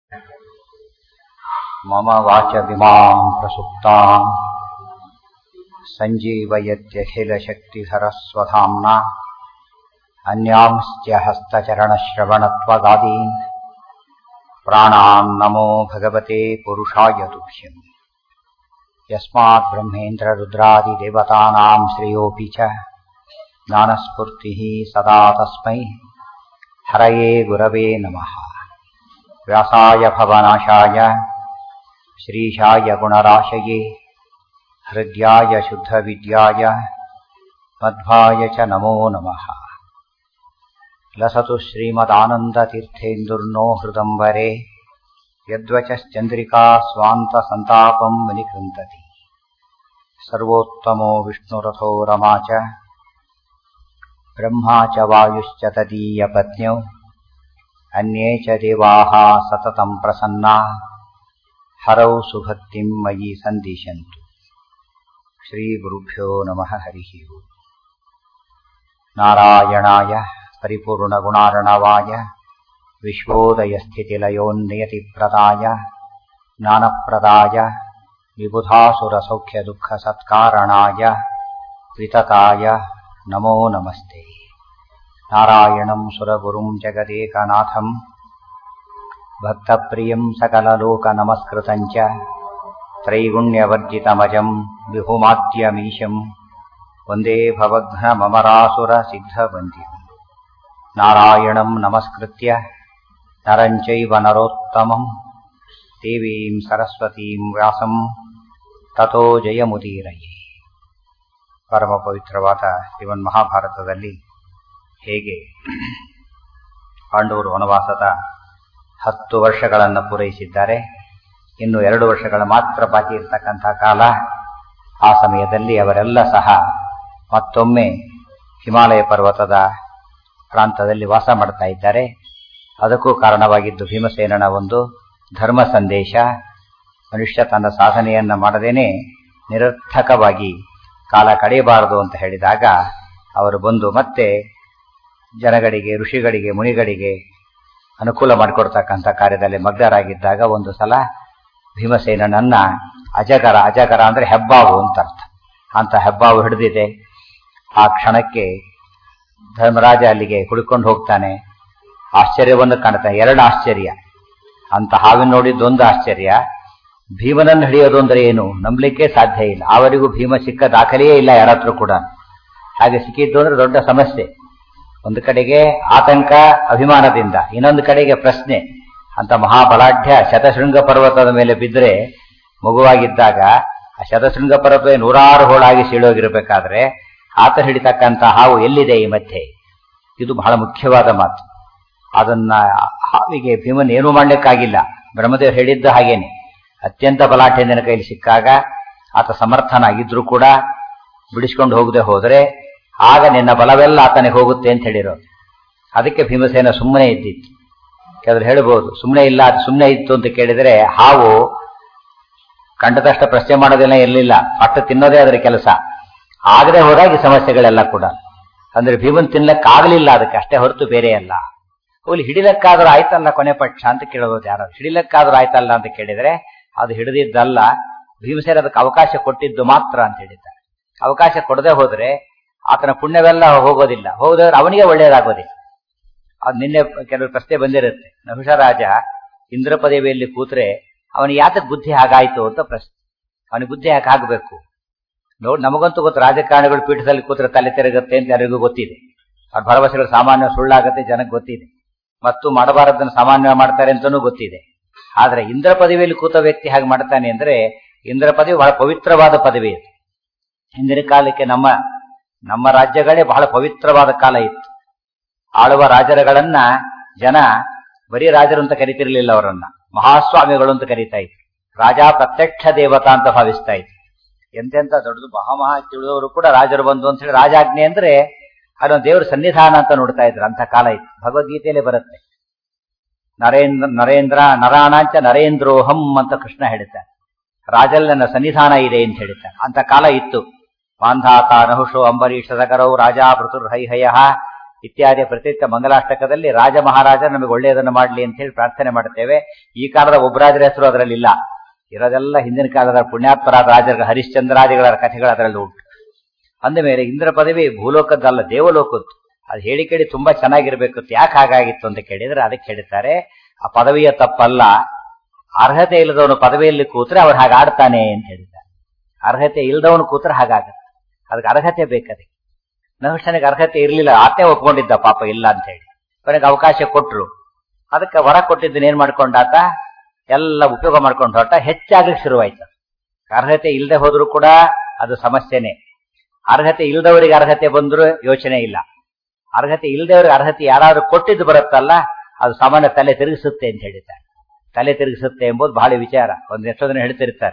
मम वाचमिमाम् प्रसुप्ताम् सञ्जीवयत्यखिलशक्तिधरस्वधाम्ना अन्यांश्च हस्तचरणश्रवणत्वगादीन् प्राणान् नमो भगवते पुरुषाय तुभ्यम् यस्मात् ब्रह्मेन्द्ररुद्रादिदेवतानाम् श्रेयोऽपि च ज्ञानस्फूर्तिः सदा तस्मै हरये गुरवे नमः व्यासाय भवनाशाय श्रीशाय गुणराशये हृद्याय शुद्धविद्याय मध्वाय च नमो नमः लसतु श्रीमदानन्दतीर्थेन्दुर्नो हृदम्बरे यद्वचश्चन्द्रिका स्वान्तसन्तापम् विनिकृन्तति सर्वोत्तमो विष्णुरथो रमा च ब्रह्मा च वायुश्च तदीयपत्न्यौ अन्ये च देवाः सततम् प्रसन्ना हरौ सुभक्तिम् मयि सन्दिशन्तु श्रीगुरुभ्यो नमः हरिः ओम् नारायणाय परिपूर्णगुणार्णवाय विश्वोदयस्थितिलयोन्नियतिप्रदाय ज्ञानप्रदाय विबुधासुरसौख्यदुःखसत्कारणाय वितताय नमो नमस्ते नारायणम् सुरगुरुम् जगदेकनाथम् भक्तप्रियम् सकललोकनमस्कृतम् च त्रैगुण्यवर्जितमजम् विभुमाद्यमीशम् वन्दे भवघ्नममरासुरसिद्धवन्द्यम् नारायणम् नमस्कृत्य नरम् चैव नरोत्तमम् देवीम् सरस्वतीम् ವ್ಯಾಸम् ತಥೋ ಜಯಮುದೀರಯೇ ಪರಮ ಪವಿತ್ರವಾದ ಶ್ರೀಮನ್ ಮಹಾಭಾರತದಲ್ಲಿ ಹೇಗೆ ಪಾಂಡವರು ವನವಾಸದ ಹತ್ತು ವರ್ಷಗಳನ್ನು ಪೂರೈಸಿದ್ದಾರೆ ಇನ್ನು ಎರಡು ವರ್ಷಗಳ ಮಾತ್ರ ಬಾಕಿ ಇರತಕ್ಕಂಥ ಕಾಲ ಆ ಸಮಯದಲ್ಲಿ ಅವರೆಲ್ಲ ಸಹ ಮತ್ತೊಮ್ಮೆ ಹಿಮಾಲಯ ಪರ್ವತದ ಪ್ರಾಂತದಲ್ಲಿ ವಾಸ ಮಾಡ್ತಾ ಇದ್ದಾರೆ ಅದಕ್ಕೂ ಕಾರಣವಾಗಿದ್ದು ಭೀಮಸೇನನ ಒಂದು ಧರ್ಮ ಸಂದೇಶ ಮನುಷ್ಯ ತನ್ನ ಸಾಧನೆಯನ್ನ ಮಾಡದೇನೆ ನಿರರ್ಥಕವಾಗಿ ಕಾಲ ಕಳೆಯಬಾರದು ಅಂತ ಹೇಳಿದಾಗ ಅವರು ಬಂದು ಮತ್ತೆ ಜನಗಳಿಗೆ ಋಷಿಗಳಿಗೆ ಮುನಿಗಳಿಗೆ ಅನುಕೂಲ ಮಾಡಿಕೊಡ್ತಕ್ಕಂಥ ಕಾರ್ಯದಲ್ಲಿ ಮಗ್ನರಾಗಿದ್ದಾಗ ಒಂದು ಸಲ ಭೀಮಸೇನನನ್ನ ಅಜಗರ ಅಜಗರ ಅಂದ್ರೆ ಹೆಬ್ಬಾವು ಅಂತ ಅರ್ಥ ಅಂತ ಹೆಬ್ಬಾವು ಹಿಡಿದಿದೆ ಆ ಕ್ಷಣಕ್ಕೆ ಧರ್ಮರಾಜ ಅಲ್ಲಿಗೆ ಹುಡುಕೊಂಡು ಹೋಗ್ತಾನೆ ಆಶ್ಚರ್ಯವನ್ನು ಕಾಣ್ತಾನೆ ಎರಡು ಆಶ್ಚರ್ಯ ಅಂತ ಹಾವಿನ ನೋಡಿದ್ದೊಂದು ಆಶ್ಚರ್ಯ ಭೀಮನನ್ನು ಹಿಡಿಯೋದು ಅಂದ್ರೆ ಏನು ನಂಬಲಿಕ್ಕೆ ಸಾಧ್ಯ ಇಲ್ಲ ಅವರಿಗೂ ಭೀಮ ಸಿಕ್ಕ ದಾಖಲೆಯೇ ಇಲ್ಲ ಯಾರತ್ರ ಕೂಡ ಹಾಗೆ ಸಿಕ್ಕಿದ್ದು ಅಂದ್ರೆ ದೊಡ್ಡ ಸಮಸ್ಯೆ ಒಂದು ಕಡೆಗೆ ಆತಂಕ ಅಭಿಮಾನದಿಂದ ಇನ್ನೊಂದು ಕಡೆಗೆ ಪ್ರಶ್ನೆ ಅಂತ ಮಹಾಬಲಾಢ್ಯ ಶತಶೃಂಗ ಪರ್ವತದ ಮೇಲೆ ಬಿದ್ದರೆ ಮಗುವಾಗಿದ್ದಾಗ ಆ ಶತಶೃಂಗ ಪರ್ವತ ನೂರಾರು ಹೋಳಾಗಿ ಸೀಳೋಗಿರ್ಬೇಕಾದ್ರೆ ಆತ ಹಿಡಿತಕ್ಕಂಥ ಹಾವು ಎಲ್ಲಿದೆ ಈ ಮಧ್ಯೆ ಇದು ಬಹಳ ಮುಖ್ಯವಾದ ಮಾತು ಅದನ್ನ ಹಾವಿಗೆ ಭೀಮನ್ ಏನೂ ಮಾಡ್ಲಿಕ್ಕಾಗಿಲ್ಲ ಬ್ರಹ್ಮದೇವ್ ಹೇಳಿದ್ದ ಹಾಗೇನೆ ಅತ್ಯಂತ ಬಲಾಢ್ಯನ ಕೈಲಿ ಸಿಕ್ಕಾಗ ಆತ ಸಮರ್ಥನಾಗಿದ್ರು ಕೂಡ ಬಿಡಿಸ್ಕೊಂಡು ಹೋಗದೆ ಹೋದ್ರೆ ಆಗ ನಿನ್ನ ಬಲವೆಲ್ಲ ಆತನಿಗೆ ಹೋಗುತ್ತೆ ಅಂತ ಹೇಳಿರೋದು ಅದಕ್ಕೆ ಭೀಮಸೇನ ಸುಮ್ಮನೆ ಇದ್ದಿತ್ತು ಕೆಲವರು ಹೇಳ್ಬೋದು ಸುಮ್ಮನೆ ಇಲ್ಲ ಅದು ಸುಮ್ಮನೆ ಇತ್ತು ಅಂತ ಕೇಳಿದರೆ ಹಾವು ಕಂಡದಷ್ಟ ಪ್ರಶ್ನೆ ಮಾಡೋದಿಲ್ಲ ಇರಲಿಲ್ಲ ಪಟ್ಟು ತಿನ್ನೋದೇ ಅದರ ಕೆಲಸ ಆಗದೆ ಹೋದಾಗ ಈ ಸಮಸ್ಯೆಗಳೆಲ್ಲ ಕೂಡ ಅಂದ್ರೆ ಭೀಮನ್ ತಿನ್ಲಕ್ಕಾಗಲಿಲ್ಲ ಅದಕ್ಕೆ ಅಷ್ಟೇ ಹೊರತು ಬೇರೆ ಅಲ್ಲ ಹೋಗ್ಲಿ ಹಿಡಿಲಕ್ಕಾದ್ರೂ ಆಯ್ತಲ್ಲ ಕೊನೆ ಪಕ್ಷ ಅಂತ ಕೇಳಬಹುದು ಯಾರು ಹಿಡಿಲಕ್ಕಾದ್ರೂ ಆಯ್ತಲ್ಲ ಅಂತ ಕೇಳಿದ್ರೆ ಅದು ಹಿಡಿದಿದ್ದಲ್ಲ ಭೀಮಸೇನ ಅದಕ್ಕೆ ಅವಕಾಶ ಕೊಟ್ಟಿದ್ದು ಮಾತ್ರ ಅಂತ ಹೇಳಿದ್ದಾರೆ ಅವಕಾಶ ಕೊಡದೆ ಹೋದ್ರೆ ಆತನ ಪುಣ್ಯವೆಲ್ಲ ಹೋಗೋದಿಲ್ಲ ಹೋದ್ರೆ ಅವನಿಗೆ ಒಳ್ಳೆಯದಾಗೋದಿಲ್ಲ ಅದು ನಿನ್ನೆ ಕೆಲವು ಪ್ರಶ್ನೆ ಬಂದಿರುತ್ತೆ ನಹುಷರಾಜ ಇಂದ್ರ ಪದವಿಯಲ್ಲಿ ಕೂತ್ರೆ ಅವನಿಗೆ ಯಾತಕ್ ಬುದ್ಧಿ ಹಾಗಾಯ್ತು ಅಂತ ಪ್ರಶ್ನೆ ಅವನಿಗೆ ಬುದ್ಧಿ ಯಾಕೆ ಆಗ್ಬೇಕು ನೋಡಿ ನಮಗಂತೂ ಗೊತ್ತು ರಾಜಕಾರಣಿಗಳು ಪೀಠದಲ್ಲಿ ಕೂತ್ರೆ ತಲೆ ತಿರುಗುತ್ತೆ ಅಂತ ಯಾರಿಗೂ ಗೊತ್ತಿದೆ ಅವ್ರ ಭರವಸೆಗಳು ಸಾಮಾನ್ಯ ಸುಳ್ಳಾಗತ್ತೆ ಜನಕ್ಕೆ ಗೊತ್ತಿದೆ ಮತ್ತು ಮಾಡಬಾರದನ್ನು ಸಾಮಾನ್ಯ ಮಾಡ್ತಾರೆ ಅಂತನೂ ಗೊತ್ತಿದೆ ಆದ್ರೆ ಇಂದ್ರ ಪದವಿಯಲ್ಲಿ ಕೂತ ವ್ಯಕ್ತಿ ಹಾಗೆ ಮಾಡ್ತಾನೆ ಅಂದ್ರೆ ಇಂದ್ರ ಪದವಿ ಬಹಳ ಪವಿತ್ರವಾದ ಪದವಿ ಅದು ಹಿಂದಿನ ಕಾಲಕ್ಕೆ ನಮ್ಮ ನಮ್ಮ ರಾಜ್ಯಗಳೇ ಬಹಳ ಪವಿತ್ರವಾದ ಕಾಲ ಇತ್ತು ಆಳುವ ರಾಜರುಗಳನ್ನ ಜನ ಬರೀ ರಾಜರು ಅಂತ ಕರಿತಿರ್ಲಿಲ್ಲ ಅವರನ್ನ ಮಹಾಸ್ವಾಮಿಗಳು ಅಂತ ಕರೀತಾ ಇದ್ರು ರಾಜ ಪ್ರತ್ಯಕ್ಷ ದೇವತಾ ಅಂತ ಭಾವಿಸ್ತಾ ಇದ್ರು ಎಂತೆಂತ ದೊಡ್ಡದು ಮಹಾಮಹಾ ತಿಳಿದವರು ಕೂಡ ರಾಜರು ಬಂದು ಅಂತ ಹೇಳಿ ರಾಜಾಜ್ಞೆ ಅಂದ್ರೆ ಅದೊಂದು ದೇವರ ಸನ್ನಿಧಾನ ಅಂತ ನೋಡ್ತಾ ಇದ್ರು ಅಂತ ಕಾಲ ಇತ್ತು ಭಗವದ್ಗೀತೆಯಲ್ಲಿ ಬರುತ್ತೆ ನರೇಂದ್ರ ನರೇಂದ್ರ ನರಾಣಾಂಚ ನರೇಂದ್ರೋಹಂ ಅಂತ ಕೃಷ್ಣ ಹೇಳ್ತಾರೆ ರಾಜಲ್ ನನ್ನ ಸನ್ನಿಧಾನ ಇದೆ ಅಂತ ಹೇಳ್ತಾರೆ ಅಂತ ಕಾಲ ಇತ್ತು ಮಾಂಧಾತ ನಹುಷೋ ಅಂಬರೀಷ ಸಗರೌ ರಾಜಾ ಭೃತುರ್ಹೈಹಯ ಇತ್ಯಾದಿ ಪ್ರತಿನಿತ್ಯ ಮಂಗಲಾಷ್ಟಕದಲ್ಲಿ ರಾಜ ಮಹಾರಾಜ ನಮಗೆ ಒಳ್ಳೆಯದನ್ನು ಮಾಡಲಿ ಅಂತ ಹೇಳಿ ಪ್ರಾರ್ಥನೆ ಮಾಡ್ತೇವೆ ಈ ಕಾಲದ ಒಬ್ಬರಾಜರ ಹೆಸರು ಅದರಲ್ಲಿ ಇಲ್ಲ ಇರೋದೆಲ್ಲ ಹಿಂದಿನ ಕಾಲದ ಪುಣ್ಯಾತ್ಮರಾದ ರಾಜರ ಹರಿಶ್ಚಂದ್ರಾದಿಗಳ ಕಥೆಗಳು ಅದರಲ್ಲಿ ಉಂಟು ಅಂದ ಮೇಲೆ ಇಂದ್ರ ಪದವಿ ಭೂಲೋಕದ್ದಲ್ಲ ದೇವಲೋಕದ್ದು ಅದು ಹೇಳಿ ಕೇಳಿ ತುಂಬಾ ಚೆನ್ನಾಗಿರ್ಬೇಕು ಯಾಕೆ ಹಾಗಾಗಿತ್ತು ಅಂತ ಕೇಳಿದ್ರೆ ಅದಕ್ಕೆ ಹೇಳ್ತಾರೆ ಆ ಪದವಿಯ ತಪ್ಪಲ್ಲ ಅರ್ಹತೆ ಇಲ್ಲದವನು ಪದವಿಯಲ್ಲಿ ಕೂತ್ರೆ ಅವ್ರು ಹಾಗೆ ಆಡ್ತಾನೆ ಅಂತ ಹೇಳಿದ್ದಾರೆ ಅರ್ಹತೆ ಇಲ್ಲದವನು ಕೂತ್ರೆ ಹಾಗಾಗತ್ತೆ ಅದಕ್ಕೆ ಅರ್ಹತೆ ಬೇಕದೆ ನಹುಶನಿಗೆ ಅರ್ಹತೆ ಇರಲಿಲ್ಲ ಆತೇ ಒಪ್ಕೊಂಡಿದ್ದ ಪಾಪ ಇಲ್ಲ ಅಂತ ಹೇಳಿ ಕೊನೆಗೆ ಅವಕಾಶ ಕೊಟ್ರು ಅದಕ್ಕೆ ವರ ಕೊಟ್ಟಿದ್ದನ್ನ ಏನ್ ಮಾಡ್ಕೊಂಡಾತ ಎಲ್ಲ ಉಪಯೋಗ ಮಾಡ್ಕೊಂಡು ಹೊರಟ ಹೆಚ್ಚಾಗ್ಲಿಕ್ಕೆ ಶುರುವಾಯ್ತು ಅರ್ಹತೆ ಇಲ್ಲದೆ ಹೋದ್ರು ಕೂಡ ಅದು ಸಮಸ್ಯೆನೆ ಅರ್ಹತೆ ಇಲ್ಲದವರಿಗೆ ಅರ್ಹತೆ ಬಂದ್ರು ಯೋಚನೆ ಇಲ್ಲ ಅರ್ಹತೆ ಇಲ್ಲದವರಿಗೆ ಅರ್ಹತೆ ಯಾರಾದ್ರೂ ಕೊಟ್ಟಿದ್ದು ಬರುತ್ತಲ್ಲ ಅದು ಸಾಮಾನ್ಯ ತಲೆ ತಿರುಗಿಸುತ್ತೆ ಅಂತ ಹೇಳಿದ್ದಾರೆ ತಲೆ ತಿರುಗಿಸುತ್ತೆ ಎಂಬುದು ಬಹಳ ವಿಚಾರ ಒಂದ್ ಎಷ್ಟೋ ಜನ ಹೇಳ್ತಿರ್ತಾರೆ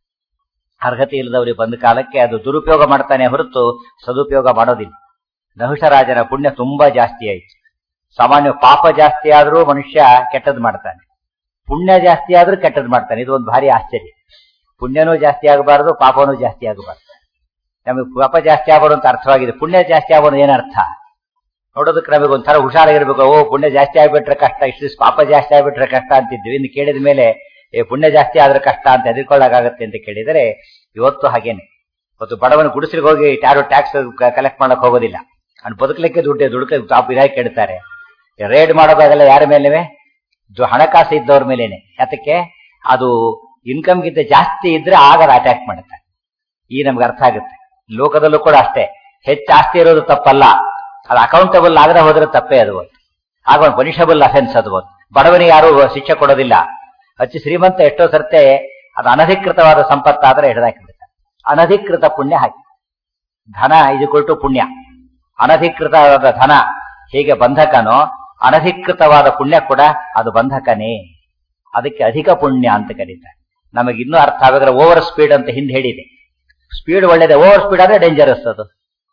ಅರ್ಹತೆ ಇಲ್ಲದವರಿಗೆ ಬಂದ ಕಾಲಕ್ಕೆ ಅದು ದುರುಪಯೋಗ ಮಾಡ್ತಾನೆ ಹೊರತು ಸದುಪಯೋಗ ಮಾಡೋದಿಲ್ಲ ನಹುಷರಾಜನ ಪುಣ್ಯ ತುಂಬಾ ಜಾಸ್ತಿ ಆಯ್ತು ಸಾಮಾನ್ಯ ಪಾಪ ಜಾಸ್ತಿ ಆದ್ರೂ ಮನುಷ್ಯ ಕೆಟ್ಟದ್ ಮಾಡ್ತಾನೆ ಪುಣ್ಯ ಜಾಸ್ತಿ ಆದ್ರೂ ಕೆಟ್ಟದ್ ಮಾಡ್ತಾನೆ ಇದು ಒಂದು ಭಾರಿ ಆಶ್ಚರ್ಯ ಪುಣ್ಯನೂ ಜಾಸ್ತಿ ಆಗಬಾರದು ಪಾಪನೂ ಜಾಸ್ತಿ ಆಗಬಾರದು ನಮಗೆ ಪಾಪ ಜಾಸ್ತಿ ಆಗೋದು ಅಂತ ಅರ್ಥವಾಗಿದೆ ಪುಣ್ಯ ಜಾಸ್ತಿ ಆಗೋದು ಏನರ್ಥ ನೋಡೋದಕ್ಕೆ ನಮಗೆ ಒಂಥರ ಹುಷಾರಾಗಿರ್ಬೇಕು ಓ ಪುಣ್ಯ ಜಾಸ್ತಿ ಆಗ್ಬಿಟ್ರೆ ಕಷ್ಟ ಇಷ್ಟು ಪಾಪ ಜಾಸ್ತಿ ಆಗ್ಬಿಟ್ರೆ ಕಷ್ಟ ಅಂತಿದ್ವಿ ಇನ್ನು ಕೇಳಿದ ಮೇಲೆ ಏ ಪುಣ್ಯ ಜಾಸ್ತಿ ಆದ್ರೆ ಕಷ್ಟ ಅಂತ ಎದುರ್ಕೊಳ್ಳಾಗತ್ತೆ ಅಂತ ಕೇಳಿದರೆ ಇವತ್ತು ಹಾಗೇನೆ ಇವತ್ತು ಬಡವನ ಗುಡಿಸಲಿಗೆ ಹೋಗಿ ಯಾರು ಟ್ಯಾಕ್ಸ್ ಕಲೆಕ್ಟ್ ಮಾಡಕ್ ಹೋಗೋದಿಲ್ಲ ಅವ್ನು ಬದುಕಲಿಕ್ಕೆ ದುಡ್ಡು ದುಡ್ಕ ತಾಪ್ ಇದಾಗಿ ಕೆಡ್ತಾರೆ ರೇಡ್ ಮಾಡೋದಾಗಲ್ಲ ಯಾರ ಮೇಲೆವೆ ಹಣಕಾಸು ಇದ್ದವ್ರ ಮೇಲೇನೆ ಯಾತಕ್ಕೆ ಅದು ಇನ್ಕಮ್ಗಿಂತ ಜಾಸ್ತಿ ಇದ್ರೆ ಆಗ ಅಟ್ಯಾಕ್ ಮಾಡುತ್ತೆ ಈ ನಮ್ಗೆ ಅರ್ಥ ಆಗುತ್ತೆ ಲೋಕದಲ್ಲೂ ಕೂಡ ಅಷ್ಟೇ ಹೆಚ್ಚು ಆಸ್ತಿ ಇರೋದು ತಪ್ಪಲ್ಲ ಅದು ಅಕೌಂಟಬಲ್ ಆಗದೆ ಹೋದ್ರೆ ತಪ್ಪೇ ಅದು ಆಗ ಒಂದು ಪನಿಷಬಲ್ ಅಫೆನ್ಸ್ ಅದು ಬಡವನಿಗೆ ಯಾರು ಶಿಕ್ಷೆ ಕೊಡೋದಿಲ್ಲ ಅಚ್ಚು ಶ್ರೀಮಂತ ಎಷ್ಟೋ ಸರ್ತೆ ಅದು ಅನಧಿಕೃತವಾದ ಸಂಪತ್ತಾದ್ರೆ ಹಿಡಿದಾಕಿಬಿಡ್ತಾರೆ ಅನಧಿಕೃತ ಪುಣ್ಯ ಹಾಕಿ ಧನ ಇದು ಕೊಟ್ಟು ಪುಣ್ಯ ಅನಧಿಕೃತವಾದ ಧನ ಹೇಗೆ ಬಂಧಕನೋ ಅನಧಿಕೃತವಾದ ಪುಣ್ಯ ಕೂಡ ಅದು ಬಂಧಕನೇ ಅದಕ್ಕೆ ಅಧಿಕ ಪುಣ್ಯ ಅಂತ ಕರೀತಾರೆ ನಮಗೆ ಇನ್ನೂ ಅರ್ಥ ಆಗಿದ್ರೆ ಓವರ್ ಸ್ಪೀಡ್ ಅಂತ ಹಿಂದೆ ಹೇಳಿದೆ ಸ್ಪೀಡ್ ಒಳ್ಳೇದೆ ಓವರ್ ಸ್ಪೀಡ್ ಆದ್ರೆ ಡೇಂಜರಸ್ ಅದು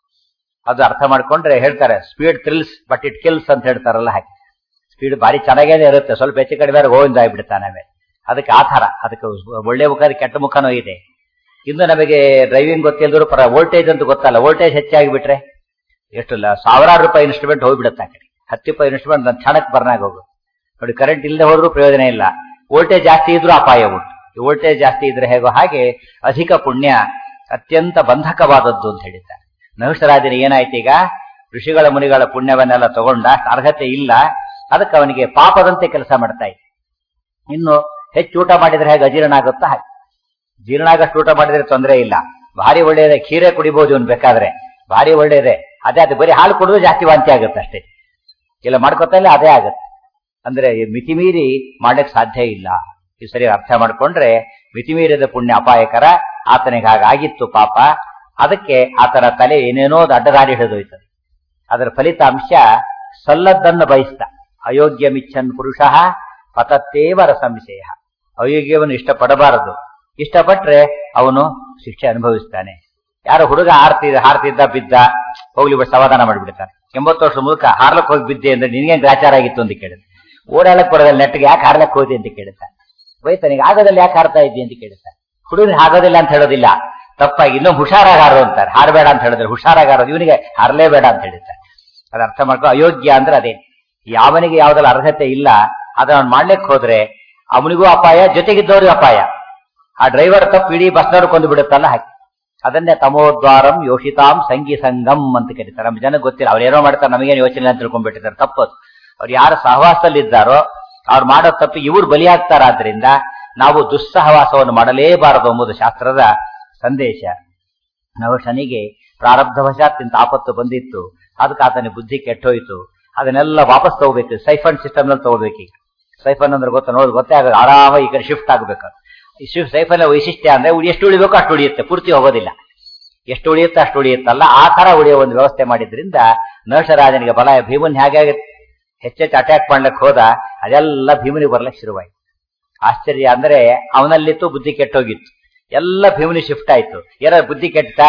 ಅದು ಅರ್ಥ ಮಾಡ್ಕೊಂಡ್ರೆ ಹೇಳ್ತಾರೆ speed thrills but it kills ಅಂತ ಹೇಳ್ತಾರಲ್ಲ ಹಾಗೆ ಸ್ಪೀಡ್ ಭಾರಿ ಚೆನ್ನಾಗೇನೆ ಇರುತ್ತೆ ಸ್ವಲ್ಪ ಹೆಚ್ಚು ಕಡಿಮೆ ಗೋವಿಂದ ಆಗ್ಬಿಡ್ತಾನೆ ಆಮೇಲೆ ಅದಕ್ಕೆ ಆಧಾರ ಅದಕ್ಕೆ ಒಳ್ಳೆ ಮುಖ ಕೆಟ್ಟ ಮುಖನೂ ಇದೆ ಇನ್ನು ನಮಗೆ ಡ್ರೈವಿಂಗ್ ಗೊತ್ತಿಲ್ಲದ್ರು ಪರ ವೋಲ್ಟೇಜ್ ಅಂತ ಗೊತ್ತಲ್ಲ ವೋಲ್ಟೇಜ್ ಹೆಚ್ಚಾಗಿಬಿಟ್ರೆ ಎಷ್ಟು ಸಾವಿರಾರು ರೂಪಾಯಿ ಇನ್ಸ್ಟ್ರೂಮೆಂಟ್ ಹೋಗ್ಬಿಡುತ್ತೆ ಆ ಕಡೆ ಹತ್ತು ರೂಪಾಯಿ ಇನ್ಸ್ಟ್ರೂಮೆಂಟ್ ನನ್ನ ಕ್ಷಣಕ್ಕೆ ಬರ್ನಾಗ ಹೋಗು ನೋಡಿ ಕರೆಂಟ್ ಇಲ್ಲದೆ ಹೋದ್ರೂ ಪ್ರಯೋಜನ ಇಲ್ಲ ವೋಲ್ಟೇಜ್ ಜಾಸ್ತಿ ಇದ್ರೂ ಅಪಾಯ ಉಂಟು ವೋಲ್ಟೇಜ್ ಜಾಸ್ತಿ ಇದ್ರೆ ಹೇಗೋ ಹಾಗೆ ಅಧಿಕ ಪುಣ್ಯ ಅತ್ಯಂತ ಬಂಧಕವಾದದ್ದು ಅಂತ ಹೇಳಿದ್ದಾರೆ ನಹುಷರಾಜನ ಏನಾಯ್ತು ಈಗ ಋಷಿಗಳ ಮುನಿಗಳ ಪುಣ್ಯವನ್ನೆಲ್ಲ ತಗೊಂಡ ಅರ್ಹತೆ ಇಲ್ಲ ಅದಕ್ಕೆ ಅವನಿಗೆ ಪಾಪದಂತೆ ಕೆಲಸ ಮಾಡ್ತಾ ಇದ್ದ ಇನ್ನು ಹೆಚ್ಚು ಊಟ ಮಾಡಿದ್ರೆ ಹೇಗೆ ಅಜೀರ್ಣ ಆಗುತ್ತಾ ಹಾಗೆ ಜೀರ್ಣ ಆಗಷ್ಟು ಊಟ ಮಾಡಿದ್ರೆ ತೊಂದರೆ ಇಲ್ಲ ಭಾರಿ ಒಳ್ಳೆಯದೆ ಖೀರೆ ಕುಡಿಬಹುದು ಇವನು ಬೇಕಾದ್ರೆ ಭಾರಿ ಒಳ್ಳೆಯದೆ ಅದೇ ಅದು ಬರೀ ಹಾಲು ಕುಡಿದ್ರೆ ಜಾಸ್ತಿ ವಾಂತಿ ಆಗುತ್ತೆ ಅಷ್ಟೇ ಇಲ್ಲ ಮಾಡ್ಕೊತಾ ಇಲ್ಲ ಅದೇ ಆಗುತ್ತೆ ಅಂದ್ರೆ ಮಿತಿಮೀರಿ ಮಾಡಕ್ ಸಾಧ್ಯ ಇಲ್ಲ ಈ ಸರಿ ಅರ್ಥ ಮಾಡ್ಕೊಂಡ್ರೆ ಮಿತಿಮೀರಿದ ಪುಣ್ಯ ಅಪಾಯಕರ ಆತನಿಗೆ ಹಾಗಾಗಿತ್ತು ಪಾಪ ಅದಕ್ಕೆ ಆತನ ತಲೆ ಏನೇನೋ ಅಡ್ಡದಾರಿ ಹಿಡಿದೋಯ್ತದೆ ಅದರ ಫಲಿತಾಂಶ ಸಲ್ಲದ್ದನ್ನು ಬಯಸ್ತ ಅಯೋಗ್ಯ ಮಿಚ್ಚನ್ ಪುರುಷ ಪತತ್ತೇವರ ಸಂಶಯ ಅಯೋಗ್ಯವನ್ನು ಇಷ್ಟಪಡಬಾರದು ಇಷ್ಟಪಟ್ರೆ ಅವನು ಶಿಕ್ಷೆ ಅನುಭವಿಸ್ತಾನೆ ಯಾರು ಹುಡುಗ ಹಾರ್ತಿದ್ದ ಹಾರ್ತಿದ್ದ ಬಿದ್ದ ಹೋಗ್ಲಿ ಬಿಟ್ಟು ಸಮಾಧಾನ ಮಾಡಿಬಿಡ್ತಾನೆ ಎಂಬತ್ತು ವರ್ಷ ಮೂಲಕ ಹಾರ್ಲಕ್ ಹೋಗಿ ಬಿದ್ದೆ ಅಂದ್ರೆ ನಿನ್ಗೇನ್ ಗ್ರಾಚಾರ ಆಗಿತ್ತು ಅಂತ ಕೇಳಿದ ಓಡಾಡಕ್ ಬರೋದಿಲ್ಲ ನೆಟ್ಟಿಗೆ ಯಾಕೆ ಹಾರ್ಲಕ್ ಹೋದಿ ಅಂತ ಕೇಳುತ್ತಾನೆ ಬೈತಾನಿಗೆ ಆಗೋದಿಲ್ಲ ಯಾಕೆ ಹಾರ್ತಾ ಇದ್ದಿ ಅಂತ ಕೇಳುತ್ತಾನೆ ಹುಡುಗನಿಗೆ ಆಗೋದಿಲ್ಲ ಅಂತ ಹೇಳೋದಿಲ್ಲ ತಪ್ಪಾಗಿ ಇನ್ನೂ ಹುಷಾರಾಗಾರು ಅಂತಾರೆ ಹಾರಬೇಡ ಅಂತ ಹೇಳಿದ್ರೆ ಹುಷಾರಾಗಾರು ಇವನಿಗೆ ಹಾರಲೇಬೇಡ ಅಂತ ಹೇಳ್ತಾರೆ ಅದ ಅರ್ಥ ಮಾಡ್ಕೊ ಅಯೋಗ್ಯ ಅಂದ್ರೆ ಅದೇ ಯಾವನಿಗೆ ಯಾವ್ದಲ್ಲ ಅರ್ಹತೆ ಇಲ್ಲ ಅದನ್ನ ಮಾಡ್ಲಿಕ್ಕೆ ಹೋದ್ರೆ ಅವನಿಗೂ ಅಪಾಯ ಜೊತೆಗಿದ್ದವ್ರಿಗೂ ಅಪಾಯ ಆ ಡ್ರೈವರ್ ತಪ್ಪು ಇಡೀ ಬಸ್ನವ್ರು ಕೊಂದು ಬಿಡುತ್ತಲ್ಲ ಹಾಕಿ ಅದನ್ನೇ ತಮೋದ್ವಾರಂ ಯೋಷಿತಾಂ ಸಂಗಿ ಸಂಗಮ್ ಅಂತ ಕರೀತಾರೆ ನಮ್ಮ ಜನಕ್ಕೆ ಗೊತ್ತಿಲ್ಲ ಅವ್ರು ಏನೋ ಮಾಡ್ತಾರೆ ನಮಗೇನು ಯೋಚನೆ ಅಂತ ತಿಳ್ಕೊಂಡ್ಬಿಟ್ಟಿದ್ದಾರೆ ತಪ್ಪದು ಅವ್ರು ಯಾರು ಸಹವಾಸದಲ್ಲಿದ್ದಾರೋ ಅವ್ರು ಮಾಡೋ ತಪ್ಪು ಇವ್ರು ಬಲಿಯಾಗ್ತಾರಾದ್ರಿಂದ ನಾವು ದುಸ್ಸಹವಾಸವನ್ನು ಮಾಡಲೇಬಾರದು ಎಂಬುದು ಶಾಸ್ತ್ರದ ಸಂದೇಶ ನಾವು ಶನಿಗೆ ಪ್ರಾರಬ್ಧವಶಾತ್ ಇಂತ ಆಪತ್ತು ಬಂದಿತ್ತು ಅದಕ್ಕೆ ಆತನ ಬುದ್ಧಿ ಕೆಟ್ಟೋಯ್ತು ಅದನ್ನೆಲ್ಲ ವಾಪಸ್ ತಗೋಬೇಕು ಸೈಫನ್ ಸಿಸ್ಟಮ್ ನಲ್ಲಿ ತಗೋಬೇಕು ಈಗ ಸೈಫನ್ ಅಂದ್ರೆ ಗೊತ್ತಾ ನೋಡಿ ಗೊತ್ತೇ ಆಗ ಆರಾಮ ಈ ಕಡೆ ಶಿಫ್ಟ್ ಆಗ್ಬೇಕು ಈ ಶಿಫ್ಟ್ ಸೈಫನ್ ವೈಶಿಷ್ಟ್ಯ ಅಂದ್ರೆ ಎಷ್ಟು ಉಳಿಬೇಕು ಅಷ್ಟು ಉಳಿಯುತ್ತೆ ಪೂರ್ತಿ ಹೋಗೋದಿಲ್ಲ ಎಷ್ಟು ಉಳಿಯುತ್ತೆ ಅಷ್ಟು ಉಳಿಯುತ್ತಲ್ಲ ಆ ತರ ಉಳಿಯೋ ಒಂದು ವ್ಯವಸ್ಥೆ ಮಾಡಿದ್ರಿಂದ ನರ್ಷರಾಜನಿಗೆ ಬಲ ಭೀಮನ್ ಹೇಗೆ ಹೆಚ್ಚೆಚ್ಚು ಅಟ್ಯಾಕ್ ಮಾಡ್ಲಿಕ್ಕೆ ಹೋದ ಅದೆಲ್ಲ ಭೀಮನಿಗೆ ಬರ್ಲಿಕ್ಕೆ ಶುರುವಾಯ್ತು ಆಶ್ಚರ್ಯ ಅಂದ್ರೆ ಅವನಲ್ಲಿತ್ತು ಬುದ್ಧಿ ಕೆಟ್ಟೋಗಿತ್ತು ಎಲ್ಲ ಭೀಮನಿ ಶಿಫ್ಟ್ ಆಯ್ತು ಯಾರ ಬುದ್ಧಿ ಕೆಟ್ಟ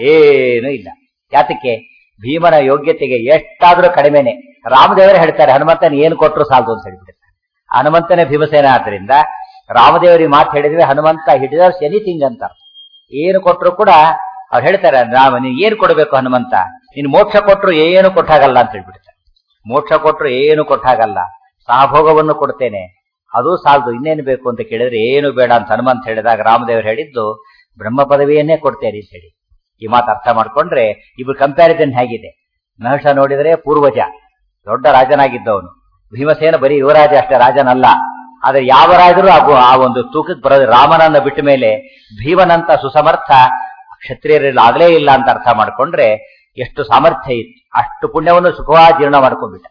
ಏನೂ ಇಲ್ಲ ಯಾತಕ್ಕೆ ಭೀಮನ ಯೋಗ್ಯತೆಗೆ ಎಷ್ಟಾದ್ರೂ ಕಡಿಮೆನೆ ರಾಮದೇವರೇ ಹೇಳ್ತಾರೆ ಹನುಮಂತನ ಏನು ಕೊಟ್ಟರು ಸಾಲದು ಅಂತ ಹೇಳ್ಬಿಡ್ತಾರೆ ಹನುಮಂತನೇ ಭೀಮಸೇನ ಆದ್ರಿಂದ ರಾಮದೇವರಿಗೆ ಮಾತು ಹೇಳಿದ್ರೆ ಹನುಮಂತ ಹಿಡಿದರ್ಸ್ ಎನಿಥಿಂಗ್ ಅಂತ ಏನು ಕೊಟ್ಟರು ಕೂಡ ಅವ್ರು ಹೇಳ್ತಾರೆ ರಾಮ ನೀನ್ ಏನ್ ಕೊಡಬೇಕು ಹನುಮಂತ ನೀನ್ ಮೋಕ್ಷ ಕೊಟ್ಟರು ಏನು ಕೊಟ್ಟಾಗಲ್ಲ ಅಂತ ಹೇಳ್ಬಿಡ್ತಾರೆ ಮೋಕ್ಷ ಕೊಟ್ಟರು ಏನು ಕೊಟ್ಟಾಗಲ್ಲ ಸಹಭೋಗವನ್ನು ಕೊಡ್ತೇನೆ ಅದು ಸಾಲದು ಇನ್ನೇನು ಬೇಕು ಅಂತ ಕೇಳಿದ್ರೆ ಏನು ಬೇಡ ಅಂತ ಹನುಮಂತ ಹೇಳಿದಾಗ ರಾಮದೇವರು ಹೇಳಿದ್ದು ಬ್ರಹ್ಮ ಪದವಿಯನ್ನೇ ಕೊಡ್ತೇನೆ ಅಂತ ಹೇಳಿ ಈ ಮಾತು ಅರ್ಥ ಮಾಡ್ಕೊಂಡ್ರೆ ಇಬ್ರು ಕಂಪ್ಯಾರಿಸನ್ ಹೇಗಿದೆ ನಹುಷ ನೋಡಿದರೆ ಪೂರ್ವಜ ದೊಡ್ಡ ರಾಜನಾಗಿದ್ದವನು ಭೀಮಸೇನ ಬರೀ ಯುವರಾಜ ಅಷ್ಟೇ ರಾಜನಲ್ಲ ಆದ್ರೆ ಯಾವ ರಾಜರು ಆ- ಆ ಒಂದು ತೂಕಕ್ಕೆ ಬರೋದು ರಾಮನನ್ನ ಬಿಟ್ಟ ಮೇಲೆ ಭೀಮನಂತ ಸುಸಮರ್ಥ ಕ್ಷತ್ರಿಯರಲ್ಲಿ ಆಗ್ಲೇ ಇಲ್ಲ ಅಂತ ಅರ್ಥ ಮಾಡ್ಕೊಂಡ್ರೆ ಎಷ್ಟು ಸಾಮರ್ಥ್ಯ ಇತ್ತು ಅಷ್ಟು ಪುಣ್ಯವನ್ನು ಸುಖವಾಗಿ ಜೀರ್ಣ ಮಾಡ್ಕೊಂಡ್ಬಿಟ್ಟ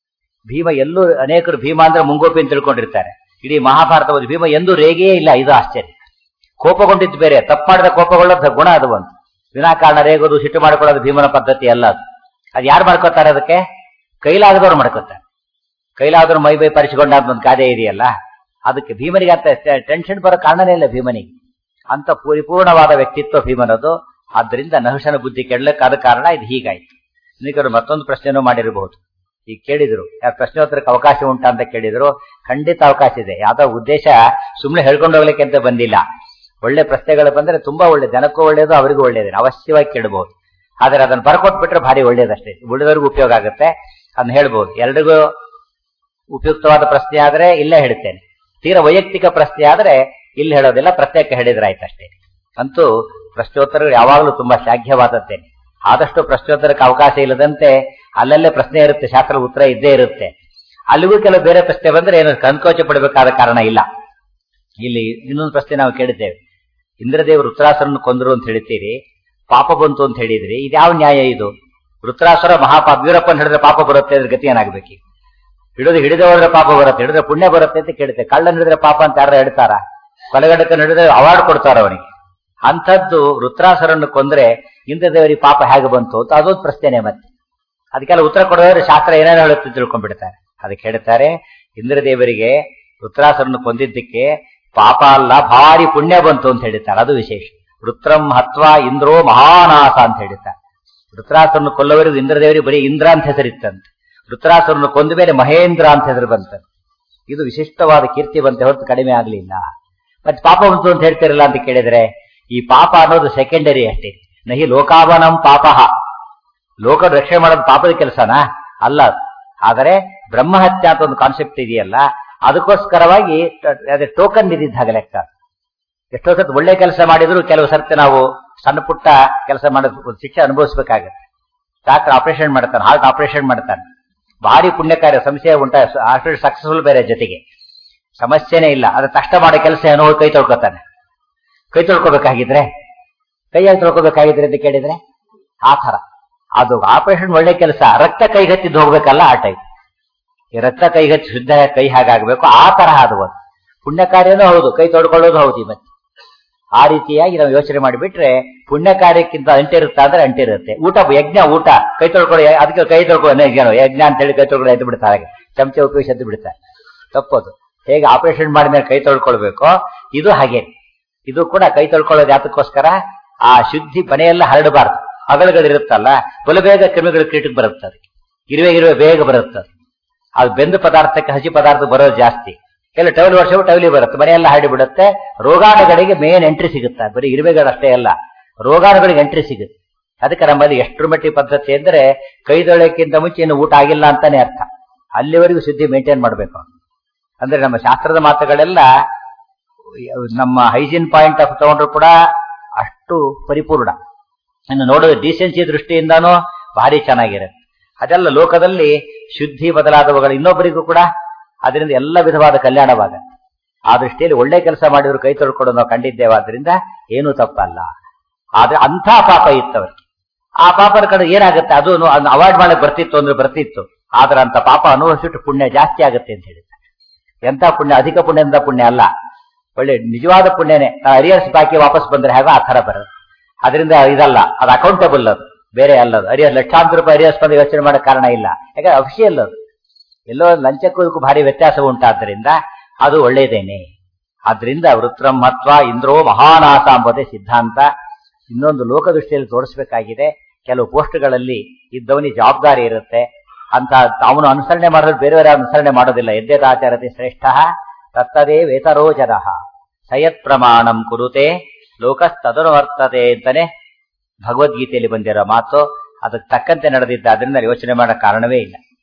ಭೀಮ ಎಲ್ಲೂ ಅನೇಕರು ಭೀಮ ಅಂದ್ರೆ ಮುಂಗೋಪಿ ಅಂತ ತಿಳ್ಕೊಂಡಿರ್ತಾರೆ ಇಡೀ ಮಹಾಭಾರತ ಓದಿ ಭೀಮ ಎಂದೂ ರೇಗೆಯೇ ಇಲ್ಲ ಇದು ಆಶ್ಚರ್ಯ ಕೋಪಗೊಂಡಿದ್ದು ಬೇರೆ ತಪ್ಪು ಮಾಡಿದ ಕೋಪಗೊಳ್ಳೋದು ಗುಣ ಅದು ಒಂದು ವಿನಾಕಾರಣ ರೇಗೋದು ಸಿಟ್ಟು ಮಾಡ್ಕೊಳ್ಳೋದು ಭೀಮನ ಪದ್ಧತಿ ಅಲ್ಲ ಅದು ಅದು ಯಾರು ಮಾಡ್ಕೋತಾರೆ ಅದಕ್ಕೆ ಕೈಲಾಗದವ್ರು ಮಾಡ್ಕೋತಾರೆ ಕೈಲಾದವ್ರು ಮೈ ಬೈ ಪರಿಸಿಕೊಂಡಾದ ಒಂದು ಗಾದೆ ಇದೆಯಲ್ಲ ಅದಕ್ಕೆ ಭೀಮನಿಗೆ ಅಂತ ಟೆನ್ಷನ್ ಬರೋ ಕಾರಣನೇ ಇಲ್ಲ ಭೀಮನಿಗೆ ಅಂತ ಪರಿಪೂರ್ಣವಾದ ವ್ಯಕ್ತಿತ್ವ ಭೀಮನದು ಆದ್ದರಿಂದ ನಹುಷನ ಬುದ್ಧಿ ಕೆಡ್ಲಕ್ಕೆ ಆದ ಕಾರಣ ಇದು ಹೀಗಾಯ್ತು ಇನ್ನಿಕರು ಮತ್ತೊಂದು ಪ್ರಶ್ನೆನೂ ಮಾಡಿರಬಹುದು ಈಗ ಕೇಳಿದ್ರು ಯಾಕೆ ಪ್ರಶ್ನೋತ್ತರಕ್ಕೆ ಅವಕಾಶ ಉಂಟಾ ಅಂತ ಕೇಳಿದ್ರು ಖಂಡಿತ ಅವಕಾಶ ಇದೆ ಯಾವ್ದೋ ಉದ್ದೇಶ ಸುಮ್ಮನೆ ಹೇಳ್ಕೊಂಡು ಹೋಗ್ಲಿಕ್ಕೆ ಅಂತ ಬಂದಿಲ್ಲ ಒಳ್ಳೆ ಪ್ರಶ್ನೆಗಳು ಬಂದ್ರೆ ತುಂಬಾ ಒಳ್ಳೆ ಜನಕ್ಕೂ ಒಳ್ಳೇದು ಅವರಿಗೂ ಒಳ್ಳೇದು ಅವಶ್ಯವಾಗಿ ಕೇಳಬಹುದು ಆದ್ರೆ ಅದನ್ನ ಬರ್ಕೊಟ್ಬಿಟ್ರೆ ಭಾರಿ ಒಳ್ಳೇದಷ್ಟೇ ಉಳಿದವರಿಗೂ ಉಪಯೋಗ ಆಗುತ್ತೆ ಅದನ್ನ ಹೇಳ್ಬೋದು ಎಲ್ರಿಗೂ ಉಪಯುಕ್ತವಾದ ಪ್ರಶ್ನೆ ಆದ್ರೆ ಇಲ್ಲೇ ಹೇಳ್ತೇನೆ ತೀರಾ ವೈಯಕ್ತಿಕ ಪ್ರಶ್ನೆ ಆದ್ರೆ ಇಲ್ಲಿ ಹೇಳೋದಿಲ್ಲ ಪ್ರತ್ಯೇಕ ಹೇಳಿದ್ರೆ ಆಯ್ತಷ್ಟೇ ಅಂತೂ ಪ್ರಶ್ನೋತ್ತರಗಳು ಯಾವಾಗಲೂ ತುಂಬಾ ಶ್ಲಾಘ್ಯವಾದದ್ದೇನೆ ಆದಷ್ಟು ಪ್ರಶ್ನೋತ್ತರಕ್ಕೆ ಅವಕಾಶ ಇಲ್ಲದಂತೆ ಅಲ್ಲಲ್ಲೇ ಪ್ರಶ್ನೆ ಇರುತ್ತೆ ಶಾಸ್ತ್ರ ಉತ್ತರ ಇದ್ದೇ ಇರುತ್ತೆ ಅಲ್ಲಿಗೂ ಕೆಲವು ಬೇರೆ ಪ್ರಶ್ನೆ ಬಂದ್ರೆ ಏನು ಸಂಕೋಚ ಪಡಬೇಕಾದ ಕಾರಣ ಇಲ್ಲ ಇಲ್ಲಿ ಇನ್ನೊಂದು ಪ್ರಶ್ನೆ ನಾವು ಕೇಳಿದ್ದೇವೆ ಇಂದ್ರದೇವರು ವೃತ್ರಾಸುರನ್ನು ಕೊಂದರು ಅಂತ ಹೇಳ್ತೀರಿ ಪಾಪ ಬಂತು ಅಂತ ಹೇಳಿದ್ರಿ ಇದ್ಯಾವ ನ್ಯಾಯ ಇದು ವೃತ್ರಾಸುರ ಮಹಾಪಾಪ ವೀರಪ್ಪನ್ ಹಿಡಿದ್ರೆ ಪಾಪ ಬರುತ್ತೆ ಅದ್ರ ಗತಿ ಏನಾಗಬೇಕು ಹಿಡಿದು ಹಿಡಿದ ಹೋದ್ರೆ ಪಾಪ ಬರುತ್ತೆ ಹಿಡಿದ್ರೆ ಪುಣ್ಯ ಬರುತ್ತೆ ಅಂತ ಕೇಳುತ್ತೆ ಕಳ್ಳನ್ ಹಿಡಿದ್ರೆ ಪಾಪ ಅಂತ ಯಾರು ಹೇಳ್ತಾರ ಕೊಲೆಗಡಕನ್ ಹಿಡಿದ್ರೆ ಅವಾರ್ಡ್ ಕೊಡ್ತಾರ ಅವನಿಗೆ ಅಂಥದ್ದು ವೃತ್ರಾಸುರನ್ನು ಕೊಂದ್ರೆ ಇಂದ್ರದೇವರಿಗೆ ಪಾಪ ಹೇಗೆ ಬಂತು ಅಂತ ಅದೊಂದು ಪ್ರಶ್ನೆನೆ ಮತ್ತೆ ಅದಕ್ಕೆಲ್ಲ ಉತ್ತರ ಕೊಡೋದ್ರೆ ಶಾಸ್ತ್ರ ಏನೇನು ಹೇಳುತ್ತೆ ತಿಳ್ಕೊಂಡ್ಬಿಡ್ತಾರೆ ಅದಕ್ಕೆ ಹೇಳ್ತಾರೆ ಇಂದ್ರದೇವರಿಗೆ ವೃತ್ರಾಸುರನ್ನು ಕೊಂದಿದ್ದಕ್ಕೆ ಪಾಪ ಅಲ್ಲ ಭಾರಿ ಪುಣ್ಯ ಬಂತು ಅಂತ ಹೇಳ್ತಾರೆ ಅದು ವಿಶೇಷ ವೃತ್ರಂ ಹತ್ವಾ ಇಂದ್ರೋ ಮಹಾನಾಸ ಅಂತ ಹೇಳ್ತಾರೆ ವೃತ್ರಾಸುರನ್ನು ಕೊಲ್ಲವರಿಗೂ ಇಂದ್ರದೇವರಿಗೆ ಬರೀ ಇಂದ್ರ ಅಂತ ಹೆಸರಿತ್ತಂತೆ ವೃತ್ರಾಸುರನ್ನು ಕೊಂದ ಮೇಲೆ ಮಹೇಂದ್ರ ಅಂತ ಹೆಸರು ಬಂತಂತೆ ಇದು ವಿಶಿಷ್ಟವಾದ ಕೀರ್ತಿ ಬಂತೆ ಹೊರತು ಕಡಿಮೆ ಆಗಲಿಲ್ಲ ಮತ್ತೆ ಪಾಪ ಬಂತು ಅಂತ ಹೇಳ್ತಿರಲ್ಲ ಅಂತ ಕೇಳಿದ್ರೆ ಈ ಪಾಪ ಅನ್ನೋದು ಸೆಕೆಂಡರಿ ಅಷ್ಟೇ ನಹಿ ಲೋಕಾವನಂ ಪಾಪಃ ಲೋಕ ರಕ್ಷಣೆ ಮಾಡೋದು ಪಾಪದ ಕೆಲಸನಾ ಅಲ್ಲ ಅದು. ಆದರೆ ಬ್ರಹ್ಮಹತ್ಯ ಅಂತ ಒಂದು ಕಾನ್ಸೆಪ್ಟ್ ಇದೆಯಲ್ಲ ಅದಕ್ಕೋಸ್ಕರವಾಗಿ ಟ- ಅದೇ ಟೋಕನ್ ಇದ್ದಿದ್ದ ಹಾಗೆ ಲೆಕ್ಕ ಎಷ್ಟೋ ಸತ್ ಒಳ್ಳೆ ಕೆಲಸ ಮಾಡಿದ್ರು ಕೆಲವು ಸರ್ತಿ ನಾವು ಸಣ್ಣ ಪುಟ್ಟ ಕೆಲಸ ಮಾಡೋದು ಒಂದು ಶಿಕ್ಷೆ ಅನುಭವಿಸ್ಬೇಕಾಗತ್ತೆ ಡಾಕ್ಟರ್ ಆಪರೇಷನ್ ಮಾಡ್ತಾನೆ ಹಾರ್ಟ್ ಆಪರೇಷನ್ ಮಾಡ್ತಾನೆ ಭಾರಿ ಪುಣ್ಯಕಾರ್ಯ ಸಮಸ್ಯೆ ಉಂಟ ಆಪರೇಷನ್ ಸಕ್ಸಸ್ಫುಲ್ ಬೇರೆ ಜೊತೆಗೆ ಸಮಸ್ಯೆನೇ ಇಲ್ಲ ಅದು ಕಷ್ಟ ಮಾಡೋ ಕೆಲಸ ಏನೋ ಕೈ ತೊಳ್ಕೊತಾನೆ ಕೈ ತೊಳ್ಕೊಬೇಕಾಗಿದ್ರೆ ಕೈಯಾಗಿ ತೊಳ್ಕೊಬೇಕಾಗಿದ್ರೆ ಅಂತ ಕೇಳಿದ್ರೆ ಆ ತರ ಅದು ಆಪರೇಷನ್ ಒಳ್ಳೆ ಕೆಲಸ ರಕ್ತ ಕೈಗತ್ತಿದ್ದು ಹೋಗ್ಬೇಕಲ್ಲ ಆ ಟೈಪ್ ಈ ರಕ್ತ ಕೈಗಚ್ಚಿ ಶುದ್ಧ ಕೈ ಹಾಗಾಗಬೇಕು ಆ ತರಹ ಅದು ಒಂದು ಪುಣ್ಯ ಕಾರ್ಯನೂ ಹೌದು ಕೈ ತೊಡ್ಕೊಳ್ಳೋದು ಹೌದು ಮತ್ತೆ ಆ ರೀತಿಯಾಗಿ ನಾವು ಯೋಚನೆ ಮಾಡಿಬಿಟ್ರೆ ಪುಣ್ಯ ಕಾರ್ಯಕ್ಕಿಂತ ಅಂಟಿರುತ್ತಾ ಅಂದ್ರೆ ಅಂಟಿರುತ್ತೆ ಊಟ ಯಜ್ಞ ಊಟ ಕೈ ತೊಳ್ಕೊಳ್ಳೋ ಅದಕ್ಕೆ ಕೈ ತೊಳ್ಕೊಳ್ಳೋ ಯಜ್ಞ ಯಜ್ಞ ಅಂತ ಹೇಳಿ ಕೈ ತೊಳ್ಕೊಳ್ಳೋ ಎದ್ದು ಬಿಡ್ತಾರೆ ಹಾಗೆ ಚಮಚ ಉಪಯೋಗಿಸಿ ಎದ್ದು ಬಿಡ್ತಾರೆ ತಪ್ಪೋದು ಹೇಗೆ ಆಪರೇಷನ್ ಮಾಡಿದ್ಮೇಲೆ ಕೈ ತೊಳ್ಕೊಳ್ಬೇಕು ಇದು ಹಾಗೆ ಇದು ಕೂಡ ಕೈ ತೊಳ್ಕೊಳ್ಳೋದು ಯಾತಕ್ಕೋಸ್ಕರ ಆ ಶುದ್ಧಿ ಮನೆಯೆಲ್ಲ ಹರಡಬಾರ್ದು ಅಗಲಗಳಿರುತ್ತಲ್ಲ ಬಲು ಬೇಗ ಕ್ರಿಮಿಗಳು ಕೀಟಕ್ಕೆ ಬರುತ್ತೆ ಅದಕ್ಕೆ ಇರುವೆ ಇರುವೆ ಬೇಗ ಬರುತ್ತೆ ಅದು. ಅದು ಬೆಂದ ಪದಾರ್ಥಕ್ಕೆ ಹಸಿ ಪದಾರ್ಥ ಬರೋದು ಜಾಸ್ತಿ ಕೆಲವು ಟೈಲ್ ವರ್ಷವು ಟೈಲಿ ಬರುತ್ತೆ ಮನೆಯೆಲ್ಲ ಹರಡಿ ಬಿಡುತ್ತೆ ರೋಗಾಣುಗಳಿಗೆ ಮೇನ್ ಎಂಟ್ರಿ ಸಿಗುತ್ತೆ ಬರೀ ಇರುವೆಗಳಷ್ಟೇ ಅಲ್ಲ ರೋಗಾಣುಗಳಿಗೆ ಎಂಟ್ರಿ ಸಿಗುತ್ತೆ ಅದಕ್ಕೆ ನಮ್ಮಲ್ಲಿ ಎಷ್ಟರ ಮಟ್ಟಿಗೆ ಪದ್ಧತಿ ಅಂದ್ರೆ ಕೈ ತೊಳೆಯಕ್ಕಿಂತ ಮುಂಚೆ ಇನ್ನು ಊಟ ಆಗಿಲ್ಲ ಅಂತಾನೆ ಅರ್ಥ ಅಲ್ಲಿವರೆಗೂ ಶುದ್ಧಿ ಮೇಂಟೈನ್ ಮಾಡಬೇಕು ಅಂದ್ರೆ ನಮ್ಮ ಶಾಸ್ತ್ರದ ಮಾತುಗಳೆಲ್ಲ ನಮ್ಮ ಹೈಜೀನ್ ಪಾಯಿಂಟ್ ಆಫ್ ತಗೊಂಡ್ರು ಕೂಡ ಅಷ್ಟು ಪರಿಪೂರ್ಣ ಇನ್ನು ನೋಡೋದು ಡಿಸೆನ್ಸಿ ದೃಷ್ಟಿಯಿಂದಾನೂ ಭಾರಿ ಚೆನ್ನಾಗಿರುತ್ತೆ ಅದೆಲ್ಲ ಲೋಕದಲ್ಲಿ ಶುದ್ಧಿ ಬದಲಾದವುಗಳು ಇನ್ನೊಬ್ಬರಿಗೂ ಕೂಡ ಅದರಿಂದ ಎಲ್ಲ ವಿಧವಾದ ಕಲ್ಯಾಣವಾಗುತ್ತೆ ಆ ದೃಷ್ಟಿಯಲ್ಲಿ ಒಳ್ಳೆ ಕೆಲಸ ಮಾಡಿದ್ರು ಕೈ ತೊಳ್ಕೊಂಡು ನಾವು ಕಂಡಿದ್ದೇವಾದ್ರಿಂದ ಏನೂ ತಪ್ಪಲ್ಲ ಆದ್ರೆ ಅಂಥ ಪಾಪ ಇತ್ತವರಿಗೆ ಆ ಪಾಪದ ಕಡೆ ಏನಾಗುತ್ತೆ ಅದು ಅವಾಯ್ಡ್ ಮಾಡಕ್ ಬರ್ತಿತ್ತು ಅಂದ್ರೆ ಬರ್ತಿತ್ತು ಆದ್ರೆ ಅಂತ ಪಾಪ ಅನುಭವಿಸಿಟ್ಟು ಪುಣ್ಯ ಜಾಸ್ತಿ ಆಗುತ್ತೆ ಅಂತ ಹೇಳಿದ್ದಾರೆ ಎಂತ ಪುಣ್ಯ ಅಧಿಕ ಪುಣ್ಯದಿಂದ ಪುಣ್ಯ ಅಲ್ಲ ಒಳ್ಳೆ ನಿಜವಾದ ಪುಣ್ಯನೇ ಅರಿಯರ್ಸ್ ಬಾಕಿ ವಾಪಸ್ ಬಂದ್ರೆ ಹೇಗೋ ಆ ತರ ಬರುತ್ತೆ ಅದರಿಂದ ಇದಲ್ಲ ಅದು ಅಕೌಂಟಬಲ್ ಅದು ಬೇರೆ ಅಲ್ಲದು ಅರಿಯರ್ ಲಕ್ಷಾಂತರ ರೂಪಾಯಿ ಅರಿಯರ್ಸ್ ಬಂದು ಯೋಚನೆ ಮಾಡೋ ಕಾರಣ ಇಲ್ಲ ಯಾಕಂದ್ರೆ ಅಫಿಷಿಯಲ್ ಅದು ಎಲ್ಲೋ ಲಂಚಕ್ಕೂ ಇದಕ್ಕೂ ಭಾರಿ ವ್ಯತ್ಯಾಸ ಉಂಟಾದ್ರಿಂದ ಅದು ಒಳ್ಳೇದೇನೆ ಆದ್ರಿಂದ ವೃತ್ರಂ ಮತ್ವ ಇಂದ್ರೋ ಮಹಾನಾಸ ಎಂಬುದೇ ಸಿದ್ಧಾಂತ ಇನ್ನೊಂದು ಲೋಕದೃಷ್ಟಿಯಲ್ಲಿ ತೋರಿಸಬೇಕಾಗಿದೆ ಕೆಲವು ಪೋಸ್ಟ್ಗಳಲ್ಲಿ ಇದ್ದವನಿಗೆ ಜವಾಬ್ದಾರಿ ಇರುತ್ತೆ ಅಂತ ಅವನು ಅನುಸರಣೆ ಮಾಡೋದು ಬೇರೆಯವರ ಅನುಸರಣೆ ಮಾಡೋದಿಲ್ಲ ಯದ್ಯದಾಚರತೆ ಶ್ರೇಷ್ಠ ತತ್ತದೇ ವೇತರೋ ಜನ ಸಯತ್ ಪ್ರಮಾಣಂ ಕುರುತೆ ಲೋಕಸ್ತದನುವರ್ತತೆ ಅಂತಾನೆ ಭಗವದ್ಗೀತೆಯಲ್ಲಿ ಬಂದಿರೋ ಮಾತು ಅದಕ್ಕೆ ತಕ್ಕಂತೆ ನಡೆದಿದ್ದ ಅದರಿಂದ ಯೋಚನೆ ಮಾಡೋ ಕಾರಣವೇ ಇಲ್ಲ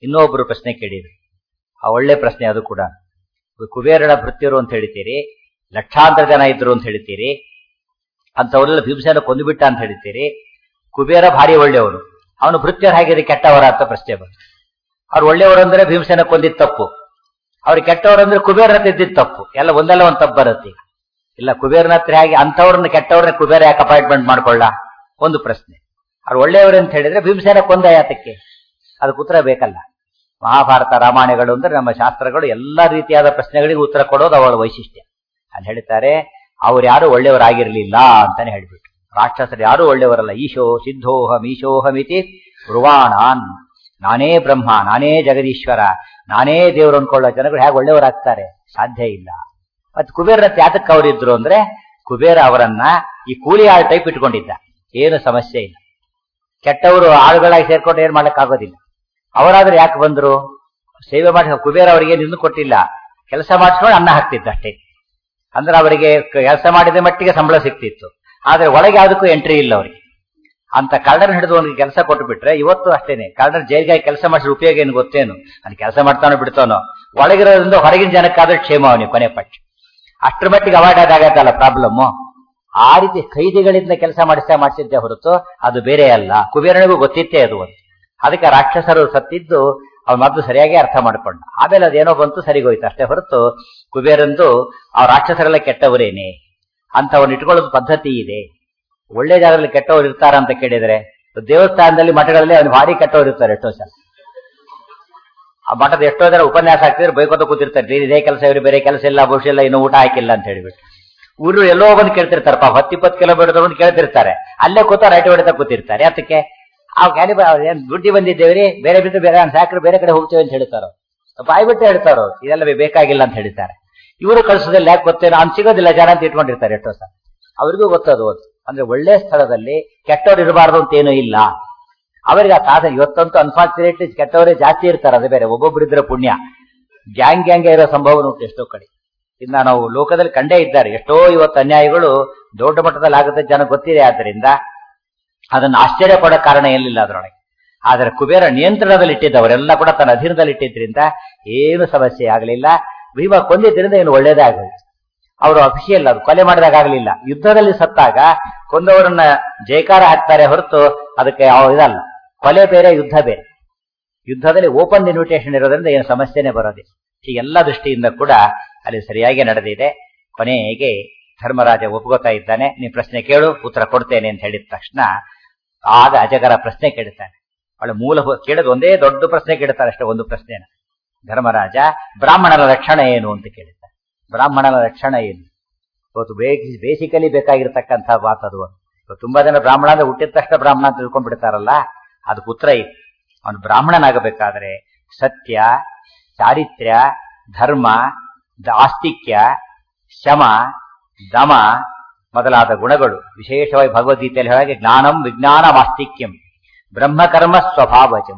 ಇನ್ನೊಬ್ರು ಪ್ರಶ್ನೆ ಕೇಳಿದ್ರು ಆ ಒಳ್ಳೆ ಪ್ರಶ್ನೆ ಅದು ಕೂಡ ಕುಬೇರನ ಭೃತ್ಯರು ಅಂತ ಹೇಳ್ತೀರಿ ಲಕ್ಷಾಂತರ ಜನ ಇದ್ರು ಅಂತ ಹೇಳ್ತೀರಿ ಅಂತವರೆಲ್ಲ ಭೀಮಸೇನ ಕೊಂದುಬಿಟ್ಟ ಅಂತ ಹೇಳ್ತೀರಿ ಕುಬೇರ ಭಾರಿ ಒಳ್ಳೆಯವನು ಅವನು ಭೃತ್ಯರು ಹೇಗಿದೆ ಕೆಟ್ಟವರ ಅಂತ ಪ್ರಶ್ನೆ ಬಂತು ಅವ್ರು ಒಳ್ಳೆಯವರು ಅಂದ್ರೆ ಭೀಮಸೇನ ಕೊಂದಿದ್ ತಪ್ಪು ಅವ್ರು ಕೆಟ್ಟವರು ಅಂದ್ರೆ ಕುಬೇರನ ತಿದ್ದಿದ್ ತಪ್ಪು ಎಲ್ಲ ಒಂದಲ್ಲ ಒಂದ್ ತಪ್ಪು ಬರುತ್ತೆ ಈಗ. ಇಲ್ಲ ಕುಬೇರನ ಹತ್ರ ಹೇಗೆ ಅಂತವ್ರನ್ನ ಕೆಟ್ಟವ್ರನ್ನ ಕುಬೇರ ಯಾಕೆ ಅಪಾಯಿಂಟ್ಮೆಂಟ್ ಮಾಡ್ಕೊಳ್ಳ ಒಂದು ಪ್ರಶ್ನೆ ಅವ್ರು ಒಳ್ಳೆಯವರು ಅಂತ ಹೇಳಿದ್ರೆ ಭೀಮಸೇನ ಕೊಂದ ಯಾತಕ್ಕೆ ಅದಕ್ಕೆ ಉತ್ತರ ಬೇಕಲ್ಲ ಮಹಾಭಾರತ ರಾಮಾಯಣಗಳು ಅಂದ್ರೆ ನಮ್ಮ ಶಾಸ್ತ್ರಗಳು ಎಲ್ಲಾ ರೀತಿಯಾದ ಪ್ರಶ್ನೆಗಳಿಗೆ ಉತ್ತರ ಕೊಡೋದು ಅವಳ ವೈಶಿಷ್ಟ್ಯ ಅಲ್ಲಿ ಹೇಳ್ತಾರೆ ಅವ್ರು ಯಾರು ಒಳ್ಳೆಯವರಾಗಿರ್ಲಿಲ್ಲ ಅಂತಾನೆ ಹೇಳ್ಬಿಟ್ಟು ರಾಕ್ಷಸರು ಯಾರು ಒಳ್ಳೆಯವರಲ್ಲ ಈಶೋ ಸಿದ್ಧೋಹಂ ಈಶೋಹಮಿತಿ ಬ್ರುವಾಣಾನ್ ನಾನೇ ಬ್ರಹ್ಮ ನಾನೇ ಜಗದೀಶ್ವರ ನಾನೇ ದೇವರು ಅನ್ಕೊಳ್ಳೋ ಜನಗಳು ಹೇಗೆ ಒಳ್ಳೆಯವರಾಗ್ತಾರೆ ಸಾಧ್ಯ ಇಲ್ಲ ಮತ್ತೆ ಕುಬೇರನ ಯಾತಕ್ಕೆ ಅವರಿದ್ರು ಅಂದ್ರೆ ಕುಬೇರ ಅವರನ್ನ ಈ ಕೂಲಿ ಆಳ್ ಟೈಪ್ ಇಟ್ಕೊಂಡಿದ್ದ ಏನು ಸಮಸ್ಯೆ ಇಲ್ಲ ಕೆಟ್ಟವರು ಆಳುಗಳಾಗಿ ಸೇರ್ಕೊಂಡು ಏನ್ ಮಾಡಕ್ಕಾಗೋದಿಲ್ಲ ಅವರಾದ್ರೆ ಯಾಕೆ ಬಂದ್ರು ಸೇವೆ ಮಾಡಿ ಕುಬೇರ ಅವರಿಗೆ ನಿಂದು ಕೊಟ್ಟಿಲ್ಲ ಕೆಲಸ ಮಾಡಿಸ್ಕೊಂಡು ಅನ್ನ ಹಾಕ್ತಿದ್ದ ಅಷ್ಟೇ ಅಂದ್ರೆ ಅವರಿಗೆ ಕೆಲಸ ಮಾಡಿದ ಮಟ್ಟಿಗೆ ಸಂಬಳ ಸಿಕ್ತಿತ್ತು ಆದ್ರೆ ಒಳಗೆ ಯಾವುದಕ್ಕೂ ಎಂಟ್ರಿ ಇಲ್ಲ ಅವರಿಗೆ ಅಂತ ಕಳ್ಳನ ಹಿಡಿದು ಅವನಿಗೆ ಕೆಲಸ ಕೊಟ್ಟು ಬಿಟ್ರೆ ಇವತ್ತು ಅಷ್ಟೇನೆ ಕಳ್ಳನ ಜೈಲ್ಗಾಗಿ ಕೆಲಸ ಮಾಡಿಸಿದ ಉಪಯೋಗ ಏನು ಗೊತ್ತೇನು ಅಲ್ಲಿ ಕೆಲಸ ಮಾಡ್ತಾನೋ ಬಿಡ್ತಾನೋ ಒಳಗಿರೋದ್ರಿಂದ ಹೊರಗಿನ ಜನಕ್ಕಾದ್ರೆ ಕ್ಷೇಮ ಅವನಿಗೆ ಕೊನೆ ಪಕ್ಷ ಅಷ್ಟರ ಮಟ್ಟಿಗೆ ಅವಾಯ್ಡ್ ಆದಾಗತ್ತಲ್ಲ ಪ್ರಾಬ್ಲಮ್ ಆ ರೀತಿ ಖೈದಿಗಳಿಂದ ಕೆಲಸ ಮಾಡಿಸ್ತಾ ಮಾಡಿಸಿದ್ದೆ ಹೊರತು ಅದು ಬೇರೆ ಅಲ್ಲ ಕುಬೇರನಿಗೂ ಗೊತ್ತಿತ್ತೇ ಅದು ಒಂದು ಅದಕ್ಕೆ ರಾಕ್ಷಸರು ಸತ್ತಿದ್ದು ಅವ್ನ ಮೊದಲು ಸರಿಯಾಗಿ ಅರ್ಥ ಮಾಡ್ಕೊಂಡ ಆಮೇಲೆ ಅದೇನೋ ಬಂತು ಸರಿಗೋಯ್ತು ಅಷ್ಟೇ ಹೊರತು ಕುಬೇರಂದು ಆ ರಾಕ್ಷಸರೆಲ್ಲ ಕೆಟ್ಟವರೇನೆ ಅಂತವನ್ನ ಇಟ್ಕೊಳ್ಳೋದು ಪದ್ಧತಿ ಇದೆ ಒಳ್ಳೆ ಜಾಗದಲ್ಲಿ ಕೆಟ್ಟವರು ಇರ್ತಾರ ಅಂತ ಕೇಳಿದ್ರೆ ದೇವಸ್ಥಾನದಲ್ಲಿ ಮಠಗಳಲ್ಲಿ ಅವ್ನು ಭಾರಿ ಕೆಟ್ಟವರು ಇರ್ತಾರೆ ಎಷ್ಟೋ ಸಲ ಆ ಮಠದ ಎಷ್ಟೋ ಜನ ಉಪನ್ಯಾಸ ಆಗ್ತಿದ್ರೆ ಬೈಕೋತ ಕೂತಿರ್ತಾರೆ ನೀನ್ ಇದೇ ಕೆಲಸ ಇವ್ರು ಬೇರೆ ಕೆಲಸ ಇಲ್ಲ ಬಹುಶಃ ಇಲ್ಲ ಇನ್ನು ಊಟ ಹಾಕಿಲ್ಲ ಅಂತ ಹೇಳ್ಬಿಟ್ಟು ಊರು ಎಲ್ಲೋ ಬಂದು ಕೇಳ್ತಿರ್ತಾರೆ ಪಾಪ ಹತ್ತಿಪ್ಪತ್ತು ಕಿಲೋಮೀಟರ್ ಬಂದು ಕೇಳ್ತಿರ್ತಾರೆ ಅಲ್ಲೇ ಕೂತ ರೈಟ್ ಹೊಡಿತಾ ಕೂತಿರ್ತಾರೆ ಅದಕ್ಕೆ ಆ ಕ್ಯಾಲಿ ಏನ್ ದುಡ್ಡಿ ಬಂದಿದ್ದೇವ್ರಿ ಬೇರೆ ಬಿಟ್ಟು ಬೇರೆ ಸಾಕ್ರೆ ಬೇರೆ ಕಡೆ ಹೋಗ್ತೇವೆ ಅಂತ ಹೇಳ್ತಾರೋ ಬಾಯ್ಬಿಟ್ಟು ಹೇಳ್ತಾರೋ ಇದೆಲ್ಲ ಬೇಕಾಗಿಲ್ಲ ಅಂತ ಹೇಳ್ತಾರೆ ಇವರು ಕಳಿಸೋದಿಲ್ಲ ಯಾಕೆ ಗೊತ್ತೇನೋ ಅವ್ನು ಸಿಗೋದಿಲ್ಲ ಜನ ಅಂತ ಇಟ್ಕೊಂಡಿರ್ತಾರೆ ಎಷ್ಟೋ ಸಲ ಅವ್ರಿಗೂ ಗೊತ್ತದು ಅಂದ್ರೆ ಒಳ್ಳೆ ಸ್ಥಳದಲ್ಲಿ ಕೆಟ್ಟವ್ರು ಇರಬಾರ್ದು ಅಂತ ಏನೂ ಇಲ್ಲ ಅವರಿಗೆ ಆ ಸಾಧನೆ ಇವತ್ತಂತೂ ಅನ್ಫಾರ್ಚುನೇಟ್ಲಿ ಕೆಟ್ಟವರೇ ಜಾಸ್ತಿ ಇರ್ತಾರೆ ಅದು ಬೇರೆ ಒಬ್ಬೊಬ್ಬರಿದ್ರೆ ಪುಣ್ಯ ಗ್ಯಾಂಗ್ ಗ್ಯಾಂಗ್ ಇರೋ ಸಂಭವ ಉಂಟು ಎಷ್ಟೋ ಕಡೆ ಇನ್ನ ನಾವು ಲೋಕದಲ್ಲಿ ಕಂಡೇ ಇದ್ದಾರೆ ಎಷ್ಟೋ ಇವತ್ತು ಅನ್ಯಾಯಗಳು ದೊಡ್ಡ ಮಟ್ಟದಲ್ಲಿ ಆಗುತ್ತೆ ಜನ ಗೊತ್ತಿದೆ ಆದ್ದರಿಂದ ಅದನ್ನು ಆಶ್ಚರ್ಯ ಪಡೋ ಕಾರಣ ಏನಿಲ್ಲ ಅದರೊಳಗೆ ಆದರೆ ಕುಬೇರ ನಿಯಂತ್ರಣದಲ್ಲಿ ಇಟ್ಟಿದ್ದವರೆಲ್ಲ ಕೂಡ ತನ್ನ ಅಧೀನದಲ್ಲಿ ಇಟ್ಟಿದ್ರಿಂದ ಏನು ಸಮಸ್ಯೆ ಆಗಲಿಲ್ಲ ಭೀಮ ಕೊಂದಿದ್ದರಿಂದ ಏನು ಒಳ್ಳೇದೇ ಆಗೋಯ್ತು ಅವರು ಅಫಿಷಿಯಲ್ ಅದು ಕೊಲೆ ಮಾಡಿದಾಗ ಆಗಲಿಲ್ಲ ಯುದ್ಧದಲ್ಲಿ ಸತ್ತಾಗ ಕೊಂದವರನ್ನ ಜಯಕಾರ ಹಾಕ್ತಾರೆ ಹೊರತು ಅದಕ್ಕೆ ಯಾವ ಇದಲ್ಲ ಕೊಲೆ ಬೇರೆ ಯುದ್ಧ ಬೇರೆ ಯುದ್ಧದಲ್ಲಿ ಓಪನ್ ಇನ್ವಿಟೇಷನ್ ಇರೋದ್ರಿಂದ ಏನು ಸಮಸ್ಯೆನೇ ಬರೋದಿಲ್ಲ ಈ ಎಲ್ಲ ದೃಷ್ಟಿಯಿಂದ ಕೂಡ ಅಲ್ಲಿ ಸರಿಯಾಗಿ ನಡೆದಿದೆ ಕೊನೆಗೆ ಧರ್ಮರಾಜ ಒಪ್ಕೋತಾ ಇದ್ದಾನೆ ನೀನ್ ಪ್ರಶ್ನೆ ಕೇಳು ಉತ್ತರ ಕೊಡ್ತೇನೆ ಅಂತ ಹೇಳಿದ ತಕ್ಷಣ ಆಗ ಅಜಗರ ಪ್ರಶ್ನೆ ಕೇಳ್ತಾನೆ ಅವಳು ಮೂಲ ಕೇಳೋದು ಒಂದೇ ದೊಡ್ಡ ಪ್ರಶ್ನೆ ಕೇಳ್ತಾರೆ ಅಷ್ಟೇ ಒಂದು ಪ್ರಶ್ನೆನ ಧರ್ಮರಾಜ ಬ್ರಾಹ್ಮಣರ ರಕ್ಷಣೆ ಏನು ಅಂತ ಕೇಳಿದ್ದಾನೆ ಬ್ರಾಹ್ಮಣನ ರಕ್ಷಣೆ ಏನು ಇವತ್ತು ಬೇಸಿಕಲಿ ಬೇಕಾಗಿರ್ತಕ್ಕಂಥ ಮಾತದು ಇವತ್ತು ತುಂಬಾ ಜನ ಬ್ರಾಹ್ಮಣ ಅಂದ್ರೆ ಹುಟ್ಟಿದ ತಕ್ಷಣ ಬ್ರಾಹ್ಮಣ ಅಂತ ತಿಳ್ಕೊಂಡ್ಬಿಡ್ತಾರಲ್ಲ ಅದಕ್ಕೆ ಉತ್ತರ ಇದೆ ಅವನು ಬ್ರಾಹ್ಮಣನಾಗಬೇಕಾದ್ರೆ ಸತ್ಯ ಚಾರಿತ್ರ್ಯ ಧರ್ಮ ಆಸ್ತಿಕ್ಯ ಶಮ ದಮ ಮೊದಲಾದ ಗುಣಗಳು ವಿಶೇಷವಾಗಿ ಭಗವದ್ಗೀತೆಯಲ್ಲಿ ಹಾಗೆ ಜ್ಞಾನಂ ವಿಜ್ಞಾನ ಆಸ್ತಿಕ್ಯಂ ಬ್ರಹ್ಮಕರ್ಮ ಸ್ವಭಾವಜಂ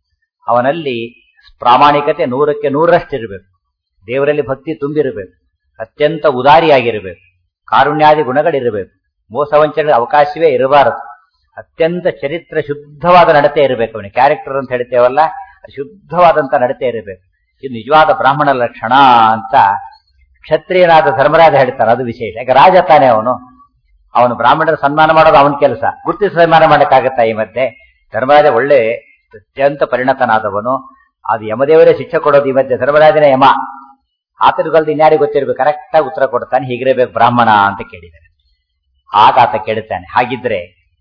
ಅವನಲ್ಲಿ ಪ್ರಾಮಾಣಿಕತೆ ನೂರಕ್ಕೆ ನೂರರಷ್ಟಿರಬೇಕು ದೇವರಲ್ಲಿ ಭಕ್ತಿ ತುಂಬಿರಬೇಕು ಅತ್ಯಂತ ಉದಾರಿಯಾಗಿರಬೇಕು ಕಾರುಣ್ಯಾದಿ ಗುಣಗಳಿರಬೇಕು ಮೋಸವಂಚನೆ ಅವಕಾಶವೇ ಇರಬಾರದು ಅತ್ಯಂತ ಚರಿತ್ರ ಶುದ್ಧವಾದ ನಡತೆ ಇರಬೇಕು ಅವನಿಗೆ ಕ್ಯಾರೆಕ್ಟರ್ ಅಂತ ಹೇಳ್ತೇವಲ್ಲ ಶುದ್ಧವಾದಂತ ನಡತೆ ಇರಬೇಕು ಇದು ನಿಜವಾದ ಬ್ರಾಹ್ಮಣ ಲಕ್ಷಣ ಅಂತ ಕ್ಷತ್ರಿಯನಾದ ಧರ್ಮರಾಜ ಹೇಳ್ತಾರೆ ಅದು ವಿಶೇಷ ಯಾಕೆ ರಾಜ ತಾನೆ ಅವನು ಅವನು ಬ್ರಾಹ್ಮಣರ ಸನ್ಮಾನ ಮಾಡೋದು ಅವನ ಕೆಲಸ ಗುರ್ತಿಸಿ ಸನ್ಮಾನ ಮಾಡಕ್ಕಾಗತ್ತಾ ಈ ಮಧ್ಯೆ ಧರ್ಮರಾಜ ಒಳ್ಳೆ ಅತ್ಯಂತ ಪರಿಣತನಾದವನು ಅದು ಯಮದೇವರೇ ಶಿಕ್ಷೆ ಕೊಡೋದು ಈ ಮಧ್ಯೆ ಧರ್ಮರಾಜನ ಯಮ ಆತರುಗಲ್ದು ಇನ್ಯಾರಿಗೆ ಗೊತ್ತಿರ್ಬೇಕು ಕರೆಕ್ಟ್ ಆಗಿ ಉತ್ತರ ಕೊಡ್ತಾನೆ ಹೀಗಿರಬೇಕು ಬ್ರಾಹ್ಮಣ ಅಂತ ಕೇಳಿದ್ದಾರೆ ಆಗ ಆತ ಕೇಳುತ್ತಾನೆ ಹಾಗಿದ್ರೆ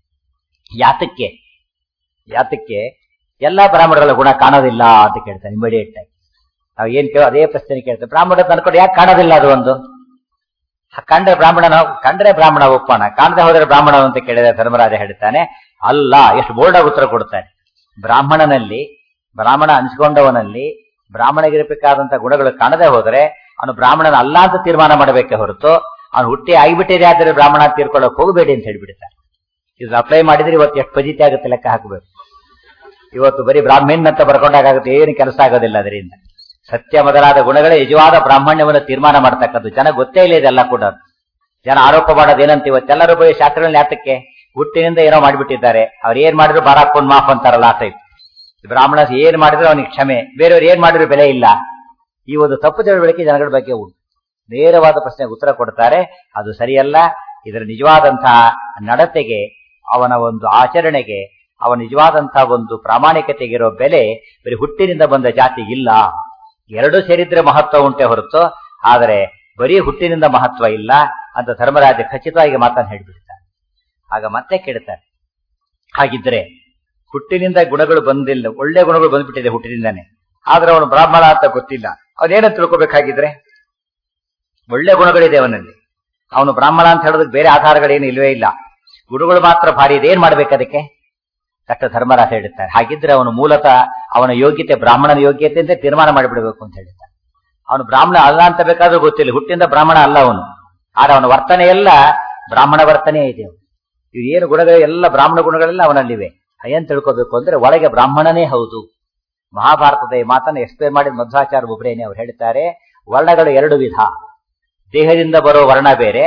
ಯಾತಕ್ಕೆ ಯಾತಕ್ಕೆ ಎಲ್ಲಾ ಬ್ರಾಹ್ಮಣಗಳ ಗುಣ ಕಾಣೋದಿಲ್ಲ ಅಂತ ಕೇಳ್ತಾನೆ ಇಮಿಡಿಯೇಟ್ ಆಗಿ ನಾವು ಏನ್ ಕೇಳೋ ಅದೇ ಪ್ರಶ್ನೆ ಕೇಳ್ತೇವೆ ಬ್ರಾಹ್ಮಣ ಅನ್ಕೊಂಡು ಯಾಕೆ ಕಾಣೋದಿಲ್ಲ ಅದು ಒಂದು ಕಂಡ್ರೆ ಬ್ರಾಹ್ಮಣನ ಕಂಡ್ರೆ ಬ್ರಾಹ್ಮಣ ಒಪ್ಪೋಣ ಕಾಣದೆ ಹೋದ್ರೆ ಬ್ರಾಹ್ಮಣ ಅಂತ ಕೇಳಿದ ಧರ್ಮರಾಜ ಹೇಳ್ತಾನೆ ಅಲ್ಲ ಎಷ್ಟು ಬೋಲ್ಡ್ ಆಗಿ ಉತ್ತರ ಕೊಡ್ತಾನೆ ಬ್ರಾಹ್ಮಣನಲ್ಲಿ ಬ್ರಾಹ್ಮಣ ಅನಿಸ್ಕೊಂಡವನಲ್ಲಿ ಬ್ರಾಹ್ಮಣಗಿರಬೇಕಾದಂತ ಗುಣಗಳು ಕಾಣದೆ ಹೋದ್ರೆ ಅವನು ಬ್ರಾಹ್ಮಣನ ಅಲ್ಲ ಅಂತ ತೀರ್ಮಾನ ಮಾಡಬೇಕೆ ಹೊರತು ಅವನು ಹುಟ್ಟಿ ಆಗಿಬಿಟ್ಟಿದೆ ಆದರೆ ಬ್ರಾಹ್ಮಣ ತೀರ್ಕೊಳ್ಳೋಕೆ ಹೋಗಬೇಡಿ ಅಂತ ಹೇಳ್ಬಿಡ್ತಾರೆ ಇದು ಅಪ್ಲೈ ಮಾಡಿದ್ರೆ ಇವತ್ತು ಎಷ್ಟು ಫಜಿತಿ ಆಗುತ್ತೆ ಲೆಕ್ಕ ಹಾಕಬೇಕು ಇವತ್ತು ಬರೀ ಬ್ರಾಹ್ಮಣ್ ಅಂತ ಬರ್ಕೊಂಡಾಗುತ್ತೆ ಏನು ಕೆಲಸ ಆಗೋದಿಲ್ಲ ಅದರಿಂದ ಸತ್ಯ ಮೊದಲಾದ ಗುಣಗಳೇ ನಿಜವಾದ ಬ್ರಾಹ್ಮಣ್ಯವನ್ನು ತೀರ್ಮಾನ ಮಾಡ್ತಕ್ಕದ್ದು ಜನ ಗೊತ್ತೇ ಇಲ್ಲ ಇದೆಲ್ಲ ಕೂಡ ಜನ ಆರೋಪ ಮಾಡೋದು ಏನಂತ ಇವತ್ತೆಲ್ಲರೂ ಬರೀ ಶಾಸ್ತ್ರಗಳಲ್ಲಿ ಯಾತಕ್ಕೆ ಹುಟ್ಟಿನಿಂದ ಏನೋ ಮಾಡಿಬಿಟ್ಟಿದ್ದಾರೆ ಅವ್ರು ಏನ್ ಮಾಡಿದ್ರು ಬಾರಾಪುನ್ ಮಾಫ್ ಅಂತಾರಲ್ಲ ಆ ಟೈಪ್ ಬ್ರಾಹ್ಮಣ ಏನ್ ಮಾಡಿದ್ರು ಅವನಿಗೆ ಕ್ಷಮೆ ಬೇರೆಯವ್ರು ಏನ್ ಮಾಡಿದ್ರು ಬೆಲೆ ಇಲ್ಲ ಈ ಒಂದು ತಪ್ಪು ತಿಳುವಳಿಕೆ ಜನಗಳ ಬಗ್ಗೆ ಉಂಟು ನೇರವಾದ ಪ್ರಶ್ನೆಗೆ ಉತ್ತರ ಕೊಡ್ತಾರೆ ಅದು ಸರಿಯಲ್ಲ ಇದರ ನಿಜವಾದಂತಹ ನಡತೆಗೆ ಅವನ ಒಂದು ಆಚರಣೆಗೆ ಅವನ ನಿಜವಾದಂತಹ ಒಂದು ಪ್ರಾಮಾಣಿಕತೆಗಿರೋ ಬೆಲೆ ಬರೀ ಹುಟ್ಟಿನಿಂದ ಬಂದ ಜಾತಿ ಇಲ್ಲ ಎರಡು ಸೇರಿದ್ರೆ ಮಹತ್ವ ಉಂಟೆ ಹೊರತು ಆದರೆ ಬರೀ ಹುಟ್ಟಿನಿಂದ ಮಹತ್ವ ಇಲ್ಲ ಅಂತ ಧರ್ಮರಾಜ ಖಚಿತವಾಗಿ ಮಾತನ್ನು ಹೇಳಿಬಿಡ್ತಾರೆ ಆಗ ಮತ್ತೆ ಕೇಳ್ತಾರೆ ಹಾಗಿದ್ರೆ ಹುಟ್ಟಿನಿಂದ ಗುಣಗಳು ಬಂದಿಲ್ಲ ಒಳ್ಳೆ ಗುಣಗಳು ಬಂದ್ಬಿಟ್ಟಿದೆ ಹುಟ್ಟಿನಿಂದಾನೆ ಆದ್ರೆ ಅವನು ಬ್ರಾಹ್ಮಣ ಅಂತ ಗೊತ್ತಿಲ್ಲ ಅವನೇನ ತಿಳ್ಕೊಬೇಕಾಗಿದ್ರೆ ಒಳ್ಳೆ ಗುಣಗಳಿದೆ ಅವನಲ್ಲಿ ಅವನು ಬ್ರಾಹ್ಮಣ ಅಂತ ಹೇಳೋದಕ್ಕೆ ಬೇರೆ ಆಧಾರಗಳೇನು ಇಲ್ವೇ ಇಲ್ಲ ಗುಣಗಳು ಮಾತ್ರ ಭಾರಿ ಇದೆ ಏನ್ ಮಾಡ್ಬೇಕು ಅದಕ್ಕೆ ಡಾಕ್ಟರ್ ಧರ್ಮರಾಜ ಹೇಳುತ್ತಾರೆ ಹಾಗಿದ್ರೆ ಅವನು ಮೂಲತಃ ಅವನ ಯೋಗ್ಯತೆ ಬ್ರಾಹ್ಮಣನ ಯೋಗ್ಯತೆ ಅಂತ ತೀರ್ಮಾನ ಮಾಡಿಬಿಡಬೇಕು ಅಂತ ಹೇಳ್ತಾನೆ ಅವನು ಬ್ರಾಹ್ಮಣ ಅಲ್ಲ ಅಂತ ಬೇಕಾದ್ರೂ ಗೊತ್ತಿಲ್ಲ ಹುಟ್ಟಿಂದ ಬ್ರಾಹ್ಮಣ ಅಲ್ಲ ಅವನು ಆದ್ರೆ ಅವನ ವರ್ತನೆ ಎಲ್ಲ ಬ್ರಾಹ್ಮಣ ವರ್ತನೆ ಇದೆ ಇವು ಏನು ಗುಣಗಳು ಎಲ್ಲ ಬ್ರಾಹ್ಮಣ ಗುಣಗಳೆಲ್ಲ ಅವನಲ್ಲಿವೆ ಏನ್ ತಿಳ್ಕೋಬೇಕು ಅಂದ್ರೆ ಒಳಗೆ ಬ್ರಾಹ್ಮಣನೇ ಹೌದು ಮಹಾಭಾರತದ ಈ ಮಾತನ್ನು ಎಕ್ಸ್ಪ್ಲೇನ್ ಮಾಡಿದ ಮಧ್ವಾಚಾರ್ಯ ಒಬ್ಬರೇನೆ ಅವ್ರು ಹೇಳ್ತಾರೆ ವರ್ಣಗಳು ಎರಡು ವಿಧ ದೇಹದಿಂದ ಬರೋ ವರ್ಣ ಬೇರೆ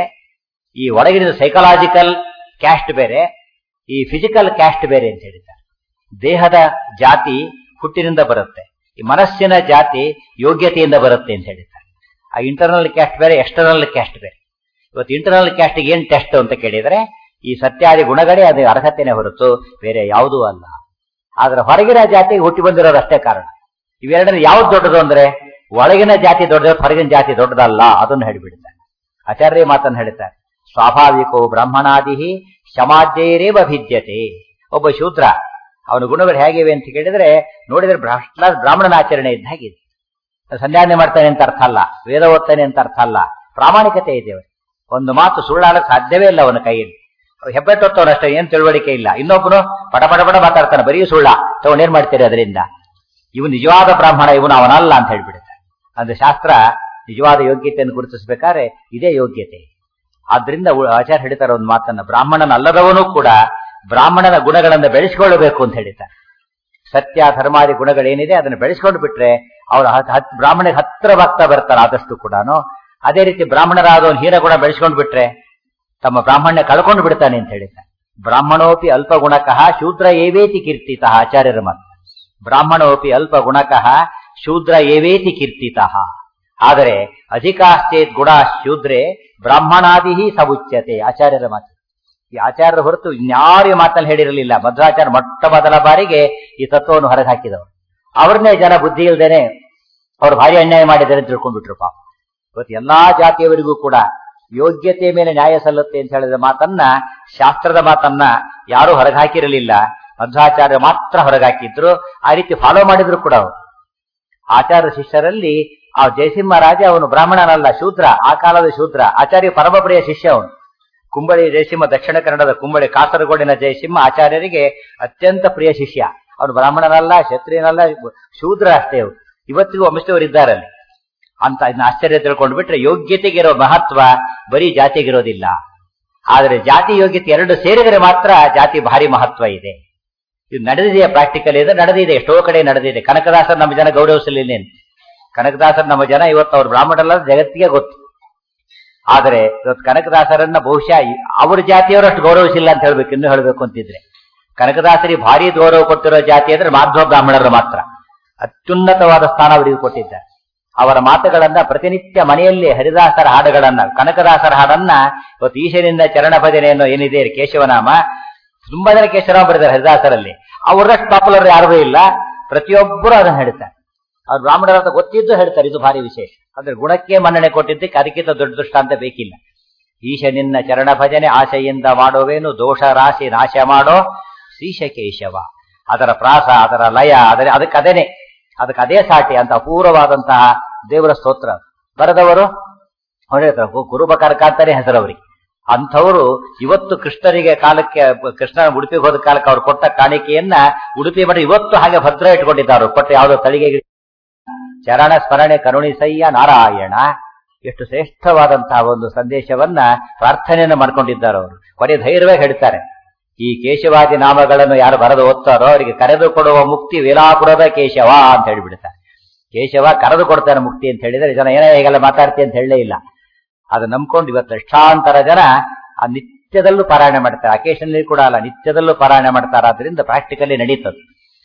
ಈ ಒಳಗಿನ ಸೈಕಲಾಜಿಕಲ್ ಕ್ಯಾಸ್ಟ್ ಬೇರೆ ಈ ಫಿಸಿಕಲ್ ಕ್ಯಾಸ್ಟ್ ಬೇರೆ ಅಂತ ಹೇಳಿದ್ದಾರೆ ದೇಹದ ಜಾತಿ ಹುಟ್ಟಿನಿಂದ ಬರುತ್ತೆ ಈ ಮನಸ್ಸಿನ ಜಾತಿ ಯೋಗ್ಯತೆಯಿಂದ ಬರುತ್ತೆ ಅಂತ ಹೇಳಿದ್ದಾರೆ ಆ ಇಂಟರ್ನಲ್ ಕ್ಯಾಸ್ಟ್ ಬೇರೆ ಎಕ್ಸ್ಟರ್ನಲ್ ಕ್ಯಾಸ್ಟ್ ಬೇರೆ ಇವತ್ತು ಇಂಟರ್ನಲ್ ಕ್ಯಾಸ್ಟ್ಗೆ ಏನ್ ಟೆಸ್ಟ್ ಅಂತ ಕೇಳಿದ್ರೆ ಈ ಸತ್ಯಾದಿ ಗುಣಗಳೇ ಅದು ಅರ್ಹತೆನೆ ಹೊರತು ಬೇರೆ ಯಾವುದೂ ಅಲ್ಲ ಆದ್ರೆ ಹೊರಗಿನ ಜಾತಿಗೆ ಹುಟ್ಟಿ ಬಂದಿರೋದು ಅಷ್ಟೇ ಕಾರಣ ಇವೆರಡರಲ್ಲಿ ಯಾವ್ದು ದೊಡ್ಡದು ಅಂದ್ರೆ ಒಳಗಿನ ಜಾತಿ ದೊಡ್ಡದು ಹೊರಗಿನ ಜಾತಿ ದೊಡ್ಡದಲ್ಲ ಅದನ್ನು ಹೇಳಿಬಿಡ್ತಾರೆ ಆಚಾರ್ಯ ಮಾತನ್ನು ಹೇಳ್ತಾರೆ ಸ್ವಾಭಾವಿಕೋ ಬ್ರಾಹ್ಮಣಾದಿ ಸಮಾಜೇರೇವ ಭಿದ್ಯತೆ ಒಬ್ಬ ಶೂದ್ರ ಅವನ ಗುಣಗಳು ಹೇಗಿವೆ ಅಂತ ಕೇಳಿದ್ರೆ ನೋಡಿದ್ರೆ ಭ್ರಷ್ಟ ಬ್ರಾಹ್ಮಣನ ಆಚರಣೆ ಇದ್ದ ಹಾಗಿದೆ ಸಂಧ್ಯಾನೆ ಮಾಡ್ತಾನೆ ಅಂತ ಅರ್ಥ ಅಲ್ಲ ವೇದ ಓದ್ತಾನೆ ಅಂತ ಅರ್ಥ ಅಲ್ಲ ಪ್ರಾಮಾಣಿಕತೆ ಇದೆ ಅವನಿಗೆ. ಒಂದು ಮಾತು ಸುಳ್ಳಾಡಕ್ ಸಾಧ್ಯವೇ ಇಲ್ಲ ಅವನ ಕೈಯಲ್ಲಿ ಹೆಬ್ಬೆಟ್ಟೊತ್ತವನಷ್ಟೇ ಏನ್ ತಿಳುವಳಿಕೆ ಇಲ್ಲ ಇನ್ನೊಬ್ಬನು ಪಟ ಪಟ ಪಟ ಮಾತಾಡ್ತಾನೆ ಬರೀ ಸುಳ್ಳ ತಗೊಂಡ್ ಏನ್ ಮಾಡ್ತೀರಿ ಅದರಿಂದ ಇವನು ನಿಜವಾದ ಬ್ರಾಹ್ಮಣ ಇವನು ಅವನಲ್ಲ ಅಂತ ಹೇಳ್ಬಿಡುತ್ತೆ ಅಂದ್ರೆ ಶಾಸ್ತ್ರ ನಿಜವಾದ ಯೋಗ್ಯತೆಯನ್ನು ಗುರುತಿಸಬೇಕಾದ್ರೆ ಇದೇ ಯೋಗ್ಯತೆ ಆದ್ರಿಂದ ಉ- ಆಚಾರ್ಯ ಹೇಳ್ತಾರೆ ಒಂದು ಮಾತನ್ನ ಬ್ರಾಹ್ಮಣನಲ್ಲದವನು ಕೂಡ ಬ್ರಾಹ್ಮಣನ ಗುಣಗಳನ್ನು ಬೆಳೆಸಿಕೊಳ್ಳಬೇಕು ಅಂತ ಹೇಳ್ತಾರೆ ಸತ್ಯ ಧರ್ಮಾದಿ ಗುಣಗಳೇನಿದೆ ಅದನ್ನು ಬೆಳೆಸ್ಕೊಂಡು ಬಿಟ್ರೆ ಅವರ ಬ್ರಾಹ್ಮಣಿಗೆ ಹತ್ತಿರವಾಗ್ತಾ ಬರ್ತಾರೆ ಆದಷ್ಟು ಕೂಡ ಅದೇ ರೀತಿ ಬ್ರಾಹ್ಮಣರಾದವನು ಹೀನ ಗುಣ ಬೆಳೆಸ್ಕೊಂಡು ಬಿಟ್ರೆ ತಮ್ಮ ಬ್ರಾಹ್ಮಣ್ಯ ಕಳ್ಕೊಂಡು ಬಿಡ್ತಾನೆ ಅಂತ ಹೇಳಿದ್ದಾರೆ ಬ್ರಾಹ್ಮಣೋಪಿ ಅಲ್ಪ ಗುಣಕಃ ಶೂದ್ರ ಏವೇತಿ ಕೀರ್ತಿತ ಆಚಾರ್ಯರ ಮಾತು ಬ್ರಾಹ್ಮಣೋಪಿ ಅಲ್ಪ ಗುಣಕಃ ಶೂದ್ರ ಏವೇತಿ ಕೀರ್ತಿತ ಆದರೆ ಅಧಿಕಾಶ್ಚೇತ್ ಗುಣ ಶೂದ್ರೆ ಬ್ರಾಹ್ಮಣಾದಿ ಸಬುಚ್ಯತೆ ಆಚಾರ್ಯರ ಮಾತು ಈ ಆಚಾರ್ಯರ ಹೊರತು ಇನ್ಯಾರು ಈ ಮಾತಲ್ಲಿ ಹೇಳಿರಲಿಲ್ಲ ಮಧ್ವಾಚಾರ್ಯ ಮೊಟ್ಟ ಮೊದಲ ಬಾರಿಗೆ ಈ ತತ್ವವನ್ನು ಹೊರಗೆ ಹಾಕಿದವರು ಅವ್ರನ್ನೇ ಜನ ಬುದ್ಧಿ ಇಲ್ದೇನೆ ಅವ್ರು ಭಾರಿ ಅನ್ಯಾಯ ಮಾಡಿದ್ದಾರೆ ಅಂತ ತಿಳ್ಕೊಂಡ್ಬಿಟ್ರು ಪಾಪ ಇವತ್ತು ಎಲ್ಲಾ ಜಾತಿಯವರಿಗೂ ಕೂಡ ಯೋಗ್ಯತೆ ಮೇಲೆ ನ್ಯಾಯ ಸಲ್ಲುತ್ತೆ ಅಂತ ಹೇಳಿದ ಮಾತನ್ನ ಶಾಸ್ತ್ರದ ಮಾತನ್ನ ಯಾರು ಹೊರಗೆ ಹಾಕಿರಲಿಲ್ಲ ಮಧ್ವಾಚಾರ್ಯ ಮಾತ್ರ ಹೊರಗೆ ಹಾಕಿದ್ರು ಆ ರೀತಿ ಫಾಲೋ ಮಾಡಿದ್ರು ಕೂಡ ಅವರು ಆಚಾರ್ಯ ಶಿಷ್ಯರಲ್ಲಿ ಆ ಜಯಸಿಂಹ ರಾಜ ಅವನು ಬ್ರಾಹ್ಮಣನಲ್ಲ ಶೂದ್ರ ಆ ಕಾಲದ ಶೂದ್ರ ಆಚಾರ್ಯ ಪರಮಪ್ರಿಯ ಶಿಷ್ಯ ಅವನು ಕುಂಬಳಿ ಜಯಸಿಂಹ ದಕ್ಷಿಣ ಕನ್ನಡದ ಕುಂಬಳಿ ಕಾಸರಗೋಡಿನ ಜಯಸಿಂಹ ಆಚಾರ್ಯರಿಗೆ ಅತ್ಯಂತ ಪ್ರಿಯ ಶಿಷ್ಯ ಅವನು ಬ್ರಾಹ್ಮಣನಲ್ಲ ಕ್ಷತ್ರಿಯನಲ್ಲ ಶೂದ್ರ ಅಷ್ಟೇ ಅವರು ಇವತ್ತಿಗೂ ವಂಶದವರು ಇದ್ದಾರೆ ಅಲ್ಲಿ ಅಂತ ಇದನ್ನ ಆಶ್ಚರ್ಯ ತಿಳ್ಕೊಂಡು ಬಿಟ್ರೆ ಯೋಗ್ಯತೆಗಿರೋ ಮಹತ್ವ ಬರೀ ಜಾತಿಗಿರೋದಿಲ್ಲ ಆದರೆ ಜಾತಿ ಯೋಗ್ಯತೆ ಎರಡು ಸೇರಿದರೆ ಮಾತ್ರ ಜಾತಿ ಭಾರಿ ಮಹತ್ವ ಇದೆ ಇದು ನಡೆದಿದೆಯಾ ಪ್ರಾಕ್ಟಿಕಲ್ ಇದೆ ನಡೆದಿದೆ ಎಷ್ಟೋ ಕಡೆ ನಡೆದಿದೆ ಕನಕದಾಸರ್ ನಮ್ಮ ಜನ ಗೌರವಿಸಲಿಲ್ಲ ಕನಕದಾಸರ್ ನಮ್ಮ ಜನ ಇವತ್ತು ಅವ್ರು ಬ್ರಾಹ್ಮಣರಲ್ಲ ಜಗತ್ತಿಗೆ ಗೊತ್ತು ಆದರೆ ಇವತ್ತು ಕನಕದಾಸರನ್ನ ಬಹುಶಃ ಈ- ಅವ್ರ ಜಾತಿಯವರು ಅಷ್ಟು ಗೌರವಿಸಿಲ್ಲ ಅಂತ ಹೇಳ್ಬೇಕು ಇನ್ನು ಹೇಳ್ಬೇಕು ಅಂತಿದ್ರೆ ಕನಕದಾಸರಿಗೆ ಭಾರಿ ಗೌರವ ಕೊಟ್ಟಿರೋ ಜಾತಿ ಅಂದ್ರೆ ಮಾಧ್ವ ಬ್ರಾಹ್ಮಣರು ಮಾತ್ರ ಅತ್ಯುನ್ನತವಾದ ಸ್ಥಾನ ಅವರಿಗೆ ಕೊಟ್ಟಿದ್ದಾರೆ ಅವರ ಮಾತುಗಳನ್ನ ಪ್ರತಿನಿತ್ಯ ಮನೆಯಲ್ಲಿ ಹರಿದಾಸರ ಹಾಡುಗಳನ್ನ ಕನಕದಾಸರ ಹಾಡನ್ನ ಇವತ್ತು ಈಶನಿಂದ ಚರಣ ಭಜನೆಯನ್ನು ಏನಿದೆ ಕೇಶವನಾಮ ತುಂಬಾ ಜನ ಕೇಶವನಾಮ ಬರೆದಾರೆ ಹರಿದಾಸರಲ್ಲಿ ಅವ್ರದಷ್ಟು ಪಾಪ್ಯುಲರ್ ಯಾರಿಗೂ ಇಲ್ಲ ಪ್ರತಿಯೊಬ್ಬರು ಅದನ್ನ ಹೇಳ್ತಾರೆ ಅವ್ರು ಬ್ರಾಹ್ಮಣರ ಅಂತ ಗೊತ್ತಿದ್ದು ಹೇಳ್ತಾರೆ ಇದು ಭಾರಿ ವಿಶೇಷ ಅಂದ್ರೆ ಗುಣಕ್ಕೆ ಮನ್ನಣೆ ಕೊಟ್ಟಿದ್ದಕ್ಕೆ ಅದಕ್ಕಿಂತ ದೊಡ್ಡ ದೃಷ್ಟಾಂತ ಬೇಕಿಲ್ಲ ಈಶ ನಿನ್ನ ಚರಣ ಭಜನೆ ಆಶೆಯಿಂದ ಮಾಡೋವೇನು ದೋಷ ರಾಶಿ ನಾಶ ಮಾಡೋ ಶ್ರೀಶ ಕೇಶವ ಅದರ ಪ್ರಾಸ ಅದರ ಲಯ ಅದರ ಅದಕ್ಕೆ ಅದೇನೆ ಅದಕ್ಕೆ ಅದೇ ಸಾಟಿ ಅಂತ ಅಪೂರ್ವವಾದಂತಹ ದೇವರ ಸ್ತೋತ್ರ ಬರೆದವರು ಅವ್ರು ಹೇಳ್ತಾರೆ ಗು- ಗುರುಬಕರ್ಕ ಅಂತಾನೆ ಹೆಸರವರಿಗೆ ಅಂಥವರು ಇವತ್ತು ಕೃಷ್ಣರಿಗೆ ಕಾಲಕ್ಕೆ ಕೃಷ್ಣ ಉಡುಪಿಗೆ ಹೋದ ಕಾಲಕ್ಕೆ ಅವ್ರು ಕೊಟ್ಟ ಕಾಣಿಕೆಯನ್ನ ಉಡುಪಿ ಮಠ ಇವತ್ತು ಹಾಗೆ ಭದ್ರ ಇಟ್ಕೊಂಡಿದ್ದಾರೆ ಕೊಟ್ಟ ಯಾವುದೋ ತಳಿಗೆ ಚರಣ ಸ್ಮರಣೆ ಕರುಣಿಸಯ್ಯ ನಾರಾಯಣ ಎಷ್ಟು ಶ್ರೇಷ್ಠವಾದಂತಹ ಒಂದು ಸಂದೇಶವನ್ನ ಪ್ರಾರ್ಥನೆಯನ್ನು ಮಾಡ್ಕೊಂಡಿದ್ದಾರೆ ಅವರು ಕೊನೆ ಧೈರ್ಯವೇ ಹೇಳ್ತಾರೆ ಈ ಕೇಶವಾದಿ ನಾಮಗಳನ್ನು ಯಾರು ಬರೆದು ಓದ್ತಾರೋ ಅವರಿಗೆ ಕರೆದು ಕೊಡುವ ಮುಕ್ತಿ ವೇಲಾಪುರದ ಕೇಶವ ಅಂತ ಹೇಳಿಬಿಡ್ತಾರೆ ಕೇಶವ ಕರೆದು ಕೊಡ್ತಾನೆ ಮುಕ್ತಿ ಅಂತ ಹೇಳಿದ್ರೆ ಜನ ಏನೋ ಹೇಗೆಲ್ಲ ಮಾತಾಡ್ತಿ ಅಂತ ಹೇಳಲೇ ಇಲ್ಲ ಅದು ನಂಬ್ಕೊಂಡು ಇವತ್ತು ಲಕ್ಷಾಂತರ ಜನ ಆ ನಿತ್ಯದಲ್ಲೂ ಪಾರಾಯಣ ಮಾಡ್ತಾರೆ ಅಕೇಶನಲ್ಲಿ ಕೂಡ ಅಲ್ಲ ನಿತ್ಯದಲ್ಲೂ ಪಾರಾಯಣ ಮಾಡ್ತಾರೆ ಆದ್ರಿಂದ ಪ್ರಾಕ್ಟಿಕಲಿ ನಡೀತದೆ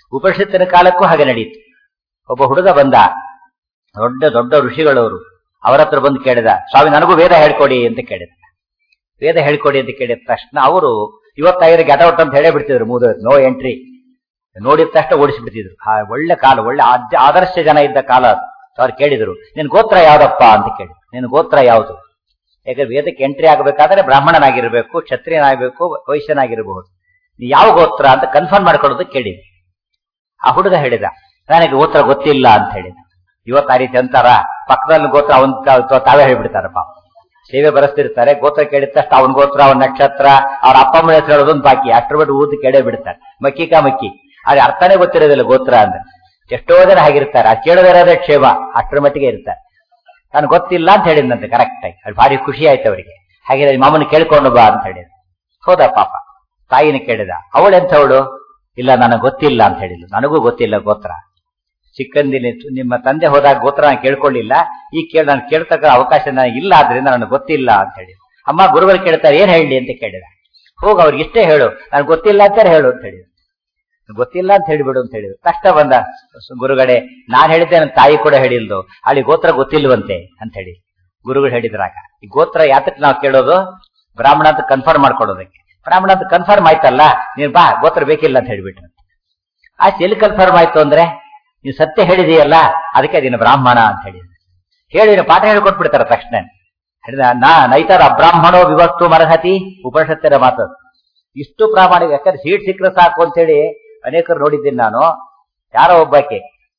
ಉಪನಿಷತ್ತಿನ ಕಾಲಕ್ಕೂ ಹಾಗೆ ನಡೀತು ಒಬ್ಬ ಹುಡುಗ ಬಂದ ದೊಡ್ಡ ದೊಡ್ಡ ಋಷಿಗಳವರು ಅವರ ಹತ್ರ ಬಂದು ಕೇಳಿದ ಸ್ವಾಮಿ ನನಗೂ ವೇದ ಹೇಳ್ಕೊಡಿ ಅಂತ ಕೇಳಿದ ವೇದ ಹೇಳ್ಕೊಡಿ ಅಂತ ಕೇಳಿದ ತಕ್ಷಣ ಅವರು ಇವತ್ತಾಗಿರೋ ಗೆಟೌಟ್ ಅಂತ ಹೇಳೇ ಬಿಡ್ತಿದ್ರು ಮೂದ ನೋ ಎಂಟ್ರಿ ನೋಡಿದ ತಕ್ಷಣ ಓಡಿಸಿಬಿಡ್ತಿದ್ರು ಆ ಒಳ್ಳೆ ಕಾಲ ಒಳ್ಳೆ ಆದ್ಯ ಆದರ್ಶ ಜನ ಇದ್ದ ಕಾಲ ಅದು ಅವ್ರು ಕೇಳಿದ್ರು ನಿನ್ ಗೋತ್ರ ಯಾವ್ದಪ್ಪ ಅಂತ ಕೇಳಿ ನಿನ್ ಗೋತ್ರ ಯಾವುದು ಯಾಕಂದ್ರೆ ವೇದಕ್ಕೆ ಎಂಟ್ರಿ ಆಗಬೇಕಾದ್ರೆ ಬ್ರಾಹ್ಮಣನಾಗಿರ್ಬೇಕು ಕ್ಷತ್ರಿಯನಾಗಬೇಕು ವೈಶ್ಯನಾಗಿರಬಹುದು ನೀ ಯಾವ ಗೋತ್ರ ಅಂತ ಕನ್ಫರ್ಮ್ ಮಾಡ್ಕೊಳ್ಳೋದಕ್ಕೆ ಕೇಳಿ ಆ ಹುಡುಗ ಹೇಳಿದ ನನಗೆ ಗೋತ್ರ ಗೊತ್ತಿಲ್ಲ ಅಂತ ಹೇಳಿದ ಇವತ್ತು ಆ ರೀತಿ ಅಂತಾರ ಪಕ್ಕದಲ್ಲಿ ಗೋತ್ರ ಅವನ್ ತಾ- ತಾವೇ ಹೇಳ್ಬಿಡ್ತಾರ ಪಾಪ ಸೇವೆ ಬರೆಸ್ತಿರ್ತಾರೆ ಗೋತ್ರ ಕೇಳಿದ ತಕ್ಷಣ ಅವನ ಗೋತ್ರ ಅವನ ನಕ್ಷತ್ರ ಅವ್ರ ಅಪ್ಪ ಅಮ್ಮನ ಹೆಸರು ಹೇಳೋದೊಂದು ಬಾಕಿ ಅಷ್ಟರ ಬಿಟ್ಟು ಊದ್ ಕೇಳೇ ಬಿಡ್ತಾರೆ ಮಕ್ಕಿಕ ಮಕ್ಕಿ ಆದ್ರೆ ಅರ್ಥನೇ ಗೊತ್ತಿರೋದಿಲ್ಲ ಗೋತ್ರ ಅಂದ್ರೆ ಎಷ್ಟೋ ಜನ ಹಾಗಿರ್ತಾರೆ ಅದು ಕೇಳದಿರೋದೇ ಕ್ಷೇಮ ಅಷ್ಟರ ಮಟ್ಟಿಗೆ ಇರ್ತಾರೆ ನಾನು ಗೊತ್ತಿಲ್ಲ ಅಂತ ಹೇಳಿದ್ನಂತೆ ಕರೆಕ್ಟ್ ಆಗಿ ಅದು ಭಾರಿ ಖುಷಿ ಆಯ್ತು ಅವರಿಗೆ ಹಾಗೆ ಮಾಮನ ಕೇಳ್ಕೊಂಡು ಬಾ ಅಂತ ಹೇಳಿದ ಹೋದ ಪಾಪ ತಾಯಿನ ಕೇಳಿದ ಅವಳೆಂಥವಳು ಇಲ್ಲ ನನಗೆ ಗೊತ್ತಿಲ್ಲ ಅಂತ ಹೇಳಿದ್ಲು ನನಗೂ ಗೊತ್ತಿಲ್ಲ ಗೋತ್ರ ಚಿಕ್ಕಂದಿನ ನಿಮ್ಮ ತಂದೆ ಹೋದಾಗ ಗೋತ್ರ ನಾನು ಕೇಳ್ಕೊಳ್ಳಿಲ್ಲ ಈ ಕೇಳ ನಾನು ಕೇಳ್ತಕ್ಕ ಅವಕಾಶ ನನಗೆ ಇಲ್ಲ ಆದ್ರಿಂದ ನನಗೆ ಗೊತ್ತಿಲ್ಲ ಅಂತ ಹೇಳಿ ಅಮ್ಮ ಗುರುಗಳು ಕೇಳ್ತಾರೆ ಏನ್ ಹೇಳಿ ಅಂತ ಕೇಳಿದ ಹೋಗ ಅವ್ರಿಗೆ ಇಷ್ಟೇ ಹೇಳು ನನಗೆ ಗೊತ್ತಿಲ್ಲ ಅಂತಾರೆ ಹೇಳು ಅಂತ ಹೇಳಿದ್ರು ಗೊತ್ತಿಲ್ಲ ಅಂತ ಹೇಳಿಬಿಡು ಅಂತ ಹೇಳಿದ್ರು ಕಷ್ಟ ಬಂದ ಸ- ಗುರುಗಳೇ ನಾನ್ ಹೇಳಿದ್ದೆ ನನ್ನ ತಾಯಿ ಕೂಡ ಹೇಳಿಲ್ದು ಅಲ್ಲಿ ಗೋತ್ರ ಗೊತ್ತಿಲ್ವಂತೆ ಅಂತ ಹೇಳಿ ಗುರುಗಳು ಹೇಳಿದ್ರಾಗ ಈ ಗೋತ್ರ ಯಾತಕ್ಕೆ ನಾವು ಕೇಳೋದು ಬ್ರಾಹ್ಮಣ ಅಂತ ಕನ್ಫರ್ಮ್ ಮಾಡ್ಕೊಡೋದಕ್ಕೆ ಬ್ರಾಹ್ಮಣ ಅಂತ ಕನ್ಫರ್ಮ್ ಆಯ್ತಲ್ಲ ನೀನ್ ಬಾ ಗೋತ್ರ ಬೇಕಿಲ್ಲ ಅಂತ ಹೇಳ್ಬಿಟ್ರು ಆಯ್ತು ಎಲ್ಲಿ ಕನ್ಫರ್ಮ್ ಆಯ್ತು ಅಂದ್ರೆ ನೀನ್ ಸತ್ಯ ಹೇಳಿದೀಯಲ್ಲ ಅದಕ್ಕೆ ನೀನು ಬ್ರಾಹ್ಮಣ ಅಂತ ಹೇಳಿ ಹೇಳಿ ಪಾಠ ಹೇಳ್ಕೊಟ್ಬಿಡ್ತಾರ ತಕ್ಷಣ ಹೇಳಿದ ನಾ ನೈತರ ಅಬ್ರಾಹ್ಮಣೋ ವಿಭಕ್ತು ಮರಹತಿ ಉಪನಿಷತ್ತರ ಮಾತು ಇಷ್ಟು ಪ್ರಾಮಾಣಿಕ ಯಾಕಂದ್ರೆ ಸೀಟ್ ಸಿಕ್ಕರೆ ಸಾಕು ಅಂತೇಳಿ ಅನೇಕರು ನೋಡಿದ್ದೀನಿ ನಾನು ಯಾರೋ ಒಬ್ಬಾಕೆ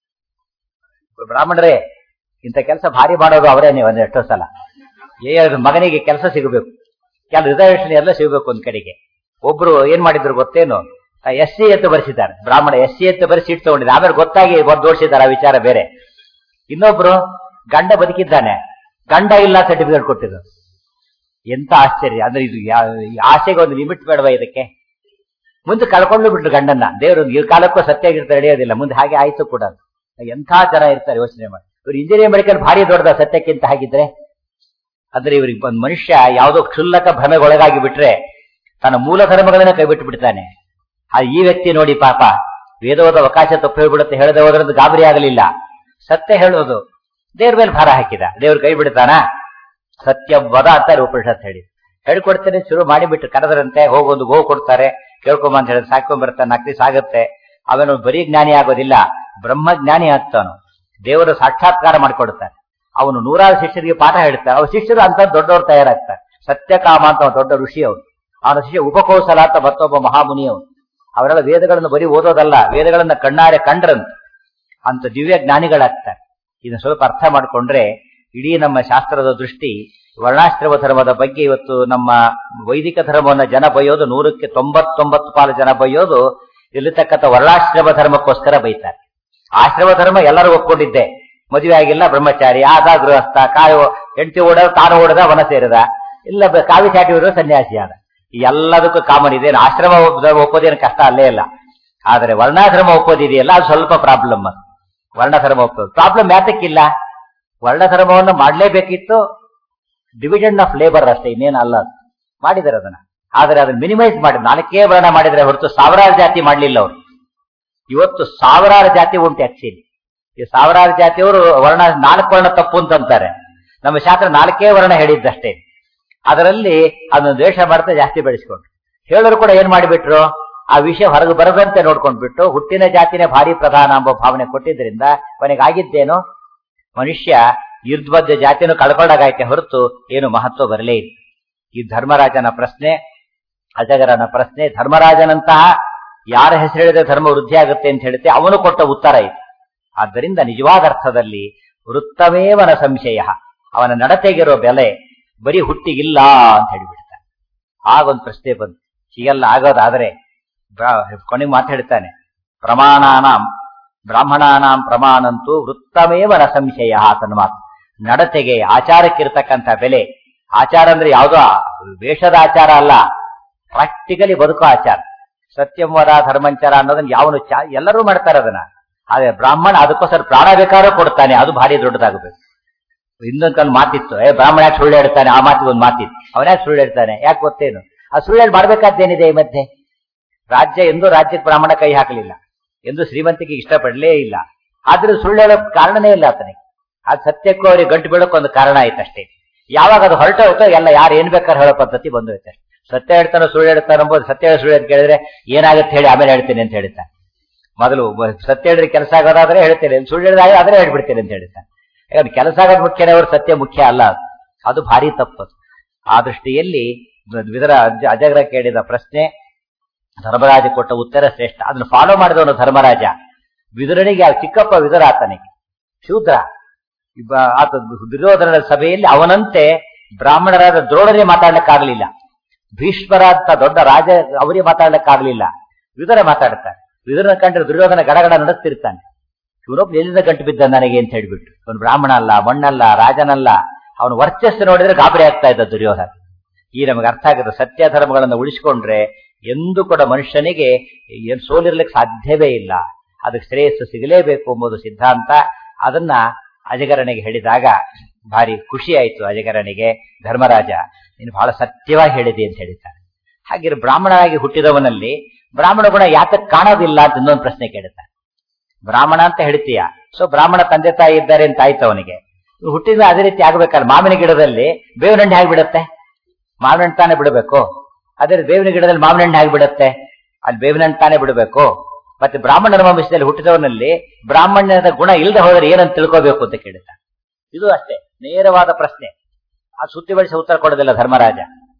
ಬ್ರಾಹ್ಮಣರೇ ಇಂಥ ಕೆಲಸ ಭಾರಿ ಮಾಡೋದು ಅವರೇನೆ ಒಂದ್ ಎಷ್ಟೋ ಸಲ ಏ ಮಗನಿಗೆ ಕೆಲಸ ಸಿಗಬೇಕು ಕೆಲ ರಿಸರ್ವೇಶನ್ ಎಲ್ಲ ಸಿಗಬೇಕು ಒಂದ್ ಕಡೆಗೆ ಒಬ್ರು ಏನ್ ಮಾಡಿದ್ರು ಗೊತ್ತೇನು ಎಸ್ ಸಿ ಅಂತ ಬರೆಸಿದ್ದಾರೆ ಬ್ರಾಹ್ಮಣ ಎಸ್ ಸಿ ಅಂತ ಬರೆಸಿ ಸೀಟ್ ತಗೊಂಡಿದ್ದಾರೆ ಆಮೇಲೆ ಗೊತ್ತಾಗಿ ಓಡಿಸಿದ್ದಾರೆ ಆ ವಿಚಾರ ಬೇರೆ ಇನ್ನೊಬ್ರು ಗಂಡ ಬದುಕಿದ್ದಾನೆ ಗಂಡ ಇಲ್ಲ ಸರ್ಟಿಫಿಕೇಟ್ ಕೊಟ್ಟಿದ್ರು ಎಂತ ಆಶ್ಚರ್ಯ ಅಂದ್ರೆ ಇದು ಯಾ- ಈ ಆಸೆಗೆ ಒಂದು ಲಿಮಿಟ್ ಬೇಡವಾ ಇದಕ್ಕೆ ಮುಂದೆ ಕಳ್ಕೊಂಡು ಬಿಟ್ರು ಗಂಡನ್ನ ದೇವರು ಈ ಕಾಲಕ್ಕೂ ಸತ್ಯಾಗಿರ್ತಾರೆ ನಡೆಯೋದಿಲ್ಲ ಮುಂದೆ ಹಾಗೆ ಆಯ್ತು ಕೂಡ ಎಂಥ ಜನ ಇರ್ತಾರೆ ಯೋಚನೆ ಮಾಡಿ ಇವ್ರು ಇಂಜಿನಿಯರ್ ಮೆಡಿಕಲ್ ಭಾರಿ ದೊಡ್ಡದ ಸತ್ಯಕ್ಕಿಂತ ಹಾಗಿದ್ರೆ ಅಂದ್ರೆ ಇವ್ರಿಗೆ ಒಂದು ಮನುಷ್ಯ ಯಾವುದೋ ಕ್ಷುಲ್ಲಕ ಭ್ರಮೆಗೊಳಗಾಗಿ ಬಿಟ್ರೆ ತನ್ನ ಮೂಲ ಧರ್ಮಗಳನ್ನ ಕೈಬಿಟ್ಟು ಬಿಡ್ತಾನೆ ಆ ಈ ವ್ಯಕ್ತಿ ನೋಡಿ ಪಾಪ ವೇದವಾದ ಅವಕಾಶ ತಪ್ಪು ಹೇಳ್ಬಿಡುತ್ತೆ ಹೇಳದೆ ಹೋದ್ರದ್ದು ಗಾಬರಿ ಆಗಲಿಲ್ಲ ಸತ್ಯ ಹೇಳೋದು ದೇವ್ರ ಮೇಲೆ ಭಾರ ಹಾಕಿದ ದೇವ್ರ ಕೈ ಬಿಡ್ತಾನ ಸತ್ಯ ವದ ಅಂತಾರೆ ಉಪನಿಷತ್ ಹೇಳಿ ಹೇಳ್ಕೊಡ್ತೇನೆ ಶುರು ಮಾಡಿಬಿಟ್ಟು ಕರೆದ್ರಂತೆ ಹೋಗೊಂದು ಗೋ ಕೊಡ್ತಾರೆ ಕೇಳ್ಕೊಂಬ ಅಂತ ಹೇಳಿದ್ರೆ ಸಾಕೊಂಡ್ ಬರ್ತಾನೆ ನಾಲ್ಕು ದಿವಸ ಆಗುತ್ತೆ ಅವನು ಬರೀ ಜ್ಞಾನಿ ಆಗೋದಿಲ್ಲ ಬ್ರಹ್ಮ ಜ್ಞಾನಿ ಆಗ್ತಾನು ದೇವರು ಸಾಕ್ಷಾತ್ಕಾರ ಮಾಡಿಕೊಡ್ತಾನೆ ಅವನು ನೂರಾರು ಶಿಷ್ಯರಿಗೆ ಪಾಠ ಹೇಳ್ತಾನೆ ಅವ್ರ ಶಿಷ್ಯರು ಅಂತ ದೊಡ್ಡವರು ತಯಾರಾಗ್ತಾರೆ ಸತ್ಯಕಾಮ ಅಂತ ಒಬ್ಬ ದೊಡ್ಡ ಋಷಿ ಅವನು ಅವನ ಶಿಷ್ಯ ಉಪಕೌಶಲ ಅಂತ ಮತ್ತೊಬ್ಬ ಮಹಾಮುನಿ ಅವನು ಅವರೆಲ್ಲ ವೇದಗಳನ್ನು ಬರೀ ಓದೋದಲ್ಲ ವೇದಗಳನ್ನ ಕಣ್ಣಾರೆ ಕಂಡ್ರಂತ ಅಂತ ದಿವ್ಯ ಜ್ಞಾನಿಗಳಾಗ್ತಾರೆ ಇದನ್ನ ಸ್ವಲ್ಪ ಅರ್ಥ ಮಾಡಿಕೊಂಡ್ರೆ ಇಡೀ ನಮ್ಮ ಶಾಸ್ತ್ರದ ದೃಷ್ಟಿ ವರ್ಣಾಶ್ರಮ ಧರ್ಮದ ಬಗ್ಗೆ ಇವತ್ತು ನಮ್ಮ ವೈದಿಕ ಧರ್ಮವನ್ನ ಜನ ಬೈಯೋದು ನೂರಕ್ಕೆ ತೊಂಬತ್ತೊಂಬತ್ತು ಪಾಲು ಜನ ಬೈಯೋದು ಇಲ್ಲಿರ್ತಕ್ಕಂಥ ವರ್ಣಾಶ್ರಮ ಧರ್ಮಕ್ಕೋಸ್ಕರ ಬೈತಾರೆ ಆಶ್ರಮ ಧರ್ಮ ಎಲ್ಲರೂ ಒಪ್ಕೊಂಡಿದ್ದೆ ಮದುವೆ ಆಗಿಲ್ಲ ಬ್ರಹ್ಮಚಾರಿ ಆದ ಗೃಹಸ್ಥ ಕಾಯೋ ಹೆಂಡತಿ ಓಡದ ತಾನು ಓಡದ ವನ ಸೇರಿದ ಇಲ್ಲ ಬ- ಕಾವಿ ಚಾಟಿ ಇರೋ ಸನ್ಯಾಸಿ ಆದ ಈ ಎಲ್ಲದಕ್ಕೂ ಕಾಮನ್ ಇದೆ ಆಶ್ರಮ ಒಪ್- ಒಪ್ಪೋದೇನು ಕಷ್ಟ ಅಲ್ಲೇ ಇಲ್ಲ ಆದರೆ ವರ್ಣಾಶ್ರಮ ಒಪ್ಪೋದಿದೆಯಲ್ಲ ಅದು ಸ್ವಲ್ಪ ಪ್ರಾಬ್ಲಮ್ ವರ್ಣಧರ್ಮ ಒಪ್ಪೋದು ಪ್ರಾಬ್ಲಮ್ ಯಾತಕ್ಕಿಲ್ಲ ವರ್ಣಧರ್ಮವನ್ನು ಮಾಡಲೇಬೇಕಿತ್ತು ಡಿವಿಷನ್ ಆಫ್ ಲೇಬರ್ ಅಷ್ಟೇ ಇನ್ನೇನು ಅಲ್ಲ ಅದು. ಮಾಡಿದ್ದಾರೆ ಅದನ್ನ ಆದರೆ ಅದನ್ನ ಮಿನಿಮೈಸ್ ಮಾಡಿ ನಾಲ್ಕೇ ವರ್ಣ ಮಾಡಿದ್ರೆ ಹೊರತು ಸಾವಿರಾರು ಜಾತಿ ಮಾಡಲಿಲ್ಲ ಅವರು ಇವತ್ತು ಸಾವಿರಾರು ಜಾತಿ ಉಂಟು ಆಕ್ಚುಲಿ ಈ ಸಾವಿರಾರು ಜಾತಿಯವರು ವರ್ಣ ನಾಲ್ಕು ವರ್ಣ ತಪ್ಪು ಅಂತಂತಾರೆ ನಮ್ಮ ಶಾಸ್ತ್ರ ನಾಲ್ಕೇ ವರ್ಣ ಹೇಳಿದ್ದಷ್ಟೇ ಅದರಲ್ಲಿ ಅದನ್ನು ದ್ವೇಷ ಮಾಡ್ತಾ ಜಾಸ್ತಿ ಬೆಳೆಸ್ಕೊಂಡ್ರು ಹೇಳೋರು ಕೂಡ ಏನ್ ಮಾಡಿಬಿಟ್ರು ಆ ವಿಷಯ ಹೊರಗೆ ಬರದಂತೆ ನೋಡ್ಕೊಂಡ್ಬಿಟ್ಟು ಹುಟ್ಟಿನ ಜಾತಿನೇ ಭಾರಿ ಪ್ರಧಾನ ಎಂಬ ಭಾವನೆ ಕೊಟ್ಟಿದ್ರಿಂದ ಕೊನೆಗಾಗಿದ್ದೇನು ಮನುಷ್ಯ ಯುದ್ಧಬದ್ಧ ಜಾತಿಯನ್ನು ಕಳ್ಕೊಂಡಾಗೈತೆ ಹೊರತು ಏನು ಮಹತ್ವ ಬರಲೇ ಇಲ್ಲ ಈ ಧರ್ಮರಾಜನ ಪ್ರಶ್ನೆ ಅಜಗರನ ಪ್ರಶ್ನೆ ಧರ್ಮರಾಜನಂತಹ ಯಾರ ಹೆಸರಿಳಿದ ಧರ್ಮ ವೃದ್ಧಿ ಆಗುತ್ತೆ ಅಂತ ಹೇಳುತ್ತೆ ಅವನು ಕೊಟ್ಟ ಉತ್ತರ ಇದು ಆದ್ದರಿಂದ ನಿಜವಾದ ಅರ್ಥದಲ್ಲಿ ವೃತ್ತಮೇವನ ಸಂಶಯ ಅವನ ನಡತೆಗಿರೋ ಬೆಲೆ ಬರೀ ಹುಟ್ಟಿಗಿಲ್ಲ ಅಂತ ಹೇಳಿಬಿಡ್ತಾನೆ ಆಗೊಂದು ಪ್ರಶ್ನೆ ಬಂತು ಹೀಗೆಲ್ಲ ಆಗೋದಾದ್ರೆ ಕೊನೆಗೆ ಮಾತಾಡ್ತಾನೆ ಪ್ರಮಾಣಾನಾಂ ಬ್ರಾಹ್ಮಣಾನಾಂ ಪ್ರಮಾಣಂತೂ ವೃತ್ತಮೇವ ನ ಸಂಶಯ ಆತನ ಮಾತು ನಡತೆಗೆ ಆಚಾರಕ್ಕಿರ್ತಕ್ಕಂಥ ಬೆಲೆ ಆಚಾರ ಅಂದ್ರೆ ಯಾವುದೋ ವೇಷದ ಆಚಾರ ಅಲ್ಲ ಪ್ರಾಕ್ಟಿಕಲಿ ಬದುಕೋ ಆಚಾರ ಸತ್ಯಂವರ ಧರ್ಮಂಚಾರ ಅನ್ನೋದನ್ನ ಯಾವನು ಚಾ ಎಲ್ಲರೂ ಮಾಡ್ತಾರೆ ಅದನ್ನ ಆದ್ರೆ ಬ್ರಾಹ್ಮಣ ಅದಕ್ಕೋಸ್ಕರ ಪ್ರಾಣ ಬೇಕಾದ್ರೂ ಕೊಡ್ತಾನೆ ಅದು ಭಾರಿ ದೊಡ್ಡದಾಗಬೇಕು ಇನ್ನೊಂದ್ ಕಲ್ ಮಾತಿತ್ತು ಏ ಬ್ರಾಹ್ಮಣ ಯಾಕೆ ಸುಳ್ಳು ಹೇಳ್ತಾನೆ ಆ ಮಾತಿಗೆ ಒಂದು ಮಾತಿತ್ತು ಅವನ್ಯಾಕೆ ಸುಳ್ಳು ಹೇಳ್ತಾನೆ ಯಾಕೆ ಗೊತ್ತೇನು ಆ ಸುಳ್ಳು ಹೇಳಿ ಮಾಡ್ಬೇಕಾದ್ದೇನಿದೆ ಈ ಮಧ್ಯೆ ರಾಜ್ಯ ಎಂದೂ ರಾಜ್ಯಕ್ಕೆ ಬ್ರಾಹ್ಮಣ ಕೈ ಹಾಕಲಿಲ್ಲ ಎಂದು ಶ್ರೀಮಂತಿಗೆ ಇಷ್ಟಪಡಲೇ ಇಲ್ಲ ಆದ್ರೂ ಸುಳ್ಳು ಹೇಳೋಕ್ ಕಾರಣನೇ ಇಲ್ಲ ಆತನಿಗೆ ಅದು ಸತ್ಯಕ್ಕೂ ಅವ್ರಿಗೆ ಗಂಟು ಬೀಳೋಕ್ ಒಂದು ಕಾರಣ ಆಯ್ತಷ್ಟೇ ಯಾವಾಗ ಅದು ಹೊರಟೋಯ್ತೋ ಎಲ್ಲ ಯಾರು ಏನ್ ಬೇಕಾದ್ರೆ ಹೇಳೋ ಪದ್ಧತಿ ಬಂದೋಯ್ತು ಸತ್ಯ ಹೇಳ್ತಾನೋ ಸುಳ್ಳು ಹೇಳ್ತಾನೋ ಎಂಬುದು ಸತ್ಯ ಹೇಳಿ ಸುಳ್ಳು ಅಂತ ಕೇಳಿದ್ರೆ ಏನಾಗುತ್ತೆ ಹೇಳಿ ಆಮೇಲೆ ಹೇಳ್ತೀನಿ ಅಂತ ಹೇಳ್ತಾನೆ ಮೊದಲು ಬ- ಸತ್ಯ ಹೇಳಿದ್ರೆ ಕೆಲಸ ಆಗೋದಾದ್ರೆ ಹೇಳ್ತೇನೆ ಸುಳ್ಳು ಹೇಳಿದಾಗ ಆದ್ರೆ ಹೇಳ್ಬಿಡ್ತೇನೆ ಅಂತ ಹೇಳ್ತಾನೆ ಯಾಕಂದ್ರೆ ಕೆಲಸ ಆಗೋದು ಮುಖ್ಯನೇ ಅವ್ರ ಸತ್ಯ ಮುಖ್ಯ ಅಲ್ಲ ಅದು ಅದು ಭಾರಿ ತಪ್ಪದು ಆ ದೃಷ್ಟಿಯಲ್ಲಿ ವಿದರ ಅಜ- ಅಜಗ್ರ ಕೇಳಿದ ಪ್ರಶ್ನೆ ಧರ್ಮರಾಜ ಕೊಟ್ಟ ಉತ್ತರ ಶ್ರೇಷ್ಠ ಅದನ್ನು ಫಾಲೋ ಮಾಡಿದವನು ಧರ್ಮರಾಜ ವಿದುರನಿಗೆ ಆ ಚಿಕ್ಕಪ್ಪ ವಿದುರ ಆತನಿಗೆ ಶೂದ್ರ ಇಬ್ಬ ಆತ ದುರ್ಯೋಧನರ ಸಭೆಯಲ್ಲಿ ಅವನಂತೆ ಬ್ರಾಹ್ಮಣರಾದ ದ್ರೋಣರೇ ಮಾತಾಡ್ಲಿಕ್ಕಾಗಲಿಲ್ಲ ಭೀಷ್ಮರಾದ ದೊಡ್ಡ ರಾಜ ಅವರೇ ಮಾತಾಡ್ಲಿಕ್ಕಾಗಲಿಲ್ಲ ವಿದುರ ಮಾತಾಡ್ತಾನೆ ವಿದುರನ ಕಂಡ್ರೆ ದುರ್ಯೋಧನ ಗಡಗಡ ನಡೆಸ್ತಿರ್ತಾನೆ ಇವನೊಬ್ಬ ಎಲ್ಲಿಂದ ಗಂಟು ಬಿದ್ದ ನನಗೆ ಅಂತ ಹೇಳ್ಬಿಟ್ಟು ಅವನು ಬ್ರಾಹ್ಮಣ ಅಲ್ಲ ಮಣ್ಣಲ್ಲ ರಾಜನಲ್ಲ ಅವನ ವರ್ಚಸ್ಸು ನೋಡಿದ್ರೆ ಗಾಬರಿ ಆಗ್ತಾ ಇದ್ದ ದುರ್ಯೋಧನ ಈ ನಮಗೆ ಅರ್ಥ ಆಗುತ್ತೆ ಸತ್ಯ ಧರ್ಮಗಳನ್ನು ಉಳಿಸಿಕೊಂಡ್ರೆ ಎಂದೂ ಕೂಡ ಮನುಷ್ಯನಿಗೆ ಏನ್ ಸೋಲಿರ್ಲಿಕ್ಕೆ ಸಾಧ್ಯವೇ ಇಲ್ಲ ಅದಕ್ಕೆ ಶ್ರೇಯಸ್ಸು ಸಿಗಲೇಬೇಕು ಎಂಬುದು ಸಿದ್ಧಾಂತ ಅದನ್ನ ಅಜಗರನಿಗೆ ಹೇಳಿದಾಗ ಭಾರಿ ಖುಷಿ ಆಯ್ತು ಅಜಗರನಿಗೆ ಧರ್ಮರಾಜ ನೀನು ಬಹಳ ಸತ್ಯವಾಗಿ ಹೇಳಿದೆ ಅಂತ ಹೇಳಿದ್ದಾನೆ ಹಾಗೆ ಬ್ರಾಹ್ಮಣನಾಗಿ ಹುಟ್ಟಿದವನಲ್ಲಿ ಬ್ರಾಹ್ಮಣ ಗುಣ ಯಾತಕ್ಕೆ ಕಾಣೋದಿಲ್ಲ ಅಂತ ಇನ್ನೊಂದು ಪ್ರಶ್ನೆ ಕೇಳುತ್ತಾನೆ ಬ್ರಾಹ್ಮಣ ಅಂತ ಹೇಳ್ತೀಯ ಸೊ ಬ್ರಾಹ್ಮಣ ತಂದೆ ತಾಯಿ ಇದ್ದಾರೆ ಅಂತ ಆಯ್ತು ಅವನಿಗೆ ಹುಟ್ಟಿದ ಅದೇ ರೀತಿ ಆಗ್ಬೇಕಲ್ಲ ಮಾವಿನ ಗಿಡದಲ್ಲಿ ಬೇವಿನ ಹಣ್ಣು ಹೇಗೆ ಬಿಡುತ್ತೆ ಮಾವಿನ ಹಣ್ಣು ತಾನೇ ಬಿಡಬೇಕು ಅದೇ ರೀತಿ ಬೇವಿನ ಗಿಡದಲ್ಲಿ ಮಾವಿನ ಹಣ್ಣು ಹೇಗೆ ಬಿಡುತ್ತೆ ಅಲ್ಲಿ ಬೇವಿನ ಹಣ್ಣು ತಾನೇ ಬಿಡಬೇಕು ಮತ್ತೆ ಬ್ರಾಹ್ಮಣರ ವಂಶದಲ್ಲಿ ಹುಟ್ಟಿದವನಲ್ಲಿ ಬ್ರಾಹ್ಮಣ್ಯದ ಗುಣ ಇಲ್ಲದೆ ಹೋದರೆ ಏನಂತ ತಿಳ್ಕೋಬೇಕು ಅಂತ ಕೇಳುತ್ತಾ ಇದು ಅಷ್ಟೇ ನೇರವಾದ ಪ್ರಶ್ನೆ ಆ ಸುತ್ತಿ ಬಳಸಿ ಉತ್ತರ ಕೊಡೋದಿಲ್ಲ ಧರ್ಮರಾಜ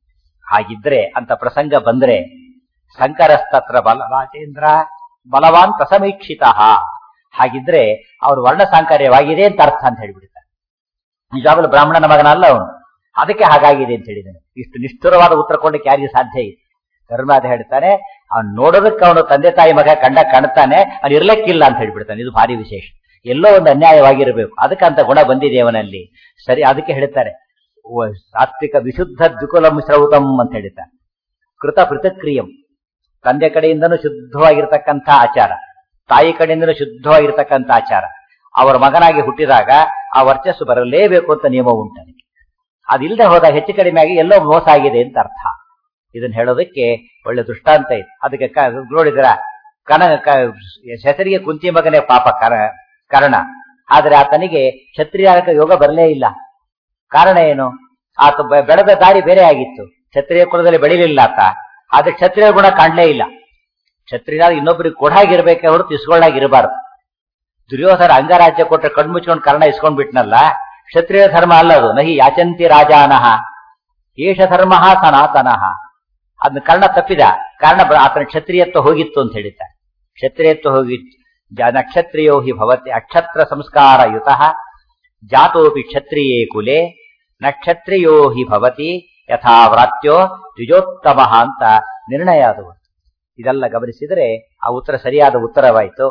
ಹಾಗಿದ್ರೆ ಅಂತ ಪ್ರಸಂಗ ಬಂದ್ರೆ ಸಂಕರಸ್ತತ್ರ ಬಲರಾಜೇಂದ್ರ ಬಲವಾನ್ ಪ್ರಸಮೀಕ್ಷಿತ ಹಾಗಿದ್ರೆ ಅವ್ರ ವರ್ಣ ಸಾಂಕರ್ಯವಾಗಿದೆ ಅಂತ ಅರ್ಥ ಅಂತ ಹೇಳಿಬಿಡ್ತಾರೆ ನಿಜವಾಗಲೂ ಬ್ರಾಹ್ಮಣನ ಮಗನಲ್ಲ ಅವನು ಅದಕ್ಕೆ ಹಾಗಾಗಿದೆ ಅಂತ ಹೇಳಿದ್ದಾನೆ ಇಷ್ಟು ನಿಷ್ಠುರವಾದ ಉತ್ತರ ಕೊಡಲಿಕ್ಕೆ ಯಾರಿಗೆ ಸಾಧ್ಯ ಇದೆ ಧರ್ಮರಾಜ ಹೇಳ್ತಾನೆ ಅವ್ನು ನೋಡೋದಕ್ಕೆ ಅವನು ತಂದೆ ತಾಯಿ ಮಗ ಕಂಡ ಕಾಣ್ತಾನೆ ಅವ್ನು ಇರ್ಲಿಕ್ಕಿಲ್ಲ ಅಂತ ಹೇಳ್ಬಿಡ್ತಾನೆ ಇದು ಭಾರಿ ವಿಶೇಷ ಎಲ್ಲೋ ಒಂದು ಅನ್ಯಾಯವಾಗಿರಬೇಕು ಅದಕ್ಕೆ ಅಂತ ಗುಣ ಬಂದಿದೆ ಅವನಲ್ಲಿ ಸರಿ ಅದಕ್ಕೆ ಹೇಳ್ತಾರೆ ವ- ಸಾತ್ವಿಕ ವಿಶುದ್ಧ ದ್ವಿಕುಲಂ ಶ್ರೌತಂ ಅಂತ ಹೇಳ್ತಾರೆ ಕೃತ ಪೃಥಕ್ರಿಯಂ ತಂದೆ ಕಡೆಯಿಂದನೂ ಶುದ್ಧವಾಗಿರ್ತಕ್ಕಂಥ ಆಚಾರ ತಾಯಿ ಕಡೆಯಿಂದನೂ ಶುದ್ಧವಾಗಿರ್ತಕ್ಕಂಥ ಆಚಾರ ಅವರ ಮಗನಾಗಿ ಹುಟ್ಟಿದಾಗ ಆ ವರ್ಚಸ್ಸು ಬರಲೇಬೇಕು ಅಂತ ನಿಯಮ ಉಂಟು ಅದಿಲ್ಲದೆ ಹೋದಾಗ ಹೆಚ್ಚು ಕಡಿಮೆ ಆಗಿ ಎಲ್ಲೋ ಮೋಸ ಆಗಿದೆ ಅಂತ ಅರ್ಥ ಇದನ್ನ ಹೇಳೋದಕ್ಕೆ ಒಳ್ಳೆ ದೃಷ್ಟಾಂತ ಇದೆ ಅದಕ್ಕೆ ಕ- ನೋಡಿದ್ರ ಕನ ಕ- ಹೆಸರಿಗೆ ಕುಂತಿ ಮಗನೇ ಪಾಪ ಕರ ಕರ್ಣ ಆದ್ರೆ ಆತನಿಗೆ ಕ್ಷತ್ರಿಯಾಗಕ ಯೋಗ ಬರಲೇ ಇಲ್ಲ ಕಾರಣ ಏನು ಆತ ಬೆ- ಬೆಳೆದ ದಾರಿ ಬೇರೆ ಆಗಿತ್ತು ಕ್ಷತ್ರಿಯ ಕುಲದಲ್ಲಿ ಬೆಳಿಲಿಲ್ಲ ಆತ ಆದ್ರೆ ಕ್ಷತ್ರಿಯ ಗುಣ ಕಾಣ್ಲೇ ಇಲ್ಲ ಕ್ಷತ್ರಿಯ ಇನ್ನೊಬ್ಬರಿಗೆ ಕೊಡಾಗಿರ್ಬೇಕೆ ಹೊರತು ಇಸ್ಕೊಳ್ಳಾಗಿರಬಾರ್ದು ದುರ್ಯೋಧನ ಅಂಗರಾಜ್ಯ ಕೊಟ್ಟರೆ ಕಣ್ಮುಚ್ಕೊಂಡು ಕರ್ಣ ಇಸ್ಕೊಂಡ್ಬಿಟ್ನಲ್ಲ ಕ್ಷತ್ರಿಯ ಧರ್ಮ ಅಲ್ಲ ಅದು ನಹಿ ಯಾಚಂತಿ ರಾಜಾನಹ ಏಷ ಧರ್ಮ ಸನಾತನಃ ಅದನ್ನ ಕರ್ಣ ತಪ್ಪಿದ ಕಾರಣ ಬ- ಆತನ ಕ್ಷತ್ರಿಯತ್ವ ಹೋಗಿತ್ತು ಅಂತ ಹೇಳಿದ್ದ ಕ್ಷತ್ರಿಯತ್ವ ಹೋಗಿ ಜ- ನಕ್ಷತ್ರಿಯೋ ಹಿ ಭವತಿ ಅಕ್ಷತ್ರ ಸಂಸ್ಕಾರ ಯುತಃ ಜಾತೋಪಿ ಕ್ಷತ್ರಿಯೇ ಕುಲೆ ನಕ್ಷತ್ರಿಯೋ ಹಿ ಭವತಿ ಯಥಾ ವ್ರಾತ್ಯೋ ದ್ವಿಜೋತ್ತಮ ಅಂತ ನಿರ್ಣಯ ಅದು ಇದೆಲ್ಲ ಗಮನಿಸಿದರೆ ಆ ಉತ್ತರ ಸರಿಯಾದ ಉತ್ತರವಾಯಿತು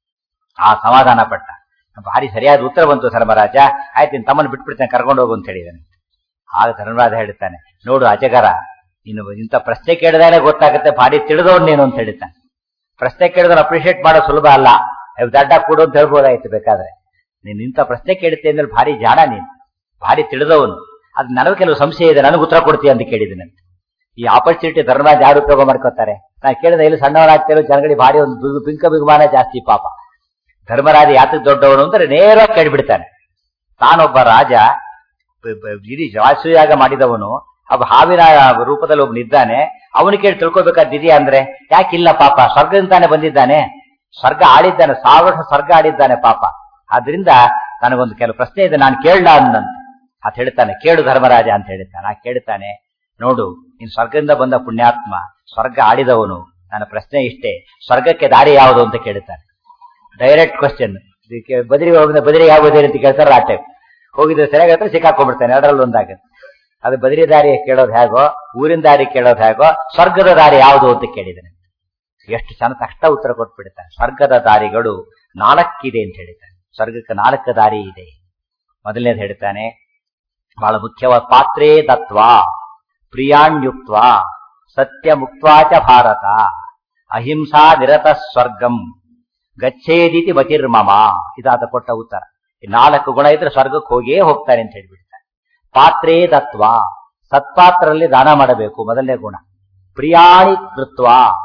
ಆ ಸಮಾಧಾನ ಪಟ್ಟ ಭಾರಿ ಸರಿಯಾದ ಉತ್ತರ ಬಂತು ಧರ್ಮರಾಜ ಆಯ್ತು ನಿನ್ ತಮ್ಮನ್ನು ಬಿಟ್ಬಿಡ್ತೇನೆ ಕರ್ಕೊಂಡು ಹೋಗು ಅಂತ ಹೇಳಿದ್ದಾನೆ ಆಗ ಧರ್ಮರಾಜ ಹೇಳ್ತಾನೆ ನೋಡು ಅಜಗರ ನೀನು ಇಂಥ ಪ್ರಶ್ನೆ ಕೇಳಿದಾಗಲೇ ಗೊತ್ತಾಗುತ್ತೆ ಭಾರಿ ತಿಳಿದವನು ನೀನು ಅಂತ ಹೇಳ್ತಾನೆ ಪ್ರಶ್ನೆ ಕೇಳಿದ್ರೆ ಅಪ್ರಿಷಿಯೇಟ್ ಮಾಡೋ ಸುಲಭ ಅಲ್ಲ ಅಯ್ಯೋ ದಡ್ಡ ಕೊಡು ಅಂತ ಹೇಳ್ಬೋದಾಯ್ತು ಬೇಕಾದ್ರೆ ನೀನು ಇಂಥ ಪ್ರಶ್ನೆ ಕೇಳುತ್ತೆ ಅಂದ್ರೆ ಭಾರಿ ಜಾಣ ನೀನು ಭಾರಿ ತಿಳಿದವನು ಅದು ನನಗೂ ಕೆಲವು ಸಂಶಯ ಇದೆ ನನಗೆ ಉತ್ತರ ಕೊಡ್ತೀಯ ಅಂತ ಕೇಳಿದ್ದೀನಿ ಈ ಆಪರ್ಚುನಿಟಿ ಧರ್ಮರಾಜ ಯಾರು ಉಪಯೋಗ ಮಾಡ್ಕೋತಾರೆ ನಾನು ಕೇಳಿದ ಇಲ್ಲಿ ಸಣ್ಣವರಾಗ್ತಿರೋ ಜನಗಳಿಗೆ ಭಾರಿ ಒಂದು ಬಿಗು- ಬಿಂಕ ಬಿಗುಮಾನ ಜಾಸ್ತಿ ಪಾಪ ಧರ್ಮರಾಜ ಯಾತಕ್ಕೆ ದೊಡ್ಡವನು ಅಂದ್ರೆ ನೇರವಾಗಿ ಕೇಳಿಬಿಡ್ತಾನೆ ತಾನೊಬ್ಬ ರಾಜ ಬ- ಬ- ಇಡೀ ರಾಜಸೂಯಾಗ ಮಾಡಿದವನು ಒಬ್ಬ ಹಾವಿನ ರೂಪದಲ್ಲಿ ಒಬ್ಬನಿದ್ದಾನೆ ಅವನು ಕೇಳಿ ತಿಳ್ಕೊಬೇಕಾದಿದೆಯಾ ಅಂದ್ರೆ ಯಾಕಿಲ್ಲ ಪಾಪ ಸ್ವರ್ಗದಿಂದ ತಾನೇ ಬಂದಿದ್ದಾನೆ ಸ್ವರ್ಗ ಆಳಿದ್ದಾನೆ ಸಾವಿರ ವರ್ಷ ಸ್ವರ್ಗ ಆಡಿದ್ದಾನೆ ಪಾಪ ಆದ್ರಿಂದ ನನಗೊಂದು ಕೆಲವು ಪ್ರಶ್ನೆ ಇದೆ ನಾನು ಕೇಳಲ್ಲ ಅನ್ನಂತೆ ಅಂತ ಹೇಳ್ತಾನೆ ಕೇಳು ಧರ್ಮರಾಜ ಅಂತ ಹೇಳ್ತಾನೆ ಆ ಕೇಳ್ತಾನೆ ನೋಡು ನೀನ್ ಸ್ವರ್ಗದಿಂದ ಬಂದ ಪುಣ್ಯಾತ್ಮ ಸ್ವರ್ಗ ಆಡಿದವನು ನನ್ನ ಪ್ರಶ್ನೆ ಇಷ್ಟೇ ಸ್ವರ್ಗಕ್ಕೆ ದಾರಿ ಯಾವುದು ಅಂತ ಕೇಳ್ತಾನೆ ಡೈರೆಕ್ಟ್ ಕ್ವಶನ್ ಬದರಿಗೆ ಹೋಗಿದ ಬದರಿಗೆ ಆಗೋದೇ ಅಂತ ಕೇಳ್ತಾರಲ್ಲ ಆ ಟೈಪ್ ಹೋಗಿದ್ರೆ ಸರಿಯಾಗತ್ತೆ ಸಿಕ್ಕಾಕೊಂಡ್ಬಿಡ್ತಾನೆ ಎರಡರಲ್ಲಿ ಒಂದಾಗುತ್ತೆ ಅದು ಬದರಿ ದಾರಿ ಕೇಳೋದು ಹೇಗೋ ಊರಿನ ದಾರಿ ಕೇಳೋದು ಹೇಗೋ ಸ್ವರ್ಗದ ದಾರಿ ಯಾವುದು ಅಂತ ಕೇಳಿದ್ದಾನೆ ಎಷ್ಟು ಚೆನ್ನ ತಕ್ಷಣ ಉತ್ತರ ಕೊಟ್ಬಿಡ್ತಾನೆ ಸ್ವರ್ಗದ ದಾರಿಗಳು ನಾಲ್ಕಿದೆ ಅಂತ ಹೇಳಿದ್ದಾನೆ ಸ್ವರ್ಗಕ್ಕೆ ನಾಲ್ಕು ದಾರಿ ಇದೆ ಮೊದಲನೇದು ಹೇಳ್ತಾನೆ ಬಹಳ ಮುಖ್ಯವಾದ ಪಾತ್ರೇ ದತ್ವ ಪ್ರಿಯಾಣ್ಯುಕ್ತ ಸತ್ಯ ಮುಕ್ವಾಚ ಭಾರತ ಅಹಿಂಸಾ ನಿರತ ಸ್ವರ್ಗಂ ಗಚ್ಚೇದಿತಿ ಮತಿರ್ಮಮ ಇದಾದ ಕೊಟ್ಟ ಉತ್ತರ ಈ ನಾಲ್ಕು ಗುಣ ಇದ್ರೆ ಸ್ವರ್ಗಕ್ಕೆ ಹೋಗಿಯೇ ಹೋಗ್ತಾರೆ ಅಂತ ಹೇಳ್ಬಿಡ್ತಾರೆ ಪಾತ್ರೇ ದತ್ವ ಸತ್ಪಾತ್ರರಲ್ಲಿ ದಾನ ಮಾಡಬೇಕು ಮೊದಲನೇ ಗುಣ ಪ್ರಿಯಾಣಿ ಕೃತ್ವ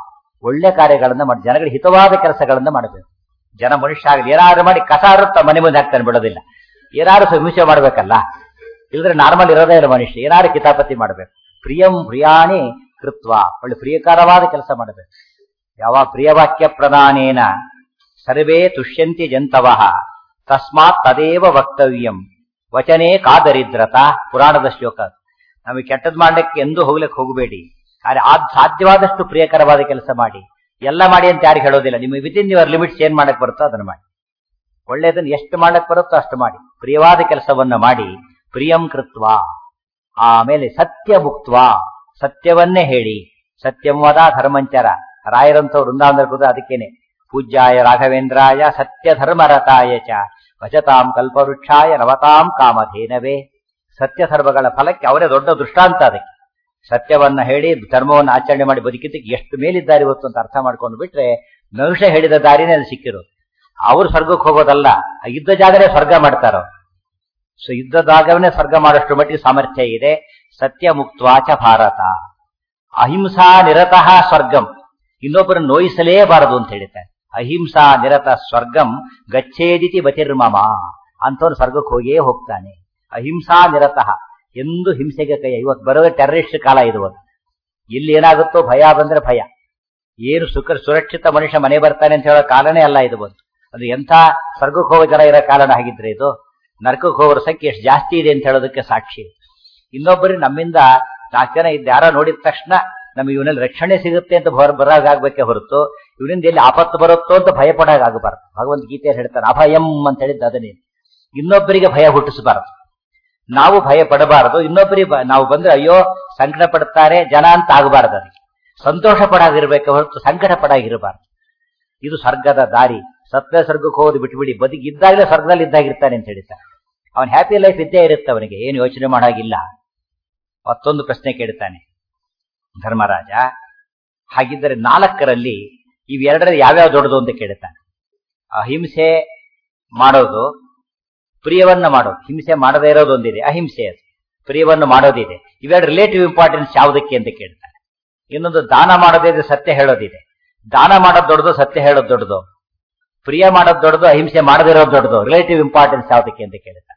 ಒಳ್ಳೆ ಕಾರ್ಯಗಳನ್ನ ಮಾಡಿ ಜನಗಳಿಗೆ ಹಿತವಾದ ಕೆಲಸಗಳನ್ನ ಮಾಡಬೇಕು ಜನ ಮನುಷ್ಯ ಆಗಲಿ ಏನಾದ್ರು ಮಾಡಿ ಕಸ ಹರುತ್ತ ಮನೆ ಮುಂದೆ ಹಾಕ್ತಾನೆ ಬಿಡೋದಿಲ್ಲ ಏನಾದ್ರು ಹಿಂಸೆ ಮಾಡ್ಬೇಕಲ್ಲ ಇಲ್ಲದ್ರೆ ನಾರ್ಮಲ್ ಇರೋದೇ ಇಲ್ಲ ಮನುಷ್ಯ ಏನಾದ್ರು ಕಿತಾಪತಿ ಮಾಡಬೇಕು ಪ್ರಿಯಂ ಪ್ರಿಯಾಣಿ ಕೃತ್ವ ಒಳ್ಳೆ ಪ್ರಿಯಕರವಾದ ಕೆಲಸ ಮಾಡಬೇಕು ಯಾವ ಪ್ರಿಯವಾಕ್ಯ ಪ್ರದಾನೇನ ಸರ್ವೇ ತುಷ್ಯಂತಿ ಜಂತವಃ ತಸ್ಮಾತ್ ತದೇವ ವಕ್ತವ್ಯಂ ವಚನೇ ಕಾದರಿದ್ರತ ಪುರಾಣದ ಶ್ಲೋಕ ನಮಗೆ ಕೆಟ್ಟದ್ ಮಾಡ್ಲಿಕ್ಕೆ ಎಂದೂ ಹೋಗ್ಲಿಕ್ಕೆ ಹೋಗಬೇಡಿ ಆದ್ರೆ ಆದ್ ಸಾಧ್ಯವಾದಷ್ಟು ಪ್ರಿಯಕರವಾದ ಕೆಲಸ ಮಾಡಿ ಎಲ್ಲ ಮಾಡಿ ಅಂತ ಯಾರು ಹೇಳೋದಿಲ್ಲ ನಿಮಗೆ ವಿದಿನ್ ಯುವರ್ ಲಿಮಿಟ್ಸ್ ಏನ್ ಮಾಡಕ್ ಬರುತ್ತೋ ಅದನ್ನ ಮಾಡಿ ಒಳ್ಳೆಯದನ್ನ ಎಷ್ಟು ಮಾಡಕ್ ಬರುತ್ತೋ ಅಷ್ಟು ಮಾಡಿ ಪ್ರಿಯವಾದ ಕೆಲಸವನ್ನ ಮಾಡಿ ಪ್ರಿಯಂ ಕೃತ್ವ ಆಮೇಲೆ ಸತ್ಯ ಮುಕ್ತ್ವ ಸತ್ಯವನ್ನೇ ಹೇಳಿ ಸತ್ಯಂ ವದ ಧರ್ಮಂಚರ ರಾಯರಂತ ವೃಂದಾವನ ಕೂತ ಅದಕ್ಕೇನೆ ಪೂಜ್ಯಾಯ ರಾಘವೇಂದ್ರಾಯ ಸತ್ಯ ಧರ್ಮರತಾಯ ಚ ಭಜತಾಂ ಕಲ್ಪವೃಕ್ಷಾಯ ನವತಾಂ ಕಾಮಧೇನವೇ ಸತ್ಯ ಧರ್ಮಗಳ ಫಲಕ್ಕೆ ಅವರೇ ದೊಡ್ಡ ದೃಷ್ಟಾಂತ ಅದಕ್ಕೆ ಸತ್ಯವನ್ನ ಹೇಳಿ ಧರ್ಮವನ್ನು ಆಚರಣೆ ಮಾಡಿ ಬದುಕಿದ್ದಕ್ಕೆ ಎಷ್ಟು ಮೇಲಿದ್ದಾರೆ ಇವತ್ತು ಅಂತ ಅರ್ಥ ಮಾಡ್ಕೊಂಡು ಬಿಟ್ರೆ ಮನುಷ್ಯ ಹೇಳಿದ ದಾರಿನೇ ಅದು ಸಿಕ್ಕಿರೋದು ಅವ್ರು ಸ್ವರ್ಗಕ್ಕೆ ಹೋಗೋದಲ್ಲ ಆ ಇದ್ದ ಜಾಗನೇ ಸ್ವರ್ಗ ಮಾಡ್ತಾರ ಸೊ ಇದ್ದ ಜಾಗವನ್ನೇ ಸ್ವರ್ಗ ಮಾಡೋಷ್ಟು ಮಟ್ಟಿಗೆ ಸಾಮರ್ಥ್ಯ ಇದೆ ಸತ್ಯ ಮುಕ್ತ್ವಾಚ ಭಾರತ ಅಹಿಂಸಾ ನಿರತಃ ಸ್ವರ್ಗಂ ಇನ್ನೊಬ್ಬರನ್ನು ನೋಯಿಸಲೇಬಾರದು ಅಂತ ಹೇಳಿದ್ದಾರೆ ಅಹಿಂಸಾ ನಿರತ ಸ್ವರ್ಗಂ ಗಚ್ಚೇದಿತಿ ಬತಿರ್ಮಮ ಅಂತವ್ರು ಸ್ವರ್ಗಕ್ಕೆ ಹೋಗಿಯೇ ಹೋಗ್ತಾನೆ ಅಹಿಂಸಾ ನಿರತಃ ಎಂದು ಹಿಂಸೆಗೆ ಕೈ ಇವತ್ತು ಬರೋ ಟೆರರಿಸ್ಟ್ ಕಾಲ ಇದು ಒಂದು. ಇಲ್ಲಿ ಏನಾಗುತ್ತೋ ಭಯ ಬಂದ್ರೆ ಭಯ ಏನು ಸುಖ ಸುರಕ್ಷಿತ ಮನುಷ್ಯ ಮನೆ ಬರ್ತಾನೆ ಅಂತ ಹೇಳೋ ಕಾಲನೇ ಅಲ್ಲ ಇದು ಬಂತು ಅದು ಎಂಥ ಸ್ವರ್ಗಕ್ಕೆ ಹೋಗೋ ಜನ ಇರೋ ಕಾರಣ ಆಗಿದ್ರೆ ಇದು ನರಕಕ್ಕೆ ಹೋಗೋರ ಸಂಖ್ಯೆ ಎಷ್ಟು ಜಾಸ್ತಿ ಇದೆ ಅಂತ ಹೇಳೋದಕ್ಕೆ ಸಾಕ್ಷಿ ಇನ್ನೊಬ್ಬರಿಗೆ ನಮ್ಮಿಂದ ನಾಲ್ಕು ಜನ ಇದ್ದು ಯಾರೋ ನೋಡಿದ ತಕ್ಷಣ ನಮಗೆ ಇವನಲ್ಲಿ ರಕ್ಷಣೆ ಸಿಗುತ್ತೆ ಅಂತ ಹೊರ ಬರಾಗಬೇಕೆ ಹೊರತು ಇವನಿಂದ ಎಲ್ಲಿ ಆಪತ್ತು ಬರುತ್ತೋ ಅಂತ ಭಯ ಪಡೋದಾಗಬಾರ್ದು ಭಗವಂತ ಗೀತೆಯಲ್ಲಿ ಹೇಳ್ತಾನೆ ಅಭಯಂ ಅಂತ ಹೇಳಿದ್ದು ಅದನ್ನೇ ಇನ್ನೊಬ್ಬರಿಗೆ ಭಯ ಹುಟ್ಟಿಸಬಾರದು ನಾವು ಭಯ ಪಡಬಾರದು ಇನ್ನೊಬ್ಬರಿಗೆ ಬ- ನಾವು ಬಂದ್ರೆ ಅಯ್ಯೋ ಸಂಕಟ ಪಡ್ತಾರೆ ಜನ ಅಂತ ಆಗಬಾರದು ಅದಕ್ಕೆ ಸಂತೋಷ ಪಡಾಗಿರ್ಬೇಕು ಹೊರತು ಸಂಕಟ ಪಡಾಗಿರಬಾರದು ಇದು ಸ್ವರ್ಗದ ದಾರಿ ಸತ್ವ ಸ್ವರ್ಗಕ್ಕೆ ಹೋದ್ ಬಿಟ್ಬಿಡಿ ಬದುಕಿದ್ದಾಗಲೇ ಸ್ವರ್ಗದಲ್ಲಿ ಇದ್ದಾಗಿರ್ತಾನೆ ಅಂತ ಹೇಳ್ತಾರೆ ಅವನ್ ಹ್ಯಾಪಿ ಲೈಫ್ ಇದ್ದೇ ಇರುತ್ತೆ ಅವನಿಗೆ ಏನು ಯೋಚನೆ ಮಾಡಾಗಿಲ್ಲ ಮತ್ತೊಂದು ಪ್ರಶ್ನೆ ಕೇಳ್ತಾನೆ ಧರ್ಮರಾಜ ಹಾಗಿದ್ದರೆ ನಾಲ್ಕರಲ್ಲಿ ಇವೆರಡರಲ್ಲಿ ಯಾವ್ಯಾವ ದೊಡ್ಡದು ಅಂತ ಕೇಳ್ತಾನೆ ಅಹಿಂಸೆ ಮಾಡೋದು ಪ್ರಿಯವನ್ನ ಮಾಡೋದು ಹಿಂಸೆ ಮಾಡದೇ ಇರೋದೊಂದಿದೆ ಅಹಿಂಸೆ ಅದು ಪ್ರಿಯವನ್ನು ಮಾಡೋದಿದೆ ಇವೆರಡು ರಿಲೇಟಿವ್ ಇಂಪಾರ್ಟೆನ್ಸ್ ಯಾವುದಕ್ಕೆ ಅಂತ ಕೇಳ್ತಾನೆ ಇನ್ನೊಂದು ದಾನ ಮಾಡೋದಿದೆ ಸತ್ಯ ಹೇಳೋದಿದೆ ದಾನ ಮಾಡೋದು ದೊಡ್ಡದು ಸತ್ಯ ಹೇಳೋದು ದೊಡ್ಡದು ಪ್ರಿಯ ಮಾಡೋದು ದೊಡ್ಡದು ಅಹಿಂಸೆ ಮಾಡದಿರೋದು ದೊಡ್ಡದು ರಿಲೇಟಿವ್ ಇಂಪಾರ್ಟೆನ್ಸ್ ಯಾವುದಕ್ಕೆ ಅಂತ ಕೇಳ್ತಾನೆ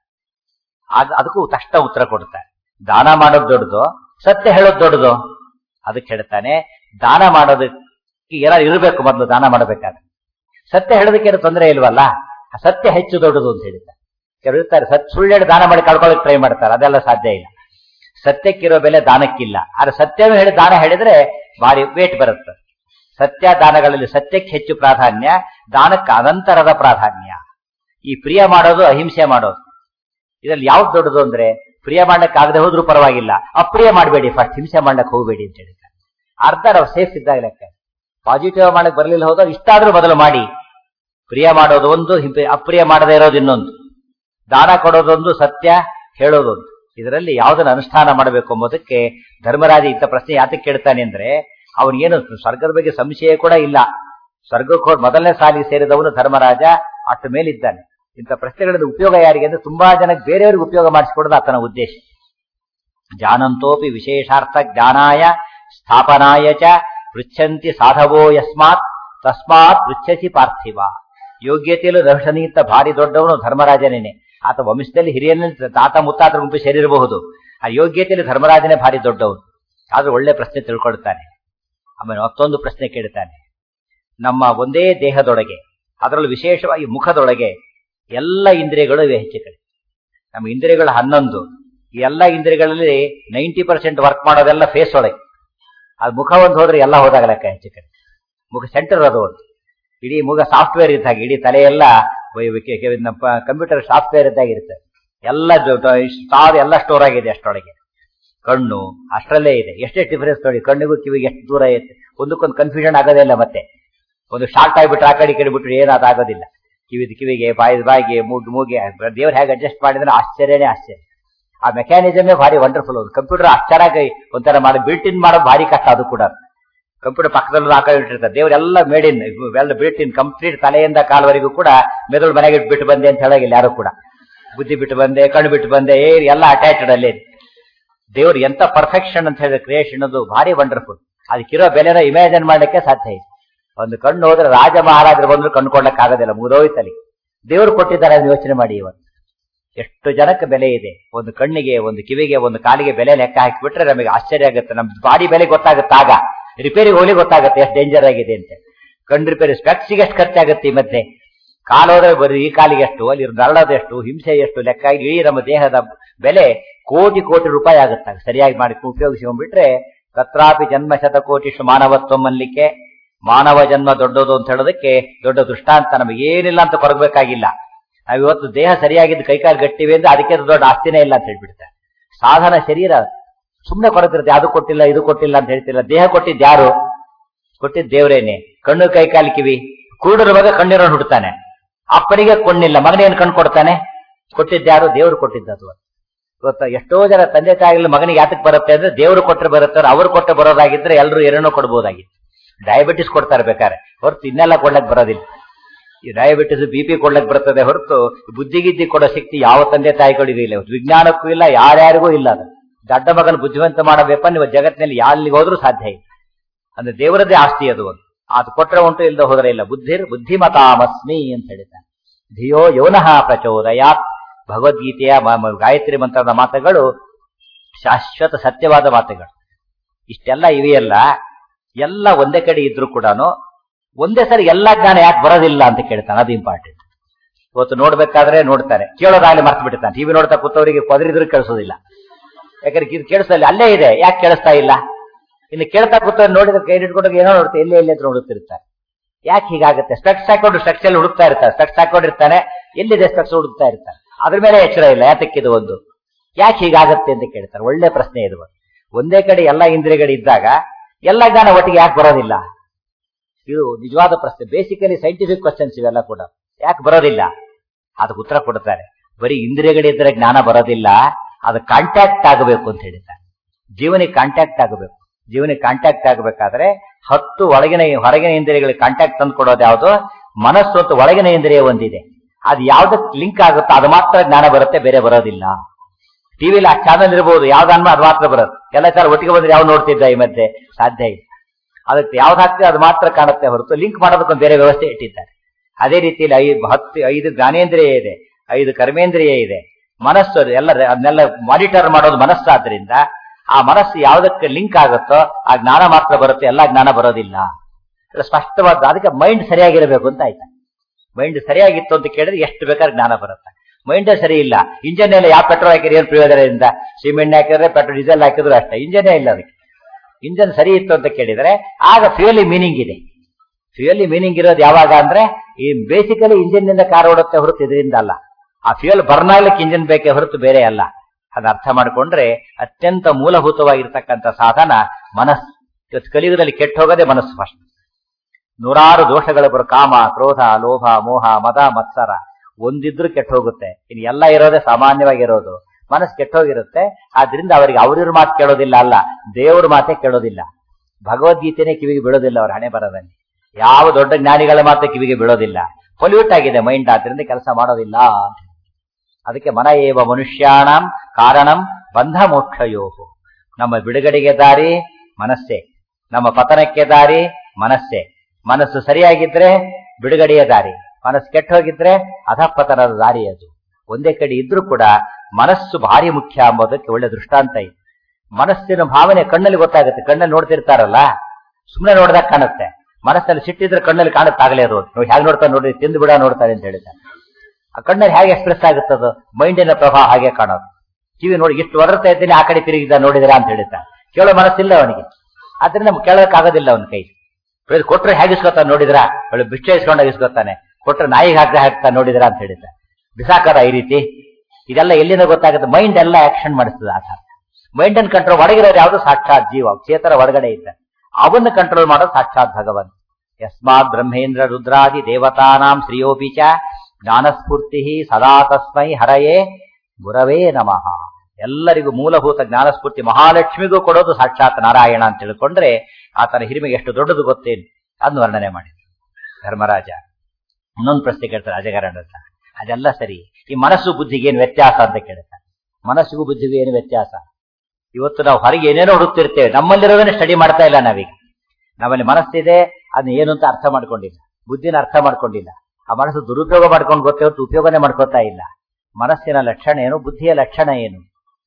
ಆಗ ಅದಕ್ಕೂ ತಕ್ಷಣ ಉತ್ತರ ಕೊಡ್ತಾರೆ ದಾನ ಮಾಡೋದು ದೊಡ್ಡದು ಸತ್ಯ ಹೇಳೋದು ದೊಡ್ಡದು ಅದಕ್ಕೆ ಹೇಳ್ತಾನೆ ದಾನ ಮಾಡೋದಕ್ಕೆ ಏನಾದ್ರು ಇರಬೇಕು ಮೊದಲು ದಾನ ಮಾಡಬೇಕಾದ್ರೆ ಸತ್ಯ ಹೇಳೋದಕ್ಕೆ ಏನು ತೊಂದರೆ ಇಲ್ವಲ್ಲ ಆ ಸತ್ಯ ಹೆಚ್ಚು ದೊಡ್ಡದು ಅಂತ ಹೇಳಿದ್ದಾರೆ ಕೆಲವರು ಇರ್ತಾರೆ ಸತ್ ಸುಳ್ಳು ಹೇಳಿ ದಾನ ಮಾಡಿ ಕಳ್ಕೊಳ್ಳೋಕೆ ಟ್ರೈ ಮಾಡ್ತಾರೆ ಅದೆಲ್ಲ ಸಾಧ್ಯ ಇಲ್ಲ ಸತ್ಯಕ್ಕಿರೋ ಬೆಲೆ ದಾನಕ್ಕಿಲ್ಲ ಆದ್ರೆ ಸತ್ಯವೇ ಹೇಳಿ ದಾನ ಹೇಳಿದ್ರೆ ಭಾರಿ ವೇಟ್ ಬರುತ್ತೆ ಸತ್ಯ ದಾನಗಳಲ್ಲಿ ಸತ್ಯಕ್ಕೆ ಹೆಚ್ಚು ಪ್ರಾಧಾನ್ಯ ದಾನಕ್ಕೆ ಅನಂತರದ ಪ್ರಾಧಾನ್ಯ ಈ ಪ್ರಿಯ ಮಾಡೋದು ಅಹಿಂಸೆ ಮಾಡೋದು ಇದ್ರಲ್ಲಿ ಯಾವ್ದು ದೊಡ್ಡದು ಅಂದ್ರೆ ಪ್ರಿಯ ಮಾಡಕ್ಕೆ ಆಗದೆ ಹೋದ್ರೂ ಪರವಾಗಿಲ್ಲ ಅಪ್ರಿಯ ಮಾಡಬೇಡಿ ಫಸ್ಟ್ ಹಿಂಸೆ ಮಾಡಕ್ ಹೋಗಬೇಡಿ ಅಂತ ಹೇಳಿದ್ದಾರೆ ಅರ್ಧ ನಾವು ಸೇಫ್ ಇದ್ದಾಗ ಲೆಕ್ಕ ಪಾಸಿಟಿವ್ ಮಾಡಕ್ ಬರಲಿಲ್ಲ ಹೋದಾಗ ಇಷ್ಟಾದ್ರೂ ಮೊದಲು ಮಾಡಿ ಪ್ರಿಯ ಮಾಡೋದು ಒಂದು ಹಿಂಪೆ- ಅಪ್ರಿಯ ಮಾಡದೇ ಇರೋದು ಇನ್ನೊಂದು ದಾನ ಕೊಡೋದೊಂದು ಸತ್ಯ ಹೇಳೋದೊಂದು ಇದರಲ್ಲಿ ಯಾವುದನ್ನು ಅನುಷ್ಠಾನ ಮಾಡಬೇಕು ಎಂಬುದಕ್ಕೆ ಧರ್ಮರಾಜ ಇಂಥ ಪ್ರಶ್ನೆ ಯಾತಕ್ಕೆ ಕೇಳ್ತಾನೆ ಅಂದ್ರೆ ಅವನಿಗೇನು ಸ್ವರ್ಗದ ಬಗ್ಗೆ ಸಂಶಯ ಕೂಡ ಇಲ್ಲ ಸ್ವರ್ಗಕ್ಕೆ ಹೋದ್ ಮೊದಲನೇ ಸಾಲಿಗೆ ಸೇರಿದವನು ಧರ್ಮರಾಜ ಅಷ್ಟು ಮೇಲಿದ್ದಾನೆ ಇಂಥ ಪ್ರಶ್ನೆಗಳಿಂದ ಉಪಯೋಗ ಯಾರಿಗೆ ಅಂದ್ರೆ ತುಂಬಾ ಜನಕ್ಕೆ ಬೇರೆಯವರಿಗೆ ಉಪಯೋಗ ಮಾಡಿಸಿಕೊಡೋದು ಆತನ ಉದ್ದೇಶ ಜಾನಂತೋಪಿ ವಿಶೇಷಾರ್ಥ ಜ್ಞಾನಾಯ ಸ್ಥಾಪನಾಯ ಚ ಪೃಚ್ಛಂತಿ ಸಾಧವೋ ಯಸ್ಮಾತ್ ತಸ್ಮಾತ್ ಪೃಚ್ಛಸಿ ಪಾರ್ಥಿವ ಯೋಗ್ಯತೆಯಲ್ಲೂ ದರ್ಶನೀತ ಭಾರಿ ದೊಡ್ಡವನು ಧರ್ಮರಾಜನೇನೆ ಆತ ವಂಶದಲ್ಲಿ ಹಿರಿಯನಲ್ಲಿ ತಾತ ಮುತ್ತಾತರ ಗುಂಪು ಸೇರಿರಬಹುದು ಆ ಯೋಗ್ಯತೆಯಲ್ಲಿ ಧರ್ಮರಾಜನೇ ಭಾರಿ ದೊಡ್ಡವನು ಆದ್ರೂ ಒಳ್ಳೆ ಪ್ರಶ್ನೆ ತಿಳ್ಕೊಳ್ತಾನೆ ಆಮೇಲೆ ಮತ್ತೊಂದು ಪ್ರಶ್ನೆ ಕೇಳ್ತಾನೆ ನಮ್ಮ ಒಂದೇ ದೇಹದೊಳಗೆ ಅದರಲ್ಲೂ ವಿಶೇಷವಾಗಿ ಮುಖದೊಳಗೆ ಎಲ್ಲ ಇಂದ್ರಿಯಗಳು ಇವೆ ಹೆಚ್ಚು ಕಡೆ ನಮ್ಮ ಇಂದ್ರಿಯಗಳು ಹನ್ನೊಂದು ಈ ಎಲ್ಲ ಇಂದ್ರಿಯಗಳಲ್ಲಿ ನೈಂಟಿ ಪರ್ಸೆಂಟ್ ವರ್ಕ್ ಮಾಡೋದೆಲ್ಲ ಫೇಸ್ ಒಳಗೆ ಅದು ಮುಖ ಒಂದು ಹೋದ್ರೆ ಎಲ್ಲ ಹೋದಾಗ ಲೆಕ್ಕ ಹೆಚ್ಚು ಕಡೆ ಮುಖ ಸೆಂಟರ್ ಅದು ಒಂದು ಇಡೀ ಮುಖ ಸಾಫ್ಟ್ವೇರ್ ಇದ್ದಾಗ ಇಡೀ ತಲೆ ಎಲ್ಲ ಕಂಪ್ಯೂಟರ್ ಸಾಫ್ಟ್ವೇರ್ ಇದ್ದಾಗ ಇರುತ್ತೆ ಎಲ್ಲ ಸ್ಟಾರ್ ಎಲ್ಲ ಸ್ಟೋರ್ ಆಗಿದೆ ಅಷ್ಟೊಳಗೆ ಕಣ್ಣು ಅಷ್ಟರಲ್ಲೇ ಇದೆ ಎಷ್ಟೇ ಡಿಫರೆನ್ಸ್ ನೋಡಿ ಕಣ್ಣಿಗೂ ಕಿವಿಗೆ ಎಷ್ಟು ದೂರ ಐತೆ ಒಂದಕ್ಕೊಂದು ಕನ್ಫ್ಯೂಷನ್ ಆಗೋದೇ ಇಲ್ಲ ಮತ್ತೆ ಒಂದು ಶಾರ್ಟ್ ಆಗಿಬಿಟ್ರೆ ಆ ಕಡೆ ಈ ಕಡೆ ಬಿಟ್ರೆ ಏನಾದ ಆಗೋದಿಲ್ಲ ಕಿವಿದ ಕಿವಿಗೆ ಬಾಯಿದ ಬಾಯಿಗೆ ಮೂಗ್ ಮೂಗೆ ದೇವ್ರು ಹೇಗೆ ಅಡ್ಜಸ್ಟ್ ಮಾಡಿದ್ರೆ ಆಶ್ಚರ್ಯನೇ ಆಶ್ಚರ್ಯ ಆ ಮೆಕ್ಯಾನಿಸಮೇ ಭಾರಿ ವಂಡರ್ಫುಲ್ ಒಂದು ಕಂಪ್ಯೂಟರ್ ಅಷ್ಟಾರಾಗಿ ಒಂಥರ ಮಾಡಿ ಬಿಲ್ಟ್ ಇನ್ ಮಾಡೋದು ಭಾರಿ ಕಷ್ಟ ಅದು ಕೂಡ ಕಂಪ್ಯೂಟರ್ ಪಕ್ಕದಲ್ಲೂ ಹಾಕೊಂಡಿರ್ತಾರೆ ದೇವರೆಲ್ಲ ಮೇಡ್ ಇನ್ ಎಲ್ಲ ಬಿಲ್ಟ್ ಇನ್ ಕಂಪ್ಲೀಟ್ ತಲೆಯಿಂದ ಕಾಲವರೆಗೂ ಕೂಡ ಮೆದುಳು ಮನೆಗೆ ಬಿಟ್ಟು ಬಂದೆ ಅಂತ ಹೇಳಾಗಿಲ್ಲ ಯಾರು ಕೂಡ ಬುದ್ಧಿ ಬಿಟ್ಟು ಬಂದೆ ಕಣ್ಣು ಬಿಟ್ಟು ಬಂದೆ ಏ ಎಲ್ಲ ಅಟ್ಯಾಚ್ಡ್ ಅಲ್ಲಿ ದೇವ್ರು ಎಂತ ಪರ್ಫೆಕ್ಷನ್ ಅಂತ ಹೇಳಿದ್ರೆ ಕ್ರಿಯೇಷನ್ ಅದು ಭಾರಿ ವಂಡರ್ಫುಲ್ ಅದಕ್ಕಿರೋ ಬೆಲೆನ ಇಮ್ಯಾಜಿನ್ ಮಾಡಲಿಕ್ಕೆ ಸಾಧ್ಯ ಇದೆ ಒಂದು ಕಣ್ಣು ಹೋದ್ರೆ ರಾಜ ಮಹಾರಾಜರು ಬಂದ್ರು ಕಣ್ಣು ಕೊಡ್ಲಕ್ ಆಗೋದಿಲ್ಲ ಮುಗಿದೋಯ್ತಲ್ಲಿ ದೇವರು ಕೊಟ್ಟಿದ್ದಾರೆ ಅದನ್ನ ಯೋಚನೆ ಮಾಡಿ ಇವತ್ತು ಎಷ್ಟು ಜನಕ್ಕೆ ಬೆಲೆ ಇದೆ ಒಂದು ಕಣ್ಣಿಗೆ ಒಂದು ಕಿವಿಗೆ ಒಂದು ಕಾಲಿಗೆ ಬೆಲೆ ಲೆಕ್ಕ ಹಾಕಿಬಿಟ್ರೆ ನಮಗೆ ಆಶ್ಚರ್ಯ ಆಗುತ್ತೆ ನಮ್ ಬಾಡಿ ಬೆಲೆ ಗೊತ್ತಾಗುತ್ತೆ ಆಗ ರಿಪೇರಿಗೆ ಹೋಗಿ ಗೊತ್ತಾಗುತ್ತೆ ಎಷ್ಟು ಡೇಂಜರ್ ಆಗಿದೆ ಅಂತ ಕಣ್ಣು ರಿಪೇರಿ ಸ್ಪೆಕ್ಸಿಗೆ ಎಷ್ಟು ಖರ್ಚಾಗುತ್ತೆ ಈ ಮಧ್ಯೆ ಕಾಲು ಹೋದ್ರೆ ಬರೀ ಈ ಕಾಲಿಗೆ ಎಷ್ಟು ಅಲ್ಲಿ ನರಳೋದು ಎಷ್ಟು ಹಿಂಸೆ ಎಷ್ಟು ಲೆಕ್ಕ ಆಗಿ ಇಡೀ ನಮ್ಮ ದೇಹದ ಬೆಲೆ ಕೋಟಿ ಕೋಟಿ ರೂಪಾಯಿ ಆಗುತ್ತೆ ಸರಿಯಾಗಿ ಮಾಡಿ ಉಪಯೋಗಿಸ್ಕೊಂಡ್ಬಿಟ್ರೆ ತತ್ರಾಪಿ ಜನ್ಮ ಶತಕೋಟಿಷ್ಟು ಮಾನವತ್ವ ಅನ್ಲಿಕ್ಕೆ ಮಾನವ ಜನ್ಮ ದೊಡ್ಡದು ಅಂತ ಹೇಳೋದಕ್ಕೆ ದೊಡ್ಡ ದೃಷ್ಟಾಂತ ನಮಗೆ ಏನಿಲ್ಲ ಅಂತ ಕೊರಗಬೇಕಾಗಿಲ್ಲ ನಾವ್ ಇವತ್ತು ದೇಹ ಸರಿಯಾಗಿದ್ದು ಕೈಕಾಲು ಗಟ್ಟಿವೆ ಅಂದ್ರೆ ಅದಕ್ಕೆ ದೊಡ್ಡ ಆಸ್ತಿನೇ ಇಲ್ಲ ಅಂತ ಹೇಳ್ಬಿಡ್ತಾರೆ ಸಾಧನ ಶರೀರ ಸುಮ್ಮನೆ ಕೊರತಿರುತ್ತೆ ಅದು ಕೊಟ್ಟಿಲ್ಲ ಇದು ಕೊಟ್ಟಿಲ್ಲ ಅಂತ ಹೇಳ್ತಿಲ್ಲ ದೇಹ ಕೊಟ್ಟಿದ್ದು ಯಾರು ಕೊಟ್ಟಿದ್ದು ದೇವ್ರೇನೆ ಕಣ್ಣು ಕೈಕಾಲು ಕಿವಿ ಕುರುಡರ ಮಗ ಕಣ್ಣಿರೋನು ಹುಡ್ತಾನೆ ಅಪ್ಪನಿಗೆ ಕೊಂಡಿಲ್ಲ ಮಗನೇನು ಕಣ್ಣು ಕೊಡ್ತಾನೆ ಕೊಟ್ಟಿದ್ದ್ಯಾರು ದೇವ್ರು ಕೊಟ್ಟಿದ್ದದು ಗೊತ್ತಾ ಎಷ್ಟೋ ಜನ ತಂದೆ ತಾಯಿಗಳು ಮಗನಿಗೆ ಯಾತಕ್ ಬರುತ್ತೆ ಅಂದ್ರೆ ದೇವ್ರು ಕೊಟ್ಟರೆ ಬರುತ್ತೆ ಅವ್ರು ಕೊಟ್ಟರೆ ಬರೋದಾಗಿದ್ರೆ ಎಲ್ಲರೂ ಏನೇನೋ ಕೊಡ್ಬೋದಾಗಿತ್ತು ಡಯಾಬಿಟಿಸ್ ಕೊಡ್ತಾರೆ ಬೇಕಾರೆ ಹೊರತು ಇನ್ನೆಲ್ಲ ಕೊಡ್ಲಕ್ ಬರೋದಿಲ್ಲ ಈ ಡಯಾಬಿಟಿಸ್ ಬಿ ಪಿ ಕೊಡ್ಲಕ್ ಬರ್ತದೆ ಹೊರತು ಬುದ್ಧಿಗಿದ್ದಿ ಕೊಡೋ ಶಕ್ತಿ ಯಾವ ತಂದೆ ತಾಯಿಗಳಿಗೂ ಇಲ್ಲ ವಿಜ್ಞಾನಕ್ಕೂ ಇಲ್ಲ ಯಾರ್ಯಾರಿಗೂ ಇಲ್ಲ ಅದು ದಡ್ಡ ಮಗನ ಬುದ್ಧಿವಂತ ಮಾಡಬೇಕು ನೀವು ಜಗತ್ತಿನಲ್ಲಿ ಯಾರಿಗೆ ಹೋದ್ರೂ ಸಾಧ್ಯ ಇಲ್ಲ ಅಂದ್ರೆ ದೇವರದ್ದೇ ಆಸ್ತಿ ಅದು ಒಂದು ಅದು ಕೊಟ್ರೆ ಉಂಟು ಇಲ್ಲದೆ ಹೋದ್ರೆ ಇಲ್ಲ ಬುದ್ಧಿರ್ ಬುದ್ಧಿಮತಾಮಸ್ಮಿ ಅಂತ ಹೇಳಿದ್ದಾನೆ ಧಿಯೋ ಯೋನಃ ಪ್ರಚೋದಯಾತ್ ಭಗವದ್ಗೀತೆಯ ಮ- ಮ- ಗಾಯತ್ರಿ ಮಂತ್ರದ ಮಾತುಗಳು ಶಾಶ್ವತ ಸತ್ಯವಾದ ಮಾತುಗಳು ಇಷ್ಟೆಲ್ಲ ಇವೆಯಲ್ಲ ಎಲ್ಲ ಒಂದೇ ಕಡೆ ಇದ್ರು ಕೂಡ ಒಂದೇ ಸರಿ ಎಲ್ಲಾ ಜ್ಞಾನ ಯಾಕೆ ಬರೋದಿಲ್ಲ ಅಂತ ಕೇಳ್ತಾನೆ ಅದು ಇಂಪಾರ್ಟೆಂಟ್ ಇವತ್ತು ನೋಡ್ಬೇಕಾದ್ರೆ ನೋಡ್ತಾರೆ ಕೇಳೋದಾಗಲಿ ಮರ್ತು ಬಿಡ್ತಾನೆ ಟಿವಿ ನೋಡ್ತಾ ಕೂತವರಿಗೆ ಪದರಿದ್ರು ಕೇಳಿಸೋದಿಲ್ಲ ಯಾಕಂದ್ರೆ ಇದು ಕೇಳಿಸ್ತಾ ಇಲ್ಲ ಅಲ್ಲೇ ಇದೆ ಯಾಕೆ ಕೇಳಿಸ್ತಾ ಇಲ್ಲ ಇನ್ನು ಕೇಳ್ತಾ ಕೂತವ್ರು ನೋಡಿದ್ರೆ ಕೈ ಇಟ್ಕೊಂಡಾಗ ಏನೋ ನೋಡ್ತಾರೆ ಎಲ್ಲೇ ಎಲ್ಲೇ ಹತ್ರ ನೋಡುತ್ತಿರ್ತಾರೆ ಯಾಕೆ ಹೀಗಾಗುತ್ತೆ ಸ್ಪೆಕ್ಸ್ ಹಾಕೊಂಡು ಸ್ಟ್ರಕ್ಸ್ ಅಲ್ಲಿ ಹುಡುಕ್ತಾ ಇರ್ತಾರೆ ಸ್ಪೆಕ್ಸ್ ಹಾಕೊಂಡಿರ್ತಾನೆ ಎಲ್ಲಿದೆ ಸ್ಪೆಕ್ಸ್ ಹುಡುಕ್ತಾ ಇರ್ತಾರೆ ಅದ್ರ ಮೇಲೆ ಎಚ್ಚರ ಇಲ್ಲ ಯಾತಕ್ಕಿದು ಒಂದು ಯಾಕೆ ಹೀಗಾಗತ್ತೆ ಅಂತ ಕೇಳ್ತಾರೆ ಒಳ್ಳೆ ಪ್ರಶ್ನೆ ಇದು ಒಂದೇ ಕಡೆ ಎಲ್ಲ ಇಂದ್ರಿಯಗಳು ಇದ್ದಾಗ ಎಲ್ಲ ಜ್ಞಾನ ಒಟ್ಟಿಗೆ ಯಾಕೆ ಬರೋದಿಲ್ಲ ಇದು ನಿಜವಾದ ಪ್ರಶ್ನೆ ಬೇಸಿಕಲಿ ಸೈಂಟಿಫಿಕ್ ಕ್ವಶನ್ಸ್ ಇವೆಲ್ಲ ಕೂಡ ಯಾಕೆ ಬರೋದಿಲ್ಲ ಅದಕ್ಕೆ ಉತ್ತರ ಕೊಡ್ತಾರೆ ಬರೀ ಇಂದ್ರಿಯಗಳಿದ್ರೆ ಜ್ಞಾನ ಬರೋದಿಲ್ಲ ಅದು ಕಾಂಟ್ಯಾಕ್ಟ್ ಆಗಬೇಕು ಅಂತ ಹೇಳಿದ್ದಾರೆ ಜೀವನಿಗೆ ಕಾಂಟ್ಯಾಕ್ಟ್ ಆಗಬೇಕು ಜೀವನಿಗೆ ಕಾಂಟ್ಯಾಕ್ಟ್ ಆಗಬೇಕಾದ್ರೆ ಹತ್ತು ಒಳಗಿನ ಹೊರಗಿನ ಇಂದ್ರಿಯಗಳಿಗೆ ಕಾಂಟ್ಯಾಕ್ಟ್ ತಂದು ಕೊಡೋದು ಯಾವುದು ಮನಸ್ಸು ಮತ್ತು ಒಳಗಿನ ಇಂದ್ರಿಯ ಒಂದಿದೆ ಅದು ಯಾವ್ದಕ್ಕೆ ಲಿಂಕ್ ಆಗುತ್ತೋ ಅದು ಮಾತ್ರ ಜ್ಞಾನ ಬರುತ್ತೆ ಬೇರೆ ಬರೋದಿಲ್ಲ ಟಿವಿಲಿ ಆ ಚಾನಲ್ ಇರಬಹುದು ಯಾವ್ದನ್ನ ಅದು ಮಾತ್ರ ಬರುತ್ತೆ ಎಲ್ಲ ಚಾನಲ್ ಒಟ್ಟಿಗೆ ಬಂದ್ರೆ ಯಾವ ನೋಡ್ತಿದ್ದ ಈ ಮಧ್ಯೆ ಸಾಧ್ಯ ಇಲ್ಲ ಅದಕ್ಕೆ ಯಾವ್ದು ಹಾಕ್ತಿದೆ ಅದು ಮಾತ್ರ ಕಾಣುತ್ತೆ ಹೊರತು ಲಿಂಕ್ ಮಾಡೋದಕ್ಕೊಂದು ಬೇರೆ ವ್ಯವಸ್ಥೆ ಇಟ್ಟಿದ್ದಾರೆ ಅದೇ ರೀತಿಯಲ್ಲಿ ಐದು ಹತ್ತು ಐದು ಜ್ಞಾನೇಂದ್ರಿಯ ಇದೆ ಐದು ಕರ್ಮೇಂದ್ರಿಯ ಇದೆ ಮನಸ್ಸು ಅದು ಎಲ್ಲ ಅದನ್ನೆಲ್ಲ ಮಾನಿಟರ್ ಮಾಡೋದು ಮನಸ್ಸಾದ್ರಿಂದ ಆ ಮನಸ್ಸು ಯಾವುದಕ್ಕೆ ಲಿಂಕ್ ಆಗುತ್ತೋ ಆ ಜ್ಞಾನ ಮಾತ್ರ ಬರುತ್ತೆ ಎಲ್ಲ ಜ್ಞಾನ ಬರೋದಿಲ್ಲ ಇದು ಸ್ಪಷ್ಟವಾದ ಅದಕ್ಕೆ ಮೈಂಡ್ ಸರಿಯಾಗಿರಬೇಕು ಅಂತ ಆಯ್ತಾ ಮೈಂಡ್ ಸರಿಯಾಗಿತ್ತು ಅಂತ ಕೇಳಿದ್ರೆ ಎಷ್ಟು ಬೇಕಾದ್ರೆ ಜ್ಞಾನ ಬರುತ್ತೆ ಮೈಂಡೇ ಸರಿ ಇಲ್ಲ ಇಂಜನ್ ಎಲ್ಲ ಯಾವ ಪೆಟ್ರೋಲ್ ಹಾಕಿದ್ರೆ ಏನು ಪ್ರಯೋಜನದಿಂದ ಸಿಮೆಂಟ್ ಹಾಕಿದ್ರೆ ಪೆಟ್ರೋಲ್ ಡೀಸೆಲ್ ಹಾಕಿದ್ರು ಅಷ್ಟೇ ಇಂಜನೇ ಇಲ್ಲ ಅದಕ್ಕೆ ಇಂಜನ್ ಸರಿ ಇತ್ತು ಅಂತ ಕೇಳಿದ್ರೆ ಆಗ ಫ್ಯೂಯಲಿ ಮೀನಿಂಗ್ ಇದೆ ಫ್ಯೂಯಲಿ ಮೀನಿಂಗ್ ಇರೋದು ಯಾವಾಗ ಅಂದ್ರೆ ಈ ಬೇಸಿಕಲಿ ಇಂಜಿನ್ ನಿಂದ ಕಾರ್ ಓಡುತ್ತೆ ಹೊರತು ಇದರಿಂದ ಅಲ್ಲ ಆ ಫ್ಯೂಯಲ್ ಬರ್ನ್ ಆಗ್ಲಿಕ್ಕೆ ಇಂಜಿನ್ ಬೇಕೇ ಹೊರತು ಬೇರೆ ಅಲ್ಲ ಅದನ್ನ ಅರ್ಥ ಮಾಡಿಕೊಂಡ್ರೆ ಅತ್ಯಂತ ಮೂಲಭೂತವಾಗಿರ್ತಕ್ಕಂಥ ಸಾಧನ ಮನಸ್ಸು ಇವತ್ತು ಕಲಿಯುಗದಲ್ಲಿ ಕೆಟ್ಟ ಹೋಗೋದೇ ಮನಸ್ಸು ಫಸ್ಟ್ ನೂರಾರು ದೋಷಗಳು ಬರೋ ಕಾಮ ಕ್ರೋಧ ಲೋಭ ಮೋಹ ಮದ ಮತ್ಸರ ಒಂದಿದ್ರು ಕೆಟ್ಟ ಹೋಗುತ್ತೆ ಇನ್ನು ಎಲ್ಲ ಇರೋದೇ ಸಾಮಾನ್ಯವಾಗಿರೋದು ಮನಸ್ಸು ಕೆಟ್ಟೋಗಿರುತ್ತೆ ಆದ್ರಿಂದ ಅವರಿಗೆ ಅವ್ರಿವ್ರ ಮಾತು ಕೇಳೋದಿಲ್ಲ ಅಲ್ಲ ದೇವ್ರ ಮಾತೇ ಕೇಳೋದಿಲ್ಲ ಭಗವದ್ಗೀತೆನೇ ಕಿವಿಗೆ ಬೀಳೋದಿಲ್ಲ ಅವ್ರ ಹಣೆ ಬರದಲ್ಲಿ ಯಾವ ದೊಡ್ಡ ಜ್ಞಾನಿಗಳ ಮಾತು ಕಿವಿಗೆ ಬೀಳೋದಿಲ್ಲ ಪೊಲ್ಯೂಟ್ ಆಗಿದೆ ಮೈಂಡ್ ಆದ್ರಿಂದ ಕೆಲಸ ಮಾಡೋದಿಲ್ಲ ಅದಕ್ಕೆ ಮನ ಏವ ಮನುಷ್ಯಾಣಂ ಕಾರಣಂ ಬಂಧ ಮೋಕ್ಷಯೋಹು ನಮ್ಮ ಬಿಡುಗಡೆಗೆ ದಾರಿ ಮನಸ್ಸೇ ನಮ್ಮ ಪತನಕ್ಕೆ ದಾರಿ ಮನಸ್ಸೇ ಮನಸ್ಸು ಸರಿಯಾಗಿದ್ರೆ ಬಿಡುಗಡೆಯ ದಾರಿ ಮನಸ್ಸು ಕೆಟ್ಟ ಹೋಗಿದ್ರೆ ಅಧಪತನದ ದಾರಿ ಅದು ಒಂದೇ ಕಡೆ ಇದ್ರೂ ಕೂಡ ಮನಸ್ಸು ಭಾರಿ ಮುಖ್ಯ ಎಂಬುದಕ್ಕೆ ಒಳ್ಳೆ ದೃಷ್ಟಾಂತ ಇದೆ ಮನಸ್ಸಿನ ಭಾವನೆ ಕಣ್ಣಲ್ಲಿ ಗೊತ್ತಾಗುತ್ತೆ ಕಣ್ಣಲ್ಲಿ ನೋಡ್ತಿರ್ತಾರಲ್ಲ ಸುಮ್ಮನೆ ನೋಡ್ದಾಗ ಕಾಣುತ್ತೆ ಮನಸ್ಸಲ್ಲಿ ಸಿಟ್ಟಿದ್ರೆ ಕಣ್ಣಲ್ಲಿ ಕಾಣುತ್ತಾಗಲೇ ಅದು ನೀವು ಹೇಗೆ ನೋಡ್ತಾರೆ ನೋಡಿ ತಿಂದು ಬಿಡ ನೋಡ್ತಾರೆ ಅಂತ ಹೇಳಿದ್ದಾರೆ ಆ ಕಣ್ಣಲ್ಲಿ ಹೇಗೆ ಎಕ್ಸ್ಪ್ರೆಸ್ ಆಗುತ್ತದು ಮೈಂಡಿನ ಪ್ರಭಾವ ಹಾಗೆ ಕಾಣೋದು ಕಿವಿ ನೋಡಿ ಎಷ್ಟು ಹೊರತಾ ಇದ್ದೀನಿ ಆ ಕಡೆ ತಿರುಗಿದ್ದ ನೋಡಿದ್ರ ಅಂತ ಹೇಳಿದ್ದ ಕೇಳೋ ಮನಸ್ಸಿಲ್ಲ ಅವನಿಗೆ ಆದ್ರಿಂದ ನಮ್ಗೆ ಕೇಳೋಕ್ಕಾಗೋದಿಲ್ಲ ಅವನ ಕೈ ಬೆಳೆದು ಕೊಟ್ರೆ ಹೇಗೆ ಇಸ್ಕೊತಾನೆ ನೋಡಿದ್ರ ಒಳ್ಳೆ ಬಿಚ್ಚ ಇಸ್ಕೊಂಡಾಗ ಇಸ್ಕೊತಾನೆ ಕೊಟ್ರೆ ನಾಯಿಗೆ ಹಾಕ್ದೆ ಹಾಕ್ತಾ ನೋಡಿದ್ರ ಅಂತ ಹೇಳಿದ್ದ ಬಿಸಾಕರ ಈ ರೀತಿ ಇದೆಲ್ಲ ಎಲ್ಲಿಂದ ಗೊತ್ತಾಗುತ್ತೆ ಮೈಂಡ್ ಎಲ್ಲ ಆಕ್ಷನ್ ಮಾಡಿಸ್ತದೆ ಆ ಥರ ಮೈಂಡ್ ಅನ್ನು ಕಂಟ್ರೋಲ್ ಒಳಗಿರೋದು ಯಾವುದು ಸಾಕ್ಷಾತ್ ಜೀವ ಚೇತರ ಒಳಗಡೆ ಇದ್ದ ಅವನ್ನ ಕಂಟ್ರೋಲ್ ಮಾಡೋದು ಸಾಕ್ಷಾತ್ ಭಗವಂತ ಯಸ್ಮಾತ್ ಬ್ರಹ್ಮೇಂದ್ರ ರುದ್ರಾದಿ ದೇವತಾನಾಂ ಶ್ರೀಯೋಪಿ ಚ ಜ್ಞಾನಸ್ಫೂರ್ತಿ ಸದಾ ತಸ್ಮೈ ಹರಯೇ ಗುರವೇ ನಮಃ ಎಲ್ಲರಿಗೂ ಮೂಲಭೂತ ಜ್ಞಾನಸ್ಫೂರ್ತಿ ಮಹಾಲಕ್ಷ್ಮಿಗೂ ಕೊಡೋದು ಸಾಕ್ಷಾತ್ ನಾರಾಯಣ ಅಂತ ತಿಳ್ಕೊಂಡ್ರೆ ಆತನ ಹಿರಿಮೆಗೆ ಎಷ್ಟು ದೊಡ್ಡದು ಗೊತ್ತೇನು ಅದನ್ನು ವರ್ಣನೆ ಮಾಡಿ ಧರ್ಮರಾಜ ಇನ್ನೊಂದು ಪ್ರಶ್ನೆ ಕೇಳ್ತಾರೆ ಅಜಗರಣ ಅಂತ ಅದೆಲ್ಲ ಸರಿ ಈ ಮನಸ್ಸು ಬುದ್ಧಿಗೆ ಏನು ವ್ಯತ್ಯಾಸ ಅಂತ ಕೇಳ್ತಾರೆ ಮನಸ್ಸಿಗೂ ಬುದ್ಧಿಗೂ ಏನು ವ್ಯತ್ಯಾಸ ಇವತ್ತು ನಾವು ಹೊರಗೆ ಏನೇನೋ ಹುಡುಕ್ತಿರ್ತೇವೆ ನಮ್ಮಲ್ಲಿರೋದನ್ನ ಸ್ಟಡಿ ಮಾಡ್ತಾ ಇಲ್ಲ ನಾವೀಗ ನಮ್ಮಲ್ಲಿ ಮನಸ್ಸಿದೆ ಅದನ್ನ ಏನು ಅಂತ ಅರ್ಥ ಮಾಡ್ಕೊಂಡಿಲ್ಲ ಬುದ್ಧಿನ ಅರ್ಥ ಮಾಡ್ಕೊಂಡಿಲ್ಲ ಆ ಮನಸ್ಸು ದುರುಪಯೋಗ ಮಾಡ್ಕೊಂಡು ಗೊತ್ತೇ ಹೊರತು ಉಪಯೋಗನೇ ಮಾಡ್ಕೋತಾ ಇಲ್ಲ ಮನಸ್ಸಿನ ಲಕ್ಷಣ ಏನು ಬುದ್ಧಿಯ ಲಕ್ಷಣ ಏನು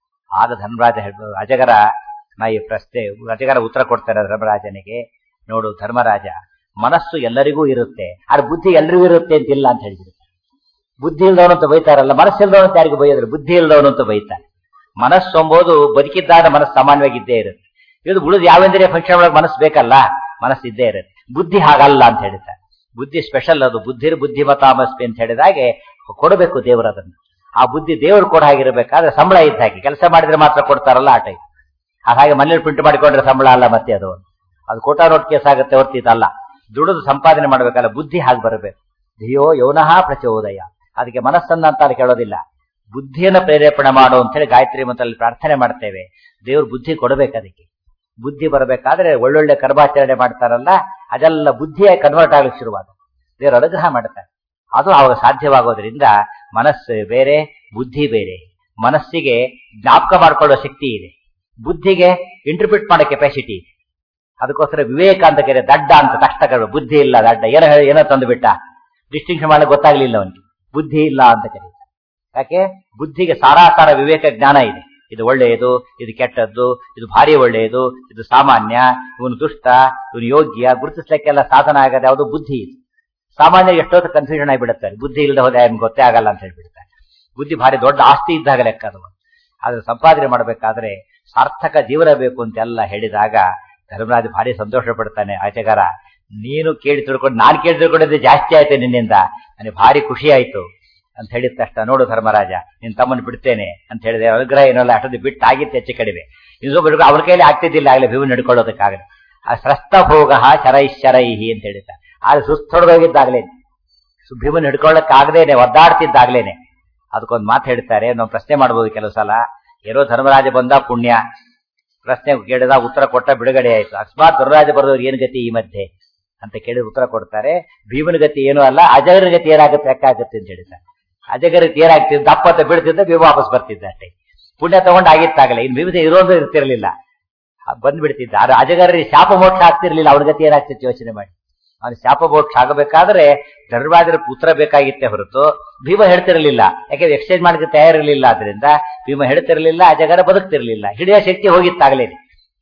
ಆಗ ಧರ್ಮರಾಜ ಹೇಳ್ಬೋದು ಅಜಗರ ನಾ ಈ ಪ್ರಶ್ನೆ ಅಜಗರ ಉತ್ತರ ಕೊಡ್ತಾರೆ ಧರ್ಮರಾಜನಿಗೆ ನೋಡು ಧರ್ಮರಾಜ ಮನಸ್ಸು ಎಲ್ಲರಿಗೂ ಇರುತ್ತೆ ಆದ್ರೆ ಬುದ್ಧಿ ಎಲ್ರಿಗೂ ಇರುತ್ತೆ ಅಂತಿಲ್ಲ ಅಂತ ಹೇಳಿದ್ರು ಬುದ್ಧಿ ಇಲ್ದವನು ಅಂತ ಬೈತಾರಲ್ಲ ಮನಸ್ಸು ಇಲ್ದವನು ಅಂತ ಯಾರಿಗೂ ಬೈಯೋದ್ರು ಬುದ್ಧಿ ಇಲ್ದವನು ಅಂತ ಬೈತಾರೆ ಮನಸ್ಸು ಎಂಬುದು ಬದುಕಿದ್ದಾಗ ಮನಸ್ಸು ಸಾಮಾನ್ಯವಾಗಿದ್ದೇ ಇರುತ್ತೆ ಇದು ಉಳಿದು ಯಾವೆಂದರೆ ಫಂಕ್ಷನ್ ಒಳಗೆ ಮನಸ್ಸು ಬೇಕಲ್ಲ ಮನಸ್ಸು ಇದ್ದೇ ಇರುತ್ತೆ ಬುದ್ಧಿ ಹಾಗಲ್ಲ ಅಂತ ಹೇಳ್ತಾರೆ ಬುದ್ಧಿ ಸ್ಪೆಷಲ್ ಅದು ಬುದ್ಧಿರ್ ಬುದ್ಧಿಮತಾಮಸ್ಪಿ ಅಂತ ಹೇಳಿದಾಗೆ ಕೊಡಬೇಕು ದೇವರು ಅದನ್ನು ಆ ಬುದ್ಧಿ ದೇವರು ಕೊಡ ಹಾಗಿರ್ಬೇಕಾದ್ರೆ ಸಂಬಳ ಇದ್ದ ಹಾಗೆ ಕೆಲಸ ಮಾಡಿದ್ರೆ ಮಾತ್ರ ಕೊಡ್ತಾರಲ್ಲ ಆ ಟೈಪ್ ಹಾಗೆ ಮನೇಲಿ ಪ್ರಿಂಟ್ ಮಾಡಿಕೊಂಡ್ರೆ ಸಂಬಳ ಅಲ್ಲ ಮತ್ತೆ ಅದು ಅದು ಕೋಟಾ ನೋಟ್ ಕೇಸ್ ಆಗುತ್ತೆ ಹೊರ್ತಿತ್ತಲ್ಲ ದುಡಿದು ಸಂಪಾದನೆ ಮಾಡ್ಬೇಕಲ್ಲ ಬುದ್ಧಿ ಹಾಗೆ ಬರಬೇಕು ಧಿಯೋ ಯೌನಃ ಪ್ರಚೋದಯ ಅದಕ್ಕೆ ಮನಸ್ಸನ್ನ ಅಂತ ಅಲ್ಲಿ ಕೇಳೋದಿಲ್ಲ ಬುದ್ಧಿಯನ್ನ ಪ್ರೇರೇಪಣೆ ಮಾಡು ಅಂತ ಹೇಳಿ ಗಾಯತ್ರಿ ಮಂತ್ರದಲ್ಲಿ ಪ್ರಾರ್ಥನೆ ಮಾಡ್ತೇವೆ ದೇವ್ರು ಬುದ್ಧಿ ಕೊಡಬೇಕು ಅದಕ್ಕೆ ಬುದ್ಧಿ ಬರಬೇಕಾದ್ರೆ ಒಳ್ಳೊಳ್ಳೆ ಕರ್ಮಾಚರಣೆ ಮಾಡ್ತಾರಲ್ಲ ಅದೆಲ್ಲ ಬುದ್ಧಿಯ ಕನ್ವರ್ಟ್ ಆಗ್ಲಿಕ್ಕೆ ಶುರುವಾದ ದೇವರು ಅನುಗ್ರಹ ಮಾಡ್ತಾರೆ ಅದು ಅವಾಗ ಸಾಧ್ಯವಾಗೋದ್ರಿಂದ ಮನಸ್ಸು ಬೇರೆ ಬುದ್ಧಿ ಬೇರೆ ಮನಸ್ಸಿಗೆ ಜ್ಞಾಪಕ ಮಾಡ್ಕೊಳ್ಳೋ ಶಕ್ತಿ ಇದೆ ಬುದ್ಧಿಗೆ ಇಂಟರ್ಪ್ರಿಟ್ ಮಾಡೋ ಕೆಪಾಸಿಟಿ ಇದೆ ಅದಕ್ಕೋಸ್ಕರ ವಿವೇಕ ಅಂತ ಕರೆ ದಡ್ಡ ಅಂತ ತಕ್ಷಣ ಬುದ್ಧಿ ಇಲ್ಲ ದಡ್ಡ ಏನೋ ಹೇಳಿ ಏನೋ ತಂದುಬಿಟ್ಟ ಡಿಸ್ಟಿಂಕ್ಷನ್ ಮಾಡಕ್ ಗೊತ್ತಾಗ್ಲಿಲ್ಲ ಅವನಿಗೆ ಬುದ್ಧಿ ಇಲ್ಲ ಅಂತ ಕರೀತಾರೆ ಯಾಕೆ ಬುದ್ಧಿಗೆ ಸಾರಾಸಾರ ವಿವೇಕ ಜ್ಞಾನ ಇದೆ ಇದು ಒಳ್ಳೆಯದು ಇದು ಕೆಟ್ಟದ್ದು ಇದು ಭಾರಿ ಒಳ್ಳೆಯದು ಇದು ಸಾಮಾನ್ಯ ಇವನು ದುಷ್ಟ ಇವನು ಯೋಗ್ಯ ಗುರುತಿಸ್ಲಿಕ್ಕೆಲ್ಲ ಸಾಧನ ಆಗದೆ ಯಾವುದು ಬುದ್ಧಿ ಇದೆ ಸಾಮಾನ್ಯ ಎಷ್ಟೊತ್ತು ಕನ್ಫ್ಯೂಷನ್ ಆಗಿಬಿಡುತ್ತಾರೆ ಬುದ್ಧಿ ಇಲ್ಲದೆ ಹೋದೆ ನಿಮ್ಗೆ ಗೊತ್ತೇ ಆಗಲ್ಲ ಅಂತ ಹೇಳ್ಬಿಡ್ತಾರೆ ಬುದ್ಧಿ ಭಾರಿ ದೊಡ್ಡ ಆಸ್ತಿ ಇದ್ದಾಗ ಲೆಕ್ಕ ಅದು ಆದ್ರೆ ಸಂಪಾದನೆ ಮಾಡಬೇಕಾದ್ರೆ ಸಾರ್ಥಕ ಜೀವನ ಬೇಕು ಅಂತೆಲ್ಲ ಹೇಳಿದಾಗ ಧರ್ಮರಾಜ ಭಾರಿ ಸಂತೋಷ ಪಡ್ತಾನೆ ಆಚೆಗಾರ ನೀನು ಕೇಳಿ ತಿಳ್ಕೊಂಡು ನಾನು ಕೇಳಿ ತಿಳ್ಕೊಂಡಿದ್ದೆ ಜಾಸ್ತಿ ಆಯ್ತು ನಿನ್ನಿಂದ ನನಗೆ ಭಾರಿ ಖುಷಿ ಆಯ್ತು ಅಂತ ಹೇಳಿದ ತಕ್ಷಣ ನೋಡು ಧರ್ಮರಾಜ ನಿನ್ ತಮ್ಮನ್ನು ಬಿಡ್ತೇನೆ ಅಂತ ಹೇಳಿದೆ ಅನುಗ್ರಹ ಏನಲ್ಲ ಅಷ್ಟೊಂದು ಬಿಟ್ಟು ಆಗಿತ್ತು ಹೆಚ್ಚು ಕಡಿಮೆ ಇನ್ನೊಬ್ಬ ಅವನ ಕೈಲಿ ಆಗ್ತಿದ್ದಿಲ್ಲ ಆಗಲೇ ಭೀಮ ನಡ್ಕೊಳ್ಳೋದಕ್ಕಾಗಲಿ ಆ ಸ್ರಸ್ತ ಭೋಗ ಶರೈಶ್ಚರೈಹಿ ಅಂತ ಹೇಳಿದ ಆದ್ರೆ ಸುಸ್ತೊಡಗೋಗಿದ್ದಾಗ್ಲೇನೆ ಭೀಮನ್ ಹಿಡ್ಕೊಳ್ಳಕ್ಕಾಗದೇನೆ ಒದ್ದಾಡ್ತಿದ್ದಾಗ್ಲೇನೆ ಅದಕ್ಕೊಂದು ಮಾತು ಹೇಳ್ತಾರೆ ನಾವು ಪ್ರಶ್ನೆ ಮಾಡ್ಬೋದು ಕೆಲವು ಸಲ ಏನೋ ಧರ್ಮರಾಜ ಬಂದ ಪುಣ್ಯ ಪ್ರಶ್ನೆ ಕೇಳಿದ ಉತ್ತರ ಕೊಟ್ಟ ಬಿಡುಗಡೆ ಆಯ್ತು ಅಕಸ್ಮಾತ್ ಧರ್ಮರಾಜ ಬರೋದು ಏನ್ ಗತಿ ಈ ಮಧ್ಯೆ ಅಂತ ಕೇಳಿ ಉತ್ತರ ಕೊಡ್ತಾರೆ ಭೀಮನ ಗತಿ ಏನೂ ಅಲ್ಲ ಅಜಗರ ಗತಿ ಏನಾಗುತ್ತೆ ಲೆಕ್ಕಾಗುತ್ತೆ ಅಂತ ಹೇಳ್ತಾರೆ ಅಜಗರ ಗತಿ ಏನಾಗ್ತಿದ್ದು ದಪ್ಪತ್ತ ಬೀಳ್ತಿದ್ದ ಭೀಮ ವಾಪಸ್ ಬರ್ತಿದ್ದ ಅಷ್ಟೇ ಪುಣ್ಯ ತಗೊಂಡು ಆಗಿತ್ತಾಗಲ್ಲ ಇನ್ನು ಭೀಮದ ಇರೋದು ಇರ್ತಿರ್ಲಿಲ್ಲ ಬಂದ್ಬಿಡ್ತಿದ್ದ ಆದ್ರೆ ಅಜಗರರಿಗೆ ಶಾಪ ಮೋಕ್ಷ ಆಗ್ತಿರ್ಲಿಲ್ಲ ಅವ್ರ ಗತಿ ಏನಾಗ್ತಿತ್ತು ಯೋಚನೆ ಮಾಡಿ ಅವನು ಶಾಪ ಮೋಕ್ಷ ಆಗಬೇಕಾದ್ರೆ ಧರ್ಮರಾಜರ ಪುತ್ರ ಬೇಕಾಗಿತ್ತೆ ಹೊರತು ಭೀಮ ಹೇಳ್ತಿರ್ಲಿಲ್ಲ ಯಾಕೆ ಎಕ್ಸ್ಚೇಂಜ್ ಮಾಡಕ್ಕೆ ತಯಾರಿರ್ಲಿಲ್ಲ ಆದ್ರಿಂದ ಭೀಮ ಹೇಳ್ತಿರ್ಲಿಲ್ಲ ಅಜಗರ ಬದುಕ್ತಿರ್ಲಿಲ್ಲ ಹಿಡಿಯೋ ಶಕ್ತಿ ಹೋಗಿತ್ತಾಗಲೇನೆ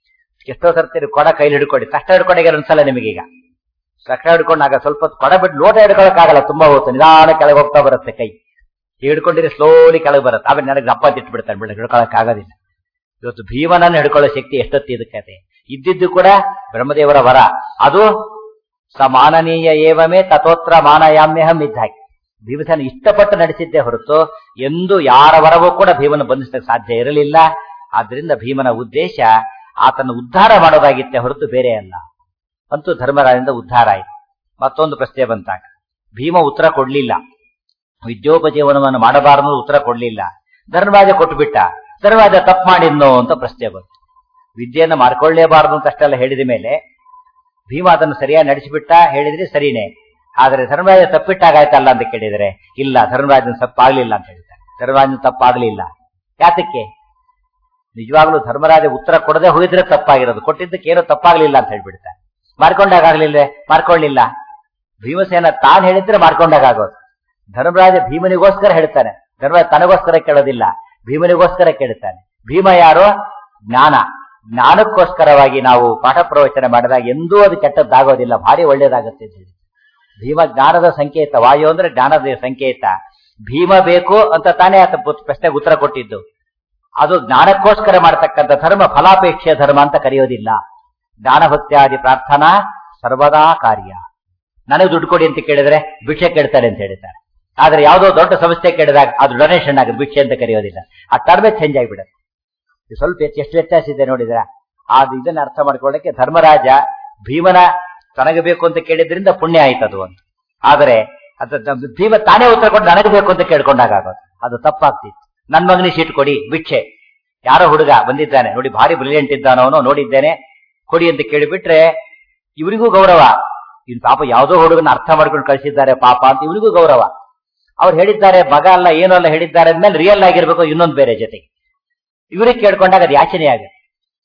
ಎಷ್ಟೋ ಸರ್ತಿ ಕೊಡ ಕೈಲಿ ಹಿಡ್ಕೊಂಡು ಕಷ್ಟ ಹಿಡ್ಕೊಂಡಾಗ ಅನ್ಸಲ್ಲ ನಿಮಗೀಗ ಕಷ್ಟ ಹಿಡ್ಕೊಂಡಾಗ ಸ್ವಲ್ಪ ಕೊಡ ಬಿಟ್ಟು ಲೋಟ ಹಿಡ್ಕೊಳಕ್ಕಾಗಲ್ಲ ತುಂಬಾ ಹೋಗ್ತು ನಿಧಾನ ಕೆಳಗೆ ಹೋಗ್ತಾ ಬರುತ್ತೆ ಕೈ ಹಿಡ್ಕೊಂಡಿದ್ರೆ ಸ್ಲೋಲಿ ಕೆಳಗೆ ಬರುತ್ತೆ ಆಮೇಲೆ ನನಗೆ ದಪ್ಪ ತಿಟ್ಬಿಡ್ತಾನೆ ಬಿಡ ಹಿಡ್ಕೊಳಕ್ ಆಗೋದಿಲ್ಲ ಇವತ್ತು ಭೀಮನನ್ನು ಹಿಡ್ಕೊಳ್ಳೋ ಶಕ್ತಿ ಎಷ್ಟೊತ್ತಿ ಇದಕ್ಕೆ ಇದ್ದಿದ್ದು ಕೂಡ ಬ್ರಹ್ಮದೇವರ ವರ ಅದು ಸಮಾನನೀಯ ಏವಮೇ ತಥೋತ್ರ ಮಾನಯಾಮ್ಯಹಂ ಇದ್ದಾಗಿ ಭೀಮಸೇನ ಇಷ್ಟಪಟ್ಟು ನಡೆಸಿದ್ದೇ ಹೊರತು ಎಂದು ಯಾರ ವರವೂ ಕೂಡ ಭೀಮನ ಬಂಧಿಸಕ್ಕೆ ಸಾಧ್ಯ ಇರಲಿಲ್ಲ ಆದ್ರಿಂದ ಭೀಮನ ಉದ್ದೇಶ ಆತನ ಉದ್ಧಾರ ಮಾಡೋದಾಗಿತ್ತೆ ಹೊರತು ಬೇರೆ ಅಲ್ಲ ಅಂತೂ ಧರ್ಮರಾಜದಿಂದ ಉದ್ಧಾರ ಆಯ್ತು ಮತ್ತೊಂದು ಪ್ರಶ್ನೆ ಬಂತಾಗ ಭೀಮ ಉತ್ತರ ಕೊಡ್ಲಿಲ್ಲ ವಿದ್ಯೋಪಜೀವನವನ್ನು ಮಾಡಬಾರದು ಉತ್ತರ ಕೊಡ್ಲಿಲ್ಲ ಧರ್ಮರಾಜ ಕೊಟ್ಟುಬಿಟ್ಟ ಧರ್ಮರಾಜ ತಪ್ಪು ಮಾಡಿದ್ನೋ ಅಂತ ಪ್ರಶ್ನೆ ಬಂತು ವಿದ್ಯೆಯನ್ನ ಮಾರ್ಕೊಳ್ಳೇಬಾರದು ಅಂತ ಅಷ್ಟೆಲ್ಲ ಹೇಳಿದ ಮೇಲೆ ಭೀಮ ಅದನ್ನು ಸರಿಯಾಗಿ ನಡೆಸಿಬಿಟ್ಟ ಹೇಳಿದ್ರೆ ಸರಿನೇ ಆದ್ರೆ ಧರ್ಮರಾಜ ತಪ್ಪಿಟ್ಟಾಗಾಯ್ತಲ್ಲ ಅಂತ ಕೇಳಿದ್ರೆ ಇಲ್ಲ ಧರ್ಮರಾಜನ ತಪ್ಪಾಗ್ಲಿಲ್ಲ ಅಂತ ಹೇಳ್ತಾರೆ ಧರ್ಮರಾಜನ ತಪ್ಪಾಗ್ಲಿಲ್ಲ ಯಾತಕ್ಕೆ ನಿಜವಾಗ್ಲೂ ಧರ್ಮರಾಜ ಉತ್ತರ ಕೊಡದೆ ಹೋಗಿದ್ರೆ ತಪ್ಪಾಗಿರೋದು ಕೊಟ್ಟಿದ್ದಕ್ಕೆ ಏನೋ ತಪ್ಪಾಗ್ಲಿಲ್ಲ ಅಂತ ಹೇಳ್ಬಿಡ್ತಾರೆ ಮಾರ್ಕೊಂಡಾಗ್ಲಿಲ್ಲ ಮಾರ್ಕೊಳ್ಳಿಲ್ಲ ಭೀಮಸೇನ ತಾನ್ ಹೇಳಿದ್ರೆ ಮಾರ್ಕೊಂಡಾಗೋದು ಧರ್ಮರಾಜ ಭೀಮನಿಗೋಸ್ಕರ ಹೇಳ್ತಾನೆ ಧರ್ಮರಾಜ ತನಗೋಸ್ಕರ ಕೇಳೋದಿಲ್ಲ ಭೀಮನಿಗೋಸ್ಕರ ಕೇಳ್ತಾನೆ ಭೀಮ ಯಾರು ಜ್ಞಾನ ಜ್ಞಾನಕ್ಕೋಸ್ಕರವಾಗಿ ನಾವು ಪಾಠ ಪ್ರವಚನ ಮಾಡಿದಾಗ ಎಂದೂ ಅದು ಕೆಟ್ಟದ್ದಾಗೋದಿಲ್ಲ ಭಾರಿ ಒಳ್ಳೇದಾಗುತ್ತೆ ಅಂತ ಹೇಳಿ ಭೀಮ ಜ್ಞಾನದ ಸಂಕೇತ ವಾಯು ಅಂದ್ರೆ ಜ್ಞಾನದ ಸಂಕೇತ ಭೀಮ ಬೇಕು ಅಂತ ತಾನೇ ಆತ ಪ್ರಶ್ನೆಗೆ ಉತ್ತರ ಕೊಟ್ಟಿದ್ದು ಅದು ಜ್ಞಾನಕ್ಕೋಸ್ಕರ ಮಾಡತಕ್ಕಂಥ ಧರ್ಮ ಫಲಾಪೇಕ್ಷೆಯ ಧರ್ಮ ಅಂತ ಕರೆಯೋದಿಲ್ಲ ಜ್ಞಾನಭಕ್ತ್ಯಾದಿ ಪ್ರಾರ್ಥನಾ ಸರ್ವದಾ ಕಾರ್ಯ ನನಗೆ ದುಡ್ಡು ಕೊಡಿ ಅಂತ ಕೇಳಿದ್ರೆ ಭಿಕ್ಷೆ ಕೇಳ್ತಾರೆ ಅಂತ ಹೇಳ್ತಾರೆ ಆದ್ರೆ ಯಾವುದೋ ದೊಡ್ಡ ಸಂಸ್ಥೆ ಕೇಳಿದಾಗ ಅದು ಡೊನೇಷನ್ ಆಗುತ್ತೆ ಭಿಕ್ಷೆ ಅಂತ ಕರೆಯೋದಿಲ್ಲ ಆ ಟರ್ಮೇ ಚೇಂಜ್ ಆಗಿಬಿಡುತ್ತೆ ಸ್ವಲ್ಪ ಎಷ್ಟು ವ್ಯತ್ಯಾಸ ಇದೆ ನೋಡಿದ್ರ ಅದು ಇದನ್ನ ಅರ್ಥ ಮಾಡ್ಕೊಳ್ಳಕ್ಕೆ ಧರ್ಮರಾಜ ಭೀಮನ ತನಗೆ ಬೇಕು ಅಂತ ಕೇಳಿದ್ರಿಂದ ಪುಣ್ಯ ಆಯ್ತದು ಅಂತ ಆದರೆ ಅದು ಭೀಮ ತಾನೇ ಉತ್ತರ ಕೊಟ್ಟು ನನಗೆ ಬೇಕು ಅಂತ ಕೇಳ್ಕೊಂಡಾಗ ಆಗೋದು ಅದು ತಪ್ಪಾಗ್ತಿತ್ತು ನನ್ ಮಗನಿಗೆ ಸೀಟ್ ಕೊಡಿ ಭಿಕ್ಷೆ ಯಾರೋ ಹುಡುಗ ಬಂದಿದ್ದಾನೆ ನೋಡಿ ಭಾರಿ ಬ್ರಿಲಿಯಂಟ್ ಇದ್ದಾನವನು ನೋಡಿದ್ದೇನೆ ಕೊಡಿ ಅಂತ ಕೇಳಿಬಿಟ್ರೆ ಇವರಿಗೂ ಗೌರವ ಇನ್ ಪಾಪ ಯಾವುದೋ ಹುಡುಗನ ಅರ್ಥ ಮಾಡ್ಕೊಂಡು ಕಳಿಸಿದ್ದಾರೆ ಪಾಪ ಅಂತ ಇವರಿಗೂ ಗೌರವ ಅವ್ರು ಹೇಳಿದ್ದಾರೆ ಮಗ ಅಲ್ಲ ಏನೋ ಅಲ್ಲ ಹೇಳಿದ್ದಾರೆ ಅಂದ್ಮೇಲೆ ರಿಯಲ್ ಆಗಿರ್ಬೇಕು ಇನ್ನೊಂದು ಬೇರೆ ಜೊತೆಗೆ ಇವರಿಗೆ ಕೇಳ್ಕೊಂಡಾಗ ಅದು ಯಾಚನೆ ಆಗುತ್ತೆ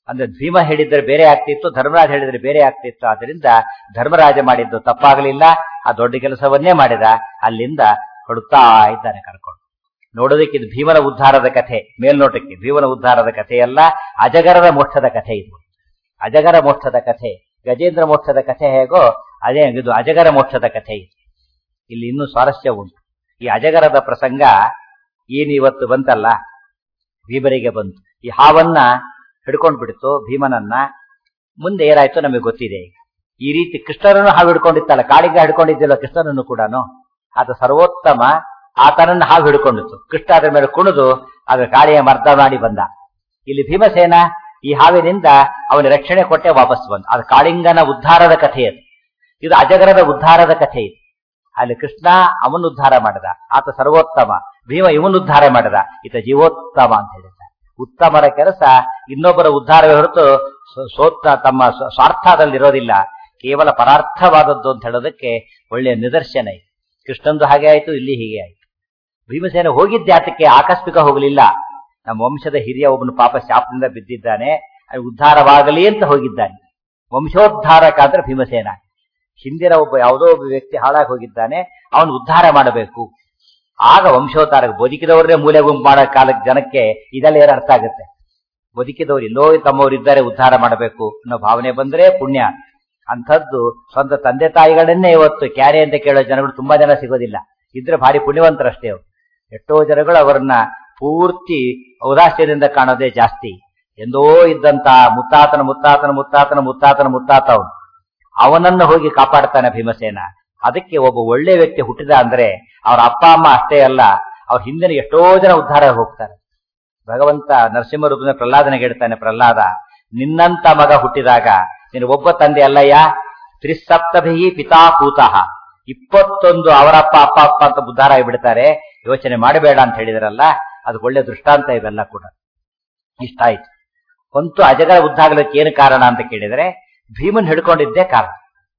ಅಂದ್ರೆ ಭೀಮ ಹೇಳಿದ್ರೆ ಬೇರೆ ಆಗ್ತಿತ್ತು ಧರ್ಮರಾಜ ಹೇಳಿದ್ರೆ ಬೇರೆ ಆಗ್ತಿತ್ತು ಆದ್ರಿಂದ ಧರ್ಮರಾಜ ಮಾಡಿದ್ದು ತಪ್ಪಾಗಲಿಲ್ಲ ಆ ದೊಡ್ಡ ಕೆಲಸವನ್ನೇ ಮಾಡಿದ ಅಲ್ಲಿಂದ ಕೊಡುತ್ತಾ ಇದ್ದಾನೆ ಕರ್ಕೊಂಡು ನೋಡೋದಕ್ಕೆ ಇದು ಭೀಮನ ಉದ್ಧಾರದ ಕಥೆ ಮೇಲ್ನೋಟಕ್ಕೆ ಭೀಮನ ಉದ್ಧಾರದ ಕಥೆಯಲ್ಲ ಅಜಗರದ ಮೋಕ್ಷದ ಕಥೆ ಇದು ಅಜಗರ ಮೋಕ್ಷದ ಕಥೆ ಗಜೇಂದ್ರ ಮೋಕ್ಷದ ಕಥೆ ಹೇಗೋ ಅದೇ ಇದು ಅಜಗರ ಮೋಕ್ಷದ ಕಥೆ ಇದು ಇಲ್ಲಿ ಇನ್ನೂ ಸ್ವಾರಸ್ಯ ಉಂಟು ಈ ಅಜಗರದ ಪ್ರಸಂಗ ಏನು ಇವತ್ತು ಬಂತಲ್ಲ ಭೀಮರಿಗೆ ಬಂತು ಈ ಹಾವನ್ನ ಹಿಡ್ಕೊಂಡ್ ಬಿಡ್ತು ಭೀಮನನ್ನ ಮುಂದೆ ಏನಾಯ್ತು ನಮಗೆ ಗೊತ್ತಿದೆ ಈಗ ಈ ರೀತಿ ಕೃಷ್ಣನನ್ನು ಹಾವು ಹಿಡ್ಕೊಂಡಿತ್ತಲ್ಲ ಕಾಳಿಂಗ ಹಿಡ್ಕೊಂಡಿದ್ದಿಲ್ಲ ಕೃಷ್ಣನನ್ನು ಕೂಡ ಆತ ಸರ್ವೋತ್ತಮ ಆತನನ್ನು ಹಾವು ಹಿಡ್ಕೊಂಡಿತ್ತು ಕೃಷ್ಣ ಅದರ ಮೇಲೆ ಕುಣಿದು ಅದ್ರ ಕಾಳಿಯ ಮರ್ದ ಮಾಡಿ ಬಂದ ಇಲ್ಲಿ ಭೀಮಸೇನ ಈ ಹಾವಿನಿಂದ ಅವನ ರಕ್ಷಣೆ ಕೊಟ್ಟೆ ವಾಪಸ್ ಬಂದ ಅದು ಕಾಳಿಂಗನ ಉದ್ಧಾರದ ಕಥೆ ಅದು ಇದು ಅಜಗರದ ಉದ್ಧಾರದ ಕಥೆ ಇದು ಅಲ್ಲಿ ಕೃಷ್ಣ ಅವನು ಉದ್ಧಾರ ಮಾಡಿದ ಆತ ಸರ್ವೋತ್ತಮ ಭೀಮ ಇವನು ಉದ್ಧಾರ ಮಾಡಿದ ಈತ ಜೀವೋತ್ತಮ ಅಂತ ಹೇಳಿದ ಉತ್ತಮರ ಕೆಲಸ ಇನ್ನೊಬ್ಬರ ಉದ್ಧಾರವೇ ಹೊರತು ಸೋತ್ತ ತಮ್ಮ ಸ್ವಾರ್ಥದಲ್ಲಿರೋದಿಲ್ಲ ಕೇವಲ ಪರಾರ್ಥವಾದದ್ದು ಅಂತ ಹೇಳೋದಕ್ಕೆ ಒಳ್ಳೆಯ ನಿದರ್ಶನ ಇದೆ ಕೃಷ್ಣಂದು ಹಾಗೆ ಆಯ್ತು ಇಲ್ಲಿ ಹೀಗೆ ಆಯ್ತು ಭೀಮಸೇನ ಹೋಗಿದ್ದೆ ಆತಕ್ಕೆ ಆಕಸ್ಮಿಕ ಹೋಗಲಿಲ್ಲ ನಮ್ಮ ವಂಶದ ಹಿರಿಯ ಒಬ್ಬನು ಪಾಪ ಶಾಪದಿಂದ ಬಿದ್ದಿದ್ದಾನೆ ಉದ್ಧಾರವಾಗಲಿ ಅಂತ ಹೋಗಿದ್ದಾನೆ ವಂಶೋದ್ಧಾರಕ ಅಂದ್ರೆ ಭೀಮಸೇನ ಹಿಂದಿನ ಒಬ್ಬ ಯಾವುದೋ ಒಬ್ಬ ವ್ಯಕ್ತಿ ಹಾಳಾಗಿ ಹೋಗಿದ್ದಾನೆ ಅವನು ಉದ್ಧಾರ ಮಾಡಬೇಕು ಆಗ ವಂಶೋದ್ಧಾರ ಬದುಕಿದವರೇ ಮೂಲೆ ಗುಂಪು ಮಾಡೋ ಕಾಲಕ್ಕೆ ಜನಕ್ಕೆ ಇದೆಲ್ಲ ಏನು ಅರ್ಥ ಆಗುತ್ತೆ ಬದುಕಿದವರು ಎಲ್ಲೋ ತಮ್ಮವರು ಇದ್ದಾರೆ ಉದ್ಧಾರ ಮಾಡಬೇಕು ಅನ್ನೋ ಭಾವನೆ ಬಂದ್ರೆ ಪುಣ್ಯ ಅಂಥದ್ದು ಸ್ವಂತ ತಂದೆ ತಾಯಿಗಳನ್ನೇ ಇವತ್ತು ಕ್ಯಾರೆ ಅಂತ ಕೇಳೋ ಜನಗಳು ತುಂಬಾ ಜನ ಸಿಗೋದಿಲ್ಲ ಇದ್ರೆ ಭಾರಿ ಪುಣ್ಯವಂತರಷ್ಟೇ ಅವರು ಎಷ್ಟೋ ಜನಗಳು ಅವರನ್ನ ಪೂರ್ತಿ ಔದಾಸ್ಯದಿಂದ ಕಾಣೋದೇ ಜಾಸ್ತಿ ಎಂದೋ ಇದ್ದಂತ ಮುತ್ತಾತನ ಮುತ್ತಾತನ ಮುತ್ತಾತನ ಮುತ್ತಾತನ ಮುತ್ತಾತ ಅವನು ಅವನನ್ನು ಹೋಗಿ ಕಾಪಾಡ್ತಾನೆ ಭೀಮಸೇನ ಅದಕ್ಕೆ ಒಬ್ಬ ಒಳ್ಳೆ ವ್ಯಕ್ತಿ ಹುಟ್ಟಿದ ಅಂದ್ರೆ ಅವ್ರ ಅಪ್ಪ ಅಮ್ಮ ಅಷ್ಟೇ ಅಲ್ಲ ಅವ್ರ ಹಿಂದಿನ ಎಷ್ಟೋ ಜನ ಉದ್ಧಾರ ಹೋಗ್ತಾರೆ ಭಗವಂತ ನರಸಿಂಹ ರೂಪದ ಪ್ರಹ್ಲಾದನಿಗೆ ಹೇಳ್ತಾನೆ ಪ್ರಹ್ಲಾದ ನಿನ್ನಂತ ಮಗ ಹುಟ್ಟಿದಾಗ ನೀನು ಒಬ್ಬ ತಂದೆ ಅಲ್ಲಯ್ಯ ತ್ರಿಸಪ್ತಭಿ ಪಿತಾ ಪೂತಃ ಇಪ್ಪತ್ತೊಂದು ಅವರಪ್ಪ ಅಪ್ಪ ಅಪ್ಪ ಅಂತ ಉದ್ಧಾರ ಆಗಿಬಿಡ್ತಾರೆ ಯೋಚನೆ ಮಾಡಬೇಡ ಅಂತ ಹೇಳಿದ್ರಲ್ಲ ಅದು ಒಳ್ಳೆ ದೃಷ್ಟಾಂತ ಇವೆಲ್ಲ ಕೂಡ ಇಷ್ಟ ಆಯ್ತು ಹೊಂತು ಅಜಗರ ಉದ್ದಾಗಲಕ್ಕೆ ಏನು ಕಾರಣ ಅಂತ ಕೇಳಿದ್ರೆ ಭೀಮನ್ ಹಿಡ್ಕೊಂಡಿದ್ದೇ ಕಾರಣ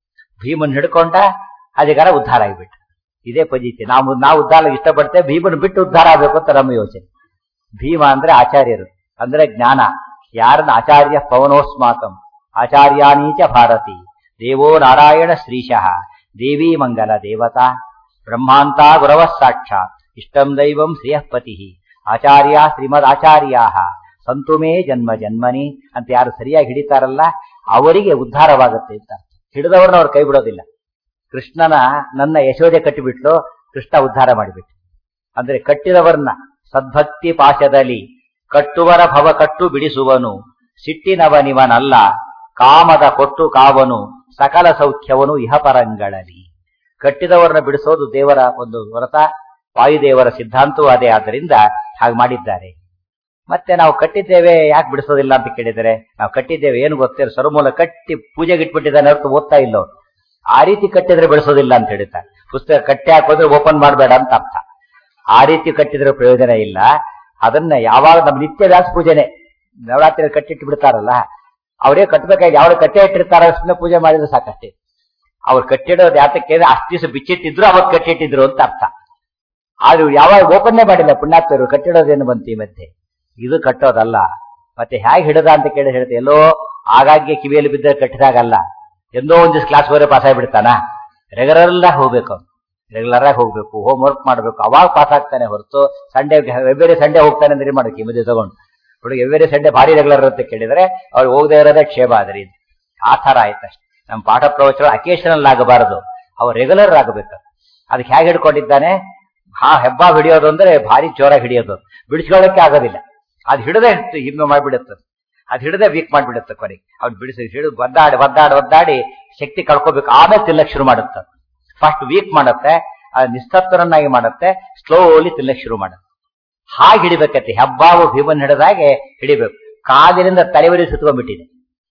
ಭೀಮನ್ ಹಿಡ್ಕೊಂಡ ಅಜಗರ ಉದ್ಧಾರ ಆಗಿಬಿಟ್ಟ ಇದೇ ಪಜಿತಿ ನಾವು ನಾವು ಉದ್ಧಾರ ಇಷ್ಟಪಡ್ತೇವೆ ಭೀಮನ್ ಬಿಟ್ಟು ಉದ್ಧಾರ ಆಗ್ಬೇಕು ಅಂತ ನಮ್ಮ ಯೋಚನೆ ಭೀಮ ಅಂದ್ರೆ ಆಚಾರ್ಯರು ಅಂದ್ರೆ ಜ್ಞಾನ ಯಾರನ್ನ ಆಚಾರ್ಯ ಪವನೋಸ್ಮಾಕಂ ಆಚಾರ್ಯಾನೀಚ ಭಾರತಿ ದೇವೋ ನಾರಾಯಣ ಶ್ರೀಶಃ ದೇವಿ ಮಂಗಲ ದೇವತಾ ಬ್ರಹ್ಮಾಂತ ಗುರವ ಸಾಕ್ಷಾತ್ ಇಷ್ಟಂ ದೈವಂ ಶ್ರೇಯಃಪತಿ ಆಚಾರ್ಯ ಶ್ರೀಮದ್ ಆಚಾರ್ಯಾ ಸಂತುಮೇ ಜನ್ಮ ಜನ್ಮನಿ ಅಂತ ಯಾರು ಸರಿಯಾಗಿ ಹಿಡಿತಾರಲ್ಲ ಅವರಿಗೆ ಉದ್ಧಾರವಾಗುತ್ತೆ ಅಂತ ಹಿಡಿದವ್ರನ್ನ ಅವ್ರು ಕೈ ಬಿಡೋದಿಲ್ಲ ಕೃಷ್ಣನ ನನ್ನ ಯಶೋದೆ ಕಟ್ಟಿಬಿಟ್ಲು ಕೃಷ್ಣ ಉದ್ಧಾರ ಮಾಡಿಬಿಟ್ಟು ಅಂದ್ರೆ ಕಟ್ಟಿದವರನ್ನ ಸದ್ಭಕ್ತಿ ಪಾಶದಲ್ಲಿ ಕಟ್ಟುವರ ಭವ ಕಟ್ಟು ಬಿಡಿಸುವನು ಸಿಟ್ಟಿನವನಿವನಲ್ಲ ಕಾಮದ ಕೊಟ್ಟು ಕಾವನು ಸಕಲ ಸೌಖ್ಯವನು ಇಹಪರಂಗಳಲ್ಲಿ ಕಟ್ಟಿದವರನ್ನ ಬಿಡಿಸೋದು ದೇವರ ಒಂದು ವ್ರತ ವಾಯುದೇವರ ಸಿದ್ಧಾಂತವೂ ಅದೇ ಆದ್ದರಿಂದ ಹಾಗೆ ಮಾಡಿದ್ದಾರೆ ಮತ್ತೆ ನಾವು ಕಟ್ಟಿದ್ದೇವೆ ಯಾಕೆ ಬಿಡಿಸೋದಿಲ್ಲ ಅಂತ ಕೇಳಿದರೆ ನಾವು ಕಟ್ಟಿದ್ದೇವೆ ಏನು ಗೊತ್ತಿಲ್ಲ ಸರ್ಮೂಲ ಕಟ್ಟಿ ಪೂಜೆಗೆ ಇಟ್ಬಿಟ್ಟಿದ್ದಾನೆ ಹೊರತು ಓದ್ತಾ ಇಲ್ಲ ಅವ್ರು. ಆ ರೀತಿ ಕಟ್ಟಿದ್ರೆ ಬೆಳೆಸೋದಿಲ್ಲ ಅಂತ ಹೇಳ್ತಾರೆ ಪುಸ್ತಕ ಕಟ್ಟಿ ಹಾಕೋದ್ರೆ ಓಪನ್ ಮಾಡಬೇಡ ಅಂತ ಅರ್ಥ ಆ ರೀತಿ ಕಟ್ಟಿದ್ರೆ ಪ್ರಯೋಜನ ಇಲ್ಲ ಅದನ್ನ ಯಾವಾಗ ನಮ್ಮ ನಿತ್ಯ ವ್ಯಾಸ ಪೂಜೆನೆ ನವರಾತ್ರಿ ಕಟ್ಟಿಟ್ಟು ಬಿಡ್ತಾರಲ್ಲ ಅವರೇ ಕಟ್ಟಬೇಕಾಗಿ ಯಾವ ಕಟ್ಟೆ ಇಟ್ಟಿರ್ತಾರ ಸುಮ್ಮನೆ ಪೂಜೆ ಮಾಡಿದ್ರೆ ಸಾಕಷ್ಟೇ ಅವ್ರು ಕಟ್ಟಿಡೋದು ಯಾತಕ್ಕೆ ಅಷ್ಟು ದಿವಸ ಬಿಚ್ಚಿಟ್ಟಿದ್ರು ಅವತ್ತು ಕಟ್ಟಿಟ್ಟಿದ್ರು ಅಂತ ಅರ್ಥ ಆದ್ರೆ ಯಾವಾಗ ಓಪನ್ನೇ ಮಾಡಿಲ್ಲ ಪುಣ್ಯಾತ್ಮರು ಕಟ್ಟಿಡೋದೇನು ಬಂತು ಈ ಮಧ್ಯೆ ಇದು ಕಟ್ಟೋದಲ್ಲ ಮತ್ತೆ ಹೇಗೆ ಹಿಡದ ಅಂತ ಕೇಳಿ ಹೇಳ್ತೆ ಎಲ್ಲೋ ಆಗಾಗ್ಗೆ ಕಿವಿಯಲ್ಲಿ ಬಿದ್ದರೆ ಕಟ್ಟಿದಾಗಲ್ಲ ಎಂದೋ ಒಂದ್ ದಿವಸ ಕ್ಲಾಸ್ ಹೋದ್ರೆ ಪಾಸ್ ಆಗಿಬಿಡ್ತಾನ ರೆಗ್ಯುಲರ್ ಆಗಿ ಹೋಗ್ಬೇಕು ಅವ್ನು ರೆಗ್ಯುಲರ್ ಆಗಿ ಹೋಗ್ಬೇಕು ಹೋಮ್ ವರ್ಕ್ ಮಾಡ್ಬೇಕು ಅವಾಗ ಪಾಸ್ ಆಗ್ತಾನೆ ಹೊರತು ಸಂಡೇ ಎವ್ರಿ ಸಂಡೇ ಹೋಗ್ತಾನೆ ಅಂದ್ರೆ ಮಾಡಕ್ಕೆ ಈ ಮಧ್ಯೆ ತಗೊಂಡು ಹುಡುಗ ಎವ್ರಿ ಸಂಡೇ ಭಾರಿ ರೆಗ್ಯುಲರ್ ಅಂತ ಕೇಳಿದ್ರೆ ಅವ್ರು ಹೋಗದೆ ಇರೋದೇ ಕ್ಷೇಮ ಆದ್ರಿ ಇದು ಆ ತರ ಆಯ್ತಷ್ಟೇ ನಮ್ಮ ಪಾಠ ಪ್ರವಚನ ಅಕೇಶನಲ್ ಆಗಬಾರದು ಅವ್ರು ರೆಗ್ಯುಲರ್ ಆಗಬೇಕು ಅದಕ್ಕೆ ಹೇಗೆ ಹಿಡ್ಕೊಂಡಿದ್ದಾನೆ ಹಾ ಹೆಬ್ಬ ಹಿಡಿಯೋದು ಅಂದ್ರೆ ಭಾರಿ ಜೋರಾಗಿ ಹಿಡಿಯೋದು ಬಿಡಿಸ್ಕೊಳ್ಳೋಕೆ ಆಗೋದಿಲ್ಲ ಅದು ಹಿಡದೆ ಹಿಂದೆ ಮಾಡಿಬಿಡುತ್ತೆ ಅದು ಹಿಡದೆ ವೀಕ್ ಮಾಡಿಬಿಡುತ್ತೆ ಕೊನೆಗೆ ಅವ್ನು ಬಿಡಿಸಿ ಹಿಡಿದು ಒದ್ದಾಡಿ ಒದ್ದಾಡಿ ಒದ್ದಾಡಿ ಶಕ್ತಿ ಕಳ್ಕೋಬೇಕು ಆಮೇಲೆ ತಿನ್ನಕ್ ಶುರು ಮಾಡುತ್ತೆ ಫಸ್ಟ್ ವೀಕ್ ಮಾಡುತ್ತೆ ಅದು ನಿಸ್ತತ್ವರನ್ನಾಗಿ ಮಾಡುತ್ತೆ ಸ್ಲೋಲಿ ತಿನ್ನಕ್ ಶುರು ಮಾಡುತ್ತೆ ಹಾಗೆ ಹಿಡಿಬೇಕತ್ತೆ ಹೆಬ್ಬಾವು ಭೀಮನ್ ಹಿಡಿದಾಗೆ ಹಿಡಿಬೇಕು ಕಾಲಿನಿಂದ ತಲೆವರಿ ಸುತ್ತಕೊಂಡ್ಬಿಟ್ಟಿದೆ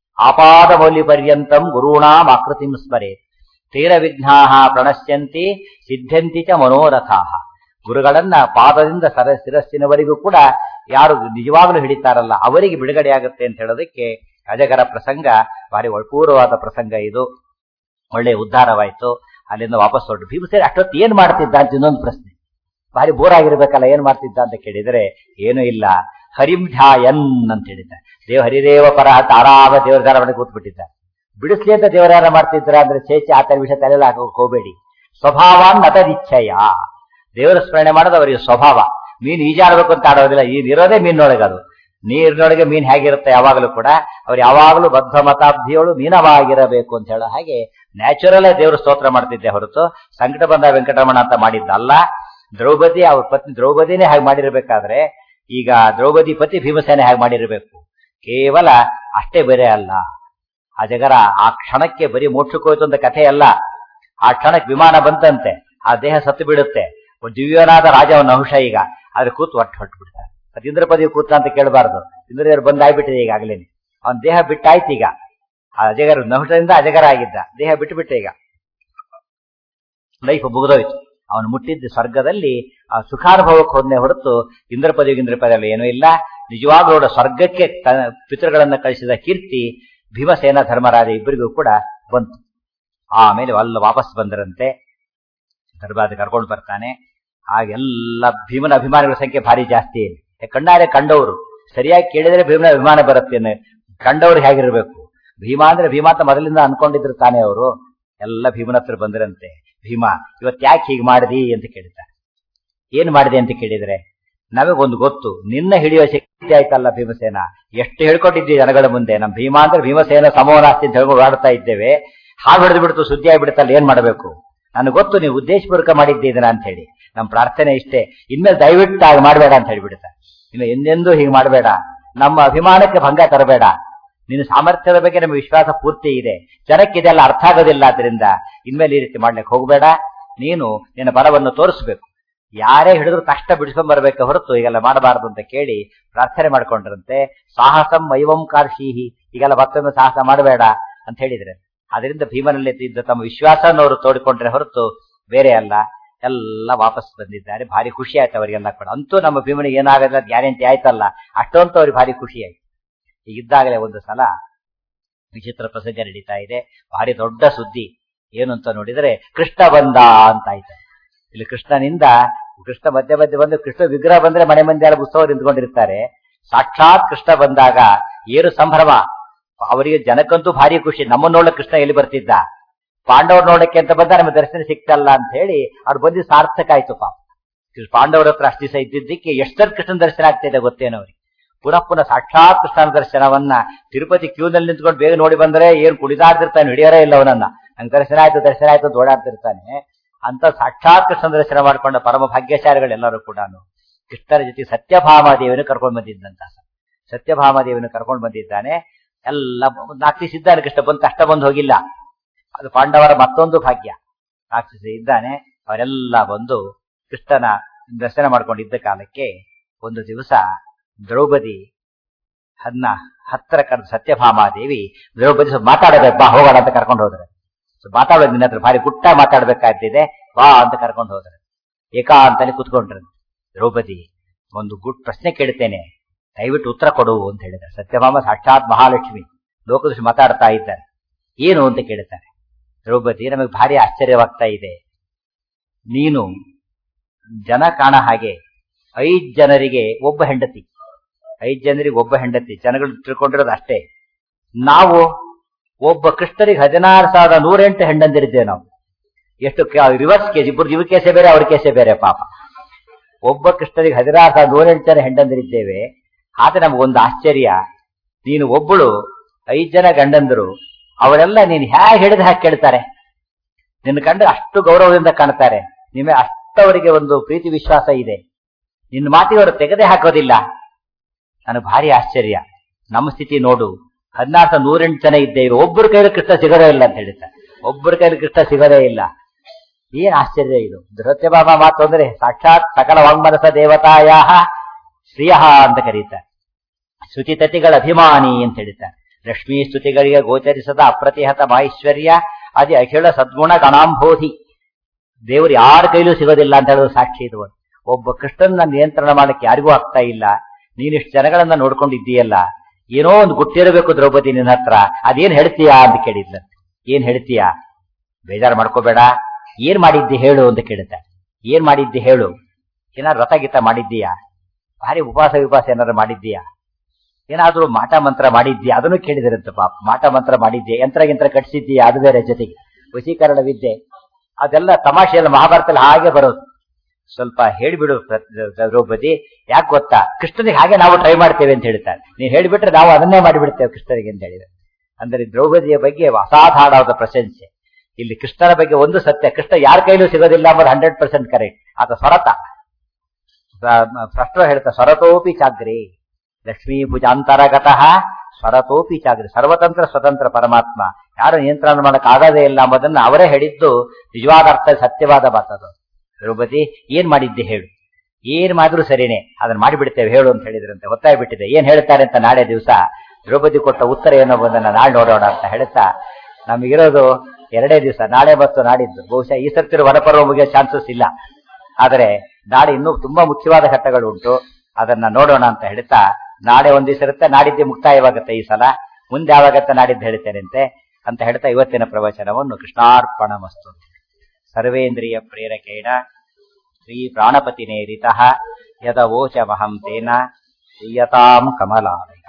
ಆಪಾದ ಮೌಲ್ಯ ಪರ್ಯಂತಂ ಗುರುಣಾಂ ಆಕೃತಿಂ ಸ್ಮರೆ ತೀರ ವಿಘ್ನಾ ಪ್ರಣಶ್ಯಂತಿ ಸಿದ್ಧಂತಿ ಚ ಮನೋರಥಾ ಗುರುಗಳನ್ನ ಪಾದದಿಂದ ಸರ ಶಿರಸ್ಸಿನವರೆಗೂ ಕೂಡ ಯಾರು ನಿಜವಾಗ್ಲೂ ಹಿಡಿತಾರಲ್ಲ ಅವರಿಗೆ ಬಿಡುಗಡೆ ಆಗುತ್ತೆ ಅಂತ ಹೇಳೋದಕ್ಕೆ ಅಜಗರ ಪ್ರಸಂಗ ಭಾರಿ ಅಪೂರ್ವವಾದ ಪ್ರಸಂಗ ಇದು ಒಳ್ಳೆ ಉದ್ಧಾರವಾಯ್ತು ಅಲ್ಲಿಂದ ವಾಪಸ್ ಹೊರಟು ಭೀಮಸೇನ ಅಷ್ಟೊತ್ತು ಏನ್ ಮಾಡ್ತಿದ್ದ ಅಂತ ಇನ್ನೊಂದು ಪ್ರಶ್ನೆ ಭಾರಿ ಬೋರ್ ಆಗಿರ್ಬೇಕಲ್ಲ ಏನ್ ಮಾಡ್ತಿದ್ದ ಅಂತ ಕೇಳಿದ್ರೆ ಏನೂ ಇಲ್ಲ ಹರಿಂ ಧ್ಯಾಯನ್ ಅಂತ ಹೇಳಿದ್ದ ದೇವ ಹರಿದೇವ ಪರ ಅಂತ ಆರಾಮ ದೇವರ ಧ್ಯಾನ ಮಾಡಿ ಕೂತ್ಬಿಟ್ಟಿದ್ದ ಬಿಡಿಸ್ಲಿ ಅಂತ ದೇವರ ಧ್ಯಾನ ಮಾಡ್ತಿದ್ರ ಅಂದ್ರೆ ಚೇಚೆ ಆತರ ವಿಷಯ ತಲೆಯಲ್ಲಿ ಹಾಕೋಕ್ ಹೋಗಬೇಡಿ ಸ್ವಭಾವಾನ್ ಅತದಿಚ್ಛಯ ದೇವರ ಸ್ಮರಣೆ ಮಾಡೋದು ಅವರಿಗೆ ಸ್ವಭಾವ ಮೀನು ಈಜಾಡ್ಬೇಕು ಅಂತ ಆಡೋದಿಲ್ಲ ಈ ಇರೋದೇ ಮೀನೊಳಗೆ ಅದು ನೀರಿನೊಳಗೆ ಮೀನ್ ಹೇಗಿರುತ್ತೆ ಯಾವಾಗಲೂ ಕೂಡ ಅವ್ರು ಯಾವಾಗಲೂ ಬದ್ಧ ಮತಾಬ್ಧಿಯಳು ಮೀನವಾಗಿರಬೇಕು ಅಂತ ಹೇಳೋ ಹಾಗೆ ನ್ಯಾಚುರಲ್ ದೇವರು ಸ್ತೋತ್ರ ಮಾಡ್ತಿದ್ದೆ ಹೊರತು ಸಂಕಟ ಬಂದ ವೆಂಕಟರಮಣ ಅಂತ ಮಾಡಿದ್ದಲ್ಲ ದ್ರೌಪದಿ ಅವ್ರ ಪತ್ನಿ ದ್ರೌಪದಿನೇ ಹಾಗೆ ಮಾಡಿರ್ಬೇಕಾದ್ರೆ ಈಗ ದ್ರೌಪದಿ ಪತಿ ಭೀಮಸೇನೆ ಹಾಗೆ ಮಾಡಿರಬೇಕು ಕೇವಲ ಅಷ್ಟೇ ಬೇರೆ ಅಲ್ಲ ಆ ಜಗರ ಆ ಕ್ಷಣಕ್ಕೆ ಬರೀ ಮೋಕ್ಷಕ್ಕೆ ಹೋಯ್ತು ಅಂತ ಕಥೆ ಅಲ್ಲ ಆ ಕ್ಷಣಕ್ಕೆ ವಿಮಾನ ಬಂತಂತೆ ಆ ದೇಹ ಸತ್ತು ಬಿಡುತ್ತೆ ಒಂದು ದಿವ್ಯನಾದ ರಾಜವನ್ನ ಅಂಶ ಈಗ ಆದ್ರೆ ಕೂತು ಒಟ್ಟು ಹೊಟ್ಟು ಬಿಡ್ತಾರೆ ಅದು ಇಂದ್ರ ಪದವಿ ಕೂತ ಅಂತ ಕೇಳಬಾರ್ದು ಇಂದ್ರದೇವರು ಬಂದಾಗ್ಬಿಟ್ಟಿದೆ ಈಗಾಗಲೇ ಅವನ ದೇಹ ಬಿಟ್ಟಾಯ್ತು ಈಗ ಆ ಅಜಗರ ನಹುಷದಿಂದ ಅಜಗರ ಆಗಿದ್ದ ದೇಹ ಬಿಟ್ಟು ಬಿಟ್ಟೆ ಈಗ ಲೈಫ್ ಮುಗಿದೋಯ್ತು ಅವನು ಮುಟ್ಟಿದ್ದ ಸ್ವರ್ಗದಲ್ಲಿ ಆ ಸುಖಾನುಭವಕ್ಕೆ ಹೋದ್ನೆ ಹೊರತು ಇಂದ್ರ ಪದವಿ ಇಂದ್ರ ಪದವಿ ಏನೂ ಇಲ್ಲ ನಿಜವಾಗ್ಲೂ ಅವರ ಸ್ವರ್ಗಕ್ಕೆ ತ- ಪಿತೃಗಳನ್ನ ಕಳಿಸಿದ ಕೀರ್ತಿ ಭೀಮಸೇನ ಧರ್ಮರಾಜ ಇಬ್ಬರಿಗೂ ಕೂಡ ಬಂತು ಆಮೇಲೆ ಅಲ್ಲ ವಾಪಸ್ ಬಂದರಂತೆ ಧರ್ಮರಾಜ ಕರ್ಕೊಂಡು ಬರ್ತಾನೆ ಆಗೆಲ್ಲ ಭೀಮನ ಅಭಿಮಾನಿಗಳ ಸಂಖ್ಯೆ ಭಾರಿ ಜಾಸ್ತಿ ಇದೆ ಕಣ್ಣಾರೆ ಕಂಡವರು ಸರಿಯಾಗಿ ಕೇಳಿದ್ರೆ ಭೀಮನ ಅಭಿಮಾನ ಬರುತ್ತೆ ಅನ್ನೋ- ಕಂಡವ್ರು ಹೇಗಿರ್ಬೇಕು ಭೀಮಾ ಅಂದ್ರೆ ಭೀಮಾ ಅಂತ ಮೊದಲಿಂದ ಅನ್ಕೊಂಡಿದ್ರು ತಾನೇ ಅವರು ಎಲ್ಲ ಭೀಮನ ಹತ್ರ ಬಂದ್ರಂತೆ ಭೀಮಾ ಇವತ್ ಯಾಕೆ ಹೀಗೆ ಮಾಡಿದಿ ಅಂತ ಕೇಳ್ತಾರೆ ಏನ್ ಮಾಡಿದೆ ಅಂತ ಕೇಳಿದ್ರೆ ನಮಗೊಂದು ಗೊತ್ತು ನಿನ್ನ ಹಿಡಿಯೋ ಶಕ್ತಿ ಆಯ್ತಲ್ಲ ಭೀಮಸೇನ ಎಷ್ಟು ಹೇಳ್ಕೊಟ್ಟಿದ್ವಿ ಜನಗಳ ಮುಂದೆ ನಮ್ ಭೀಮಾ ಅಂದ್ರೆ ಭೀಮಸೇನ ಸಮವನಾಸ್ತಿ ಅಂತ ಹೇಳ್ಕೊಂಡು ಓಡಾಡ್ತಾ ಇದ್ದೇವೆ ಹಾಗೆ ಹೊಡೆದು ಬಿಡ್ತು ಸುದ್ದಿ ಆಗ್ಬಿಡುತ್ತಲ್ಲ ಏನ್ ಮಾಡಬೇಕು ನನಗೆ ಗೊತ್ತು ನೀವು ಉದ್ದೇಶಪೂರ್ವಕ ಮಾಡಿದ್ದೆ ಇದನ್ನ ಅಂತ ಹೇಳಿ ನಮ್ ಪ್ರಾರ್ಥನೆ ಇಷ್ಟೇ ಇನ್ಮೇಲೆ ದಯವಿಟ್ಟು ಹಾಗೆ ಮಾಡಬೇಡ ಅಂತ ಹೇಳ್ಬಿಡುತ್ತೆ ಇನ್ನು ಎಂದೆಂದೂ ಹೀಗೆ ಮಾಡಬೇಡ ನಮ್ಮ ಅಭಿಮಾನಕ್ಕೆ ಭಂಗ ತರಬೇಡ ನಿನ್ನ ಸಾಮರ್ಥ್ಯದ ಬಗ್ಗೆ ನಮಗೆ ವಿಶ್ವಾಸ ಪೂರ್ತಿ ಇದೆ ಜನಕ್ಕೆ ಇದೆಲ್ಲ ಅರ್ಥ ಆಗೋದಿಲ್ಲ ಆದ್ರಿಂದ ಇನ್ಮೇಲೆ ಈ ರೀತಿ ಮಾಡ್ಲಿಕ್ಕೆ ಹೋಗಬೇಡ ನೀನು ನಿನ್ನ ಬಲವನ್ನು ತೋರಿಸ್ಬೇಕು ಯಾರೇ ಹಿಡಿದ್ರು ತಕ್ಷಣ ಬಿಡಿಸ್ಕೊಂಡ್ ಬರ್ಬೇಕು ಹೊರತು ಈಗೆಲ್ಲ ಮಾಡಬಾರದು ಅಂತ ಕೇಳಿ ಪ್ರಾರ್ಥನೆ ಮಾಡ್ಕೊಂಡ್ರಂತೆ ಸಾಹಸಂ ವೈವಂ ಕಾರ್ಷೀಹಿ ಈಗೆಲ್ಲ ಮತ್ತೊಮ್ಮೆ ಸಾಹಸ ಮಾಡಬೇಡ ಅಂತ ಹೇಳಿದ್ರೆ ಅದರಿಂದ ಭೀಮನಲ್ಲಿ ಇದ್ದ ತಮ್ಮ ವಿಶ್ವಾಸವನ್ನು ಅವರು ತೋಡಿಕೊಂಡ್ರೆ ಹೊರತು ಬೇರೆ ಅಲ್ಲ ಎಲ್ಲ ವಾಪಸ್ ಬಂದಿದ್ದಾರೆ ಭಾರಿ ಖುಷಿ ಆಯ್ತು ಅವರಿಗೆಲ್ಲ ಕೂಡ ಅಂತೂ ನಮ್ಮ ಭೀಮನಿಗೆ ಏನಾಗದ ಗ್ಯಾರಂಟಿ ಆಯ್ತಲ್ಲ ಅಷ್ಟೊಂತೂ ಅವ್ರಿಗೆ ಭಾರಿ ಖುಷಿ ಆಯ್ತು ಈಗಿದ್ದಾಗಲೇ ಒಂದು ಸಲ ವಿಚಿತ್ರ ಪ್ರಸಂಗ ನಡೀತಾ ಇದೆ ಭಾರಿ ದೊಡ್ಡ ಸುದ್ದಿ ಏನು ಅಂತ ನೋಡಿದರೆ ಕೃಷ್ಣ ಬಂದ ಅಂತ ಆಯ್ತು ಇಲ್ಲಿ ಕೃಷ್ಣನಿಂದ ಕೃಷ್ಣ ಮಧ್ಯ ಮಧ್ಯೆ ಬಂದು ಕೃಷ್ಣ ವಿಗ್ರಹ ಬಂದ್ರೆ ಮನೆ ಮಂದಿ ಎಲ್ಲ ಉತ್ಸವ ನಿಂತ್ಕೊಂಡಿರ್ತಾರೆ ಸಾಕ್ಷಾತ್ ಕೃಷ್ಣ ಬಂದಾಗ ಏನು ಸಂಭ್ರಮ ಅವರಿಗೆ ಜನಕ್ಕಂತೂ ಭಾರಿ ಖುಷಿ ನಮ್ಮನ್ನ ನೋಡಕ್ ಕೃಷ್ಣ ಎಲ್ಲಿ ಬರ್ತಿದ್ದ ಪಾಂಡವರು ನೋಡಕ್ಕೆ ಅಂತ ಬಂದ ನಮಗೆ ದರ್ಶನ ಸಿಕ್ತಲ್ಲ ಅಂತ ಹೇಳಿ ಅವ್ರು ಬಂದು ಸಾರ್ಥಕ ಆಯ್ತು ಪಾಪ ಪಾಂಡವರ ಹತ್ರ ಅಷ್ಟು ದಿವಸ ಇದ್ದಿದ್ದಕ್ಕೆ ಎಷ್ಟರ ಕೃಷ್ಣನ ದರ್ಶನ ಆಗ್ತಿದೆ ಗೊತ್ತೇನೋ ಅವ್ರಿಗೆ ಪುನಃ ಪುನಃ ಸಾಕ್ಷಾತ್ ಕೃಷ್ಣನ ದರ್ಶನವನ್ನ ತಿರುಪತಿ ಕ್ಯೂನಲ್ಲಿ ನಿಂತ್ಕೊಂಡು ಬೇಗ ನೋಡಿ ಬಂದ್ರೆ ಏನ್ ಕುಡಿದಾಡ್ತಿರ್ತಾನೆ ಹಿಡಿಯೋರೇ ಇಲ್ಲ ಅವನನ್ನ ನಂಗೆ ದರ್ಶನ ಆಯ್ತು ದರ್ಶನ ಆಯ್ತು ಅಂತ ಓಡಾಡ್ತಿರ್ತಾನೆ ಅಂತ ಸಾಕ್ಷಾತ್ ಕೃಷ್ಣ ದರ್ಶನ ಮಾಡ್ಕೊಂಡ ಪರಮ ಭಾಗ್ಯಶಾಲಿಗಳೆಲ್ಲರೂ ಕೂಡ ಕೃಷ್ಣರ ಜೊತೆ ಸತ್ಯಭಾಮಾದೇವಿಯನ್ನು ಕರ್ಕೊಂಡು ಬಂದಿದ್ದಂತ ಸತ್ಯಭಾಮಾದೇವಿಯನ್ನು ಕರ್ಕೊಂಡು ಬಂದಿದ್ದಾನೆ ಎಲ್ಲ ನಾಲ್ಕು ಇದ್ದಾನೆ ಕೃಷ್ಣ ಬಂದು ಕಷ್ಟ ಬಂದು ಹೋಗಿಲ್ಲ ಅದು ಪಾಂಡವರ ಮತ್ತೊಂದು ಭಾಗ್ಯ ರಾಕ್ಷಸ ಇದ್ದಾನೆ ಅವರೆಲ್ಲ ಬಂದು ಕೃಷ್ಣನ ದರ್ಶನ ಮಾಡ್ಕೊಂಡಿದ್ದ ಕಾಲಕ್ಕೆ ಒಂದು ದಿವಸ ದ್ರೌಪದಿ ಹನ್ನ ಹತ್ತಿರ ಕರೆದು ಸತ್ಯಭಾಮಾದೇವಿ ದ್ರೌಪದಿ ಸ್ವಲ್ಪ ಮಾತಾಡಬೇಕು ಬಾ ಹೋಗೋಣ ಅಂತ ಕರ್ಕೊಂಡು ಹೋದ್ರೆ ಸೊ ಮಾತಾಡೋದು ನಿನ್ನ ಹತ್ರ ಭಾರಿ ಗುಟ್ಟ ಮಾತಾಡ್ಬೇಕಾಗ್ತಿದೆ ಬಾ ಅಂತ ಕರ್ಕೊಂಡು ಹೋದ್ರೆ ಏಕಾಂತಲ್ಲಿ ಕುತ್ಕೊಂಡ್ರು ದ್ರೌಪದಿ ಒಂದು ಗುಡ್ ಪ್ರಶ್ನೆ ಕೇಳ್ತೇನೆ ದಯವಿಟ್ಟು ಉತ್ತರ ಕೊಡು ಅಂತ ಹೇಳಿದ್ದಾರೆ ಸತ್ಯಭಾಮ ಸಾಕ್ಷಾತ್ ಮಹಾಲಕ್ಷ್ಮಿ ಲೋಕದೃಷ್ಟಿ ಮಾತಾಡ್ತಾ ಇದ್ದಾರೆ ಏನು ಅಂತ ಕೇಳ್ತಾರೆ ದ್ರೌಪದಿ ನಮಗೆ ಭಾರಿ ಆಶ್ಚರ್ಯವಾಗ್ತಾ ಇದೆ ನೀನು ಜನ ಕಾಣ ಹಾಗೆ ಐದ್ ಜನರಿಗೆ ಒಬ್ಬ ಹೆಂಡತಿ ಐದ್ ಜನರಿಗೆ ಒಬ್ಬ ಹೆಂಡತಿ ಜನಗಳು ತಿಳ್ಕೊಂಡಿರೋದು ಅಷ್ಟೇ ನಾವು ಒಬ್ಬ ಕೃಷ್ಣರಿಗೆ ಹದಿನಾರು ಸಾವಿರದ ನೂರೆಂಟು ಹೆಂಡಂದಿರಿದ್ದೇವೆ ನಾವು ಎಷ್ಟು ರಿವರ್ಸ್ ಕೇಸ್ ಇಬ್ಬರು ಇವ್ರ ಕೇಸೆ ಬೇರೆ ಅವ್ರ ಕೇಸೆ ಬೇರೆ ಪಾಪ ಒಬ್ಬ ಕೃಷ್ಣರಿಗೆ ಹದಿನಾರು ಸಾವಿರದ ನೂರೆಂಟು ಜನ ಹೆಂಡಂದಿರಿದ್ದೇವೆ ಆದ್ರೆ ನಮಗೊಂದು ಆಶ್ಚರ್ಯ ನೀನು ಒಬ್ಬಳು ಐದ್ ಜನ ಗಂಡಂದರು ಅವರೆಲ್ಲ ನೀನು ಹೇಗೆ ಹಿಡಿದು ಹಾಕಿ ಕೇಳ್ತಾರೆ ನಿನ್ನ ಕಂಡು ಅಷ್ಟು ಗೌರವದಿಂದ ಕಾಣ್ತಾರೆ ನಿಮಗೆ ಅಷ್ಟವರಿಗೆ ಒಂದು ಪ್ರೀತಿ ವಿಶ್ವಾಸ ಇದೆ ನಿನ್ನ ಮಾತಿಗೆ ಅವರು ತೆಗೆದೇ ಹಾಕೋದಿಲ್ಲ ನನಗೆ ಭಾರಿ ಆಶ್ಚರ್ಯ ನಮ್ಮ ಸ್ಥಿತಿ ನೋಡು ಹದಿನಾರು ನೂರೆಂಟು ಜನ ಇದ್ದೇವೆ ಒಬ್ಬರ ಕೈಲಿ ಕೃಷ್ಣ ಸಿಗೋದೇ ಇಲ್ಲ ಅಂತ ಹೇಳ್ತಾರೆ ಒಬ್ಬರ ಕೈಲಿ ಕೃಷ್ಣ ಸಿಗೋದೇ ಇಲ್ಲ ಏನ್ ಆಶ್ಚರ್ಯ ಇದು ಧೃತ್ಯಭಾಮ ಮಾತು ಅಂದ್ರೆ ಸಾಕ್ಷಾತ್ ಸಕಲ ವಾಂಗ್ಮನಸ ದೇವತಾಯ ಶ್ರಿಯ ಅಂತ ಕರೀತಾರೆ ಸ್ತುತಿತತಿಗಳ ಅಭಿಮಾನಿ ಅಂತ ಹೇಳ್ತಾರೆ ಲಕ್ಷ್ಮೀ ಸ್ತುತಿಗಳಿಗೆ ಗೋಚರಿಸದ ಅಪ್ರತಿಹತ ಮಹೈಶ್ವರ್ಯ ಅದೇ ಅಖಿಳ ಸದ್ಗುಣ ಗಣಾಂಬೋಧಿ ದೇವರು ಯಾರ ಕೈಲೂ ಸಿಗೋದಿಲ್ಲ ಅಂತ ಹೇಳೋದು ಸಾಕ್ಷಿ ಇದು ಒಬ್ಬ ಕೃಷ್ಣನ ನಿಯಂತ್ರಣ ಮಾಡಕ್ಕೆ ಯಾರಿಗೂ ಆಗ್ತಾ ಇಲ್ಲ ನೀನಿಷ್ಟು ಜನಗಳನ್ನ ನೋಡ್ಕೊಂಡಿದ್ದೀಯಲ್ಲ ಏನೋ ಒಂದು ಗುಟ್ಟಿರಬೇಕು ದ್ರೌಪದಿ ನಿನ್ನ ಹತ್ರ ಅದೇನ್ ಹೇಳ್ತೀಯಾ ಅಂತ ಕೇಳಿದ್ಲ ಏನ್ ಹೇಳ್ತೀಯಾ ಬೇಜಾರು ಮಾಡ್ಕೋಬೇಡ ಏನ್ ಮಾಡಿದ್ದಿ ಹೇಳು ಅಂತ ಕೇಳುತ್ತೆ ಏನ್ ಮಾಡಿದ್ದಿ ಹೇಳು ಏನಾದ್ರು ರಥ ಗೀತ ಮಾಡಿದ್ದೀಯಾ ಭಾರಿ ಉಪವಾಸ ವಿಪಾಸ ಏನಾದ್ರು ಮಾಡಿದ್ದೀಯಾ ಏನಾದ್ರೂ ಮಾಟ ಮಂತ್ರ ಮಾಡಿದ್ಯಾ ಅದನ್ನು ಕೇಳಿದಿರಂತೆ ಪಾಪ ಮಾಟ ಮಂತ್ರ ಮಾಡಿದ್ಯಾ ಯಂತ್ರ ಗಿಂತ್ರ ಕಟ್ಸಿದ್ದೀಯಾ ಅದು ಬೇರೆ ಜೊತೆಗೆ ವಶೀಕರಣ ವಿದ್ಯೆ ಅದೆಲ್ಲ ತಮಾಷೆಯಲ್ಲ ಮಹಾಭಾರತದಲ್ಲಿ ಹಾಗೆ ಬರೋದು ಸ್ವಲ್ಪ ಹೇಳಿಬಿಡು ದ್ರೌಪದಿ ಯಾಕೆ ಗೊತ್ತಾ ಕೃಷ್ಣನಿಗೆ ಹಾಗೆ ನಾವು ಟ್ರೈ ಮಾಡ್ತೇವೆ ಅಂತ ಹೇಳ್ತಾರೆ ನೀನ್ ಹೇಳಿಬಿಟ್ರೆ ನಾವು ಅದನ್ನೇ ಮಾಡಿಬಿಡ್ತೇವೆ ಕೃಷ್ಣನಿಗೆ ಅಂತ ಹೇಳಿದ್ರೆ ಅಂದ್ರೆ ದ್ರೌಪದಿಯ ಬಗ್ಗೆ ಅಸಾಧಾರಣವಾದ ಪ್ರಶಂಸೆ ಇಲ್ಲಿ ಕೃಷ್ಣನ ಬಗ್ಗೆ ಒಂದು ಸತ್ಯ ಕೃಷ್ಣ ಯಾರ ಕೈಲೂ ಸಿಗೋದಿಲ್ಲ ಅಂಬೋದು ಹಂಡ್ರೆಡ್ ಪರ್ಸೆಂಟ್ ಕರೆಕ್ಟ್ ಆತ ಸ್ವರತ ಫಸ್ಟ್ ಹೇಳ್ತಾ ಸ್ವರತೋಪಿ ಚಾಗ್ರಿ ಲಕ್ಷ್ಮೀ ಭುಜಾಂತರಗತಃ ಸ್ವರತೋಪಿ ಚಾಗ್ರಿ ಸರ್ವತಂತ್ರ ಸ್ವತಂತ್ರ ಪರಮಾತ್ಮ ಯಾರು ನಿಯಂತ್ರಣ ಮಾಡಕ್ ಆಗದೇ ಇಲ್ಲ ಎಂಬುದನ್ನ ಅವರೇ ಹೇಳಿದ್ದು ನಿಜವಾದ ಅರ್ಥ ಸತ್ಯವಾದ ಮಾತದು ದ್ರೌಪದಿ ಏನ್ ಮಾಡಿದ್ದೆ ಹೇಳು ಏನ್ ಮಾಡಿದ್ರು ಸರಿನೇ ಅದನ್ನ ಮಾಡಿಬಿಡ್ತೇವೆ ಹೇಳು ಅಂತ ಹೇಳಿದ್ರಂತೆ ಒತ್ತಾಯ ಬಿಟ್ಟಿದೆ ಏನ್ ಹೇಳ್ತಾರೆ ಅಂತ ನಾಳೆ ದಿವಸ ದ್ರೌಪದಿ ಕೊಟ್ಟ ಉತ್ತರ ಏನೋ ಬಂದನ್ನ ನಾಳೆ ನೋಡೋಣ ಅಂತ ಹೇಳ್ತಾ ನಮಗಿರೋದು ಎರಡೇ ದಿವಸ ನಾಳೆ ಮತ್ತು ನಾಡಿದ್ದು ಬಹುಶಃ ಈ ಸರ್ತಿರು ವನಪರ್ವ ಮುಗಿಯೋ ಚಾನ್ಸಸ್ ಇಲ್ಲ ಆದರೆ ನಾಳೆ ಇನ್ನೂ ತುಂಬಾ ಮುಖ್ಯವಾದ ಘಟ್ಟಗಳು ಉಂಟು ಅದನ್ನ ನೋಡೋಣ ಅಂತ ಹೇಳ್ತಾ ನಾಳೆ ಒಂದ್ ದಿವಸ ಇರುತ್ತೆ ನಾಡಿದ್ದೆ ಮುಕ್ತಾಯವಾಗುತ್ತೆ ಈ ಸಲ ಮುಂದೆ ಯಾವಾಗತ್ತೆ ನಾಡಿದ್ದು ಹೇಳ್ತೇನೆಂತೆ ಅಂತ ಹೇಳ್ತಾ ಇವತ್ತಿನ ಪ್ರವಚನವನ್ನು ಕೃಷ್ಣಾರ್ಪಣ ಮಸ್ತು ಸರ್ವೇಂದ್ರಿಯ ಪ್ರೇರಕೇಣ ಶ್ರೀ ಪ್ರಾಣಪತಿನೇರಿತಃ ಯದವೋಚಮಹಂ ತೇನ ಶ್ರೀಯತಾಂ ಕಮಲಾಲಯ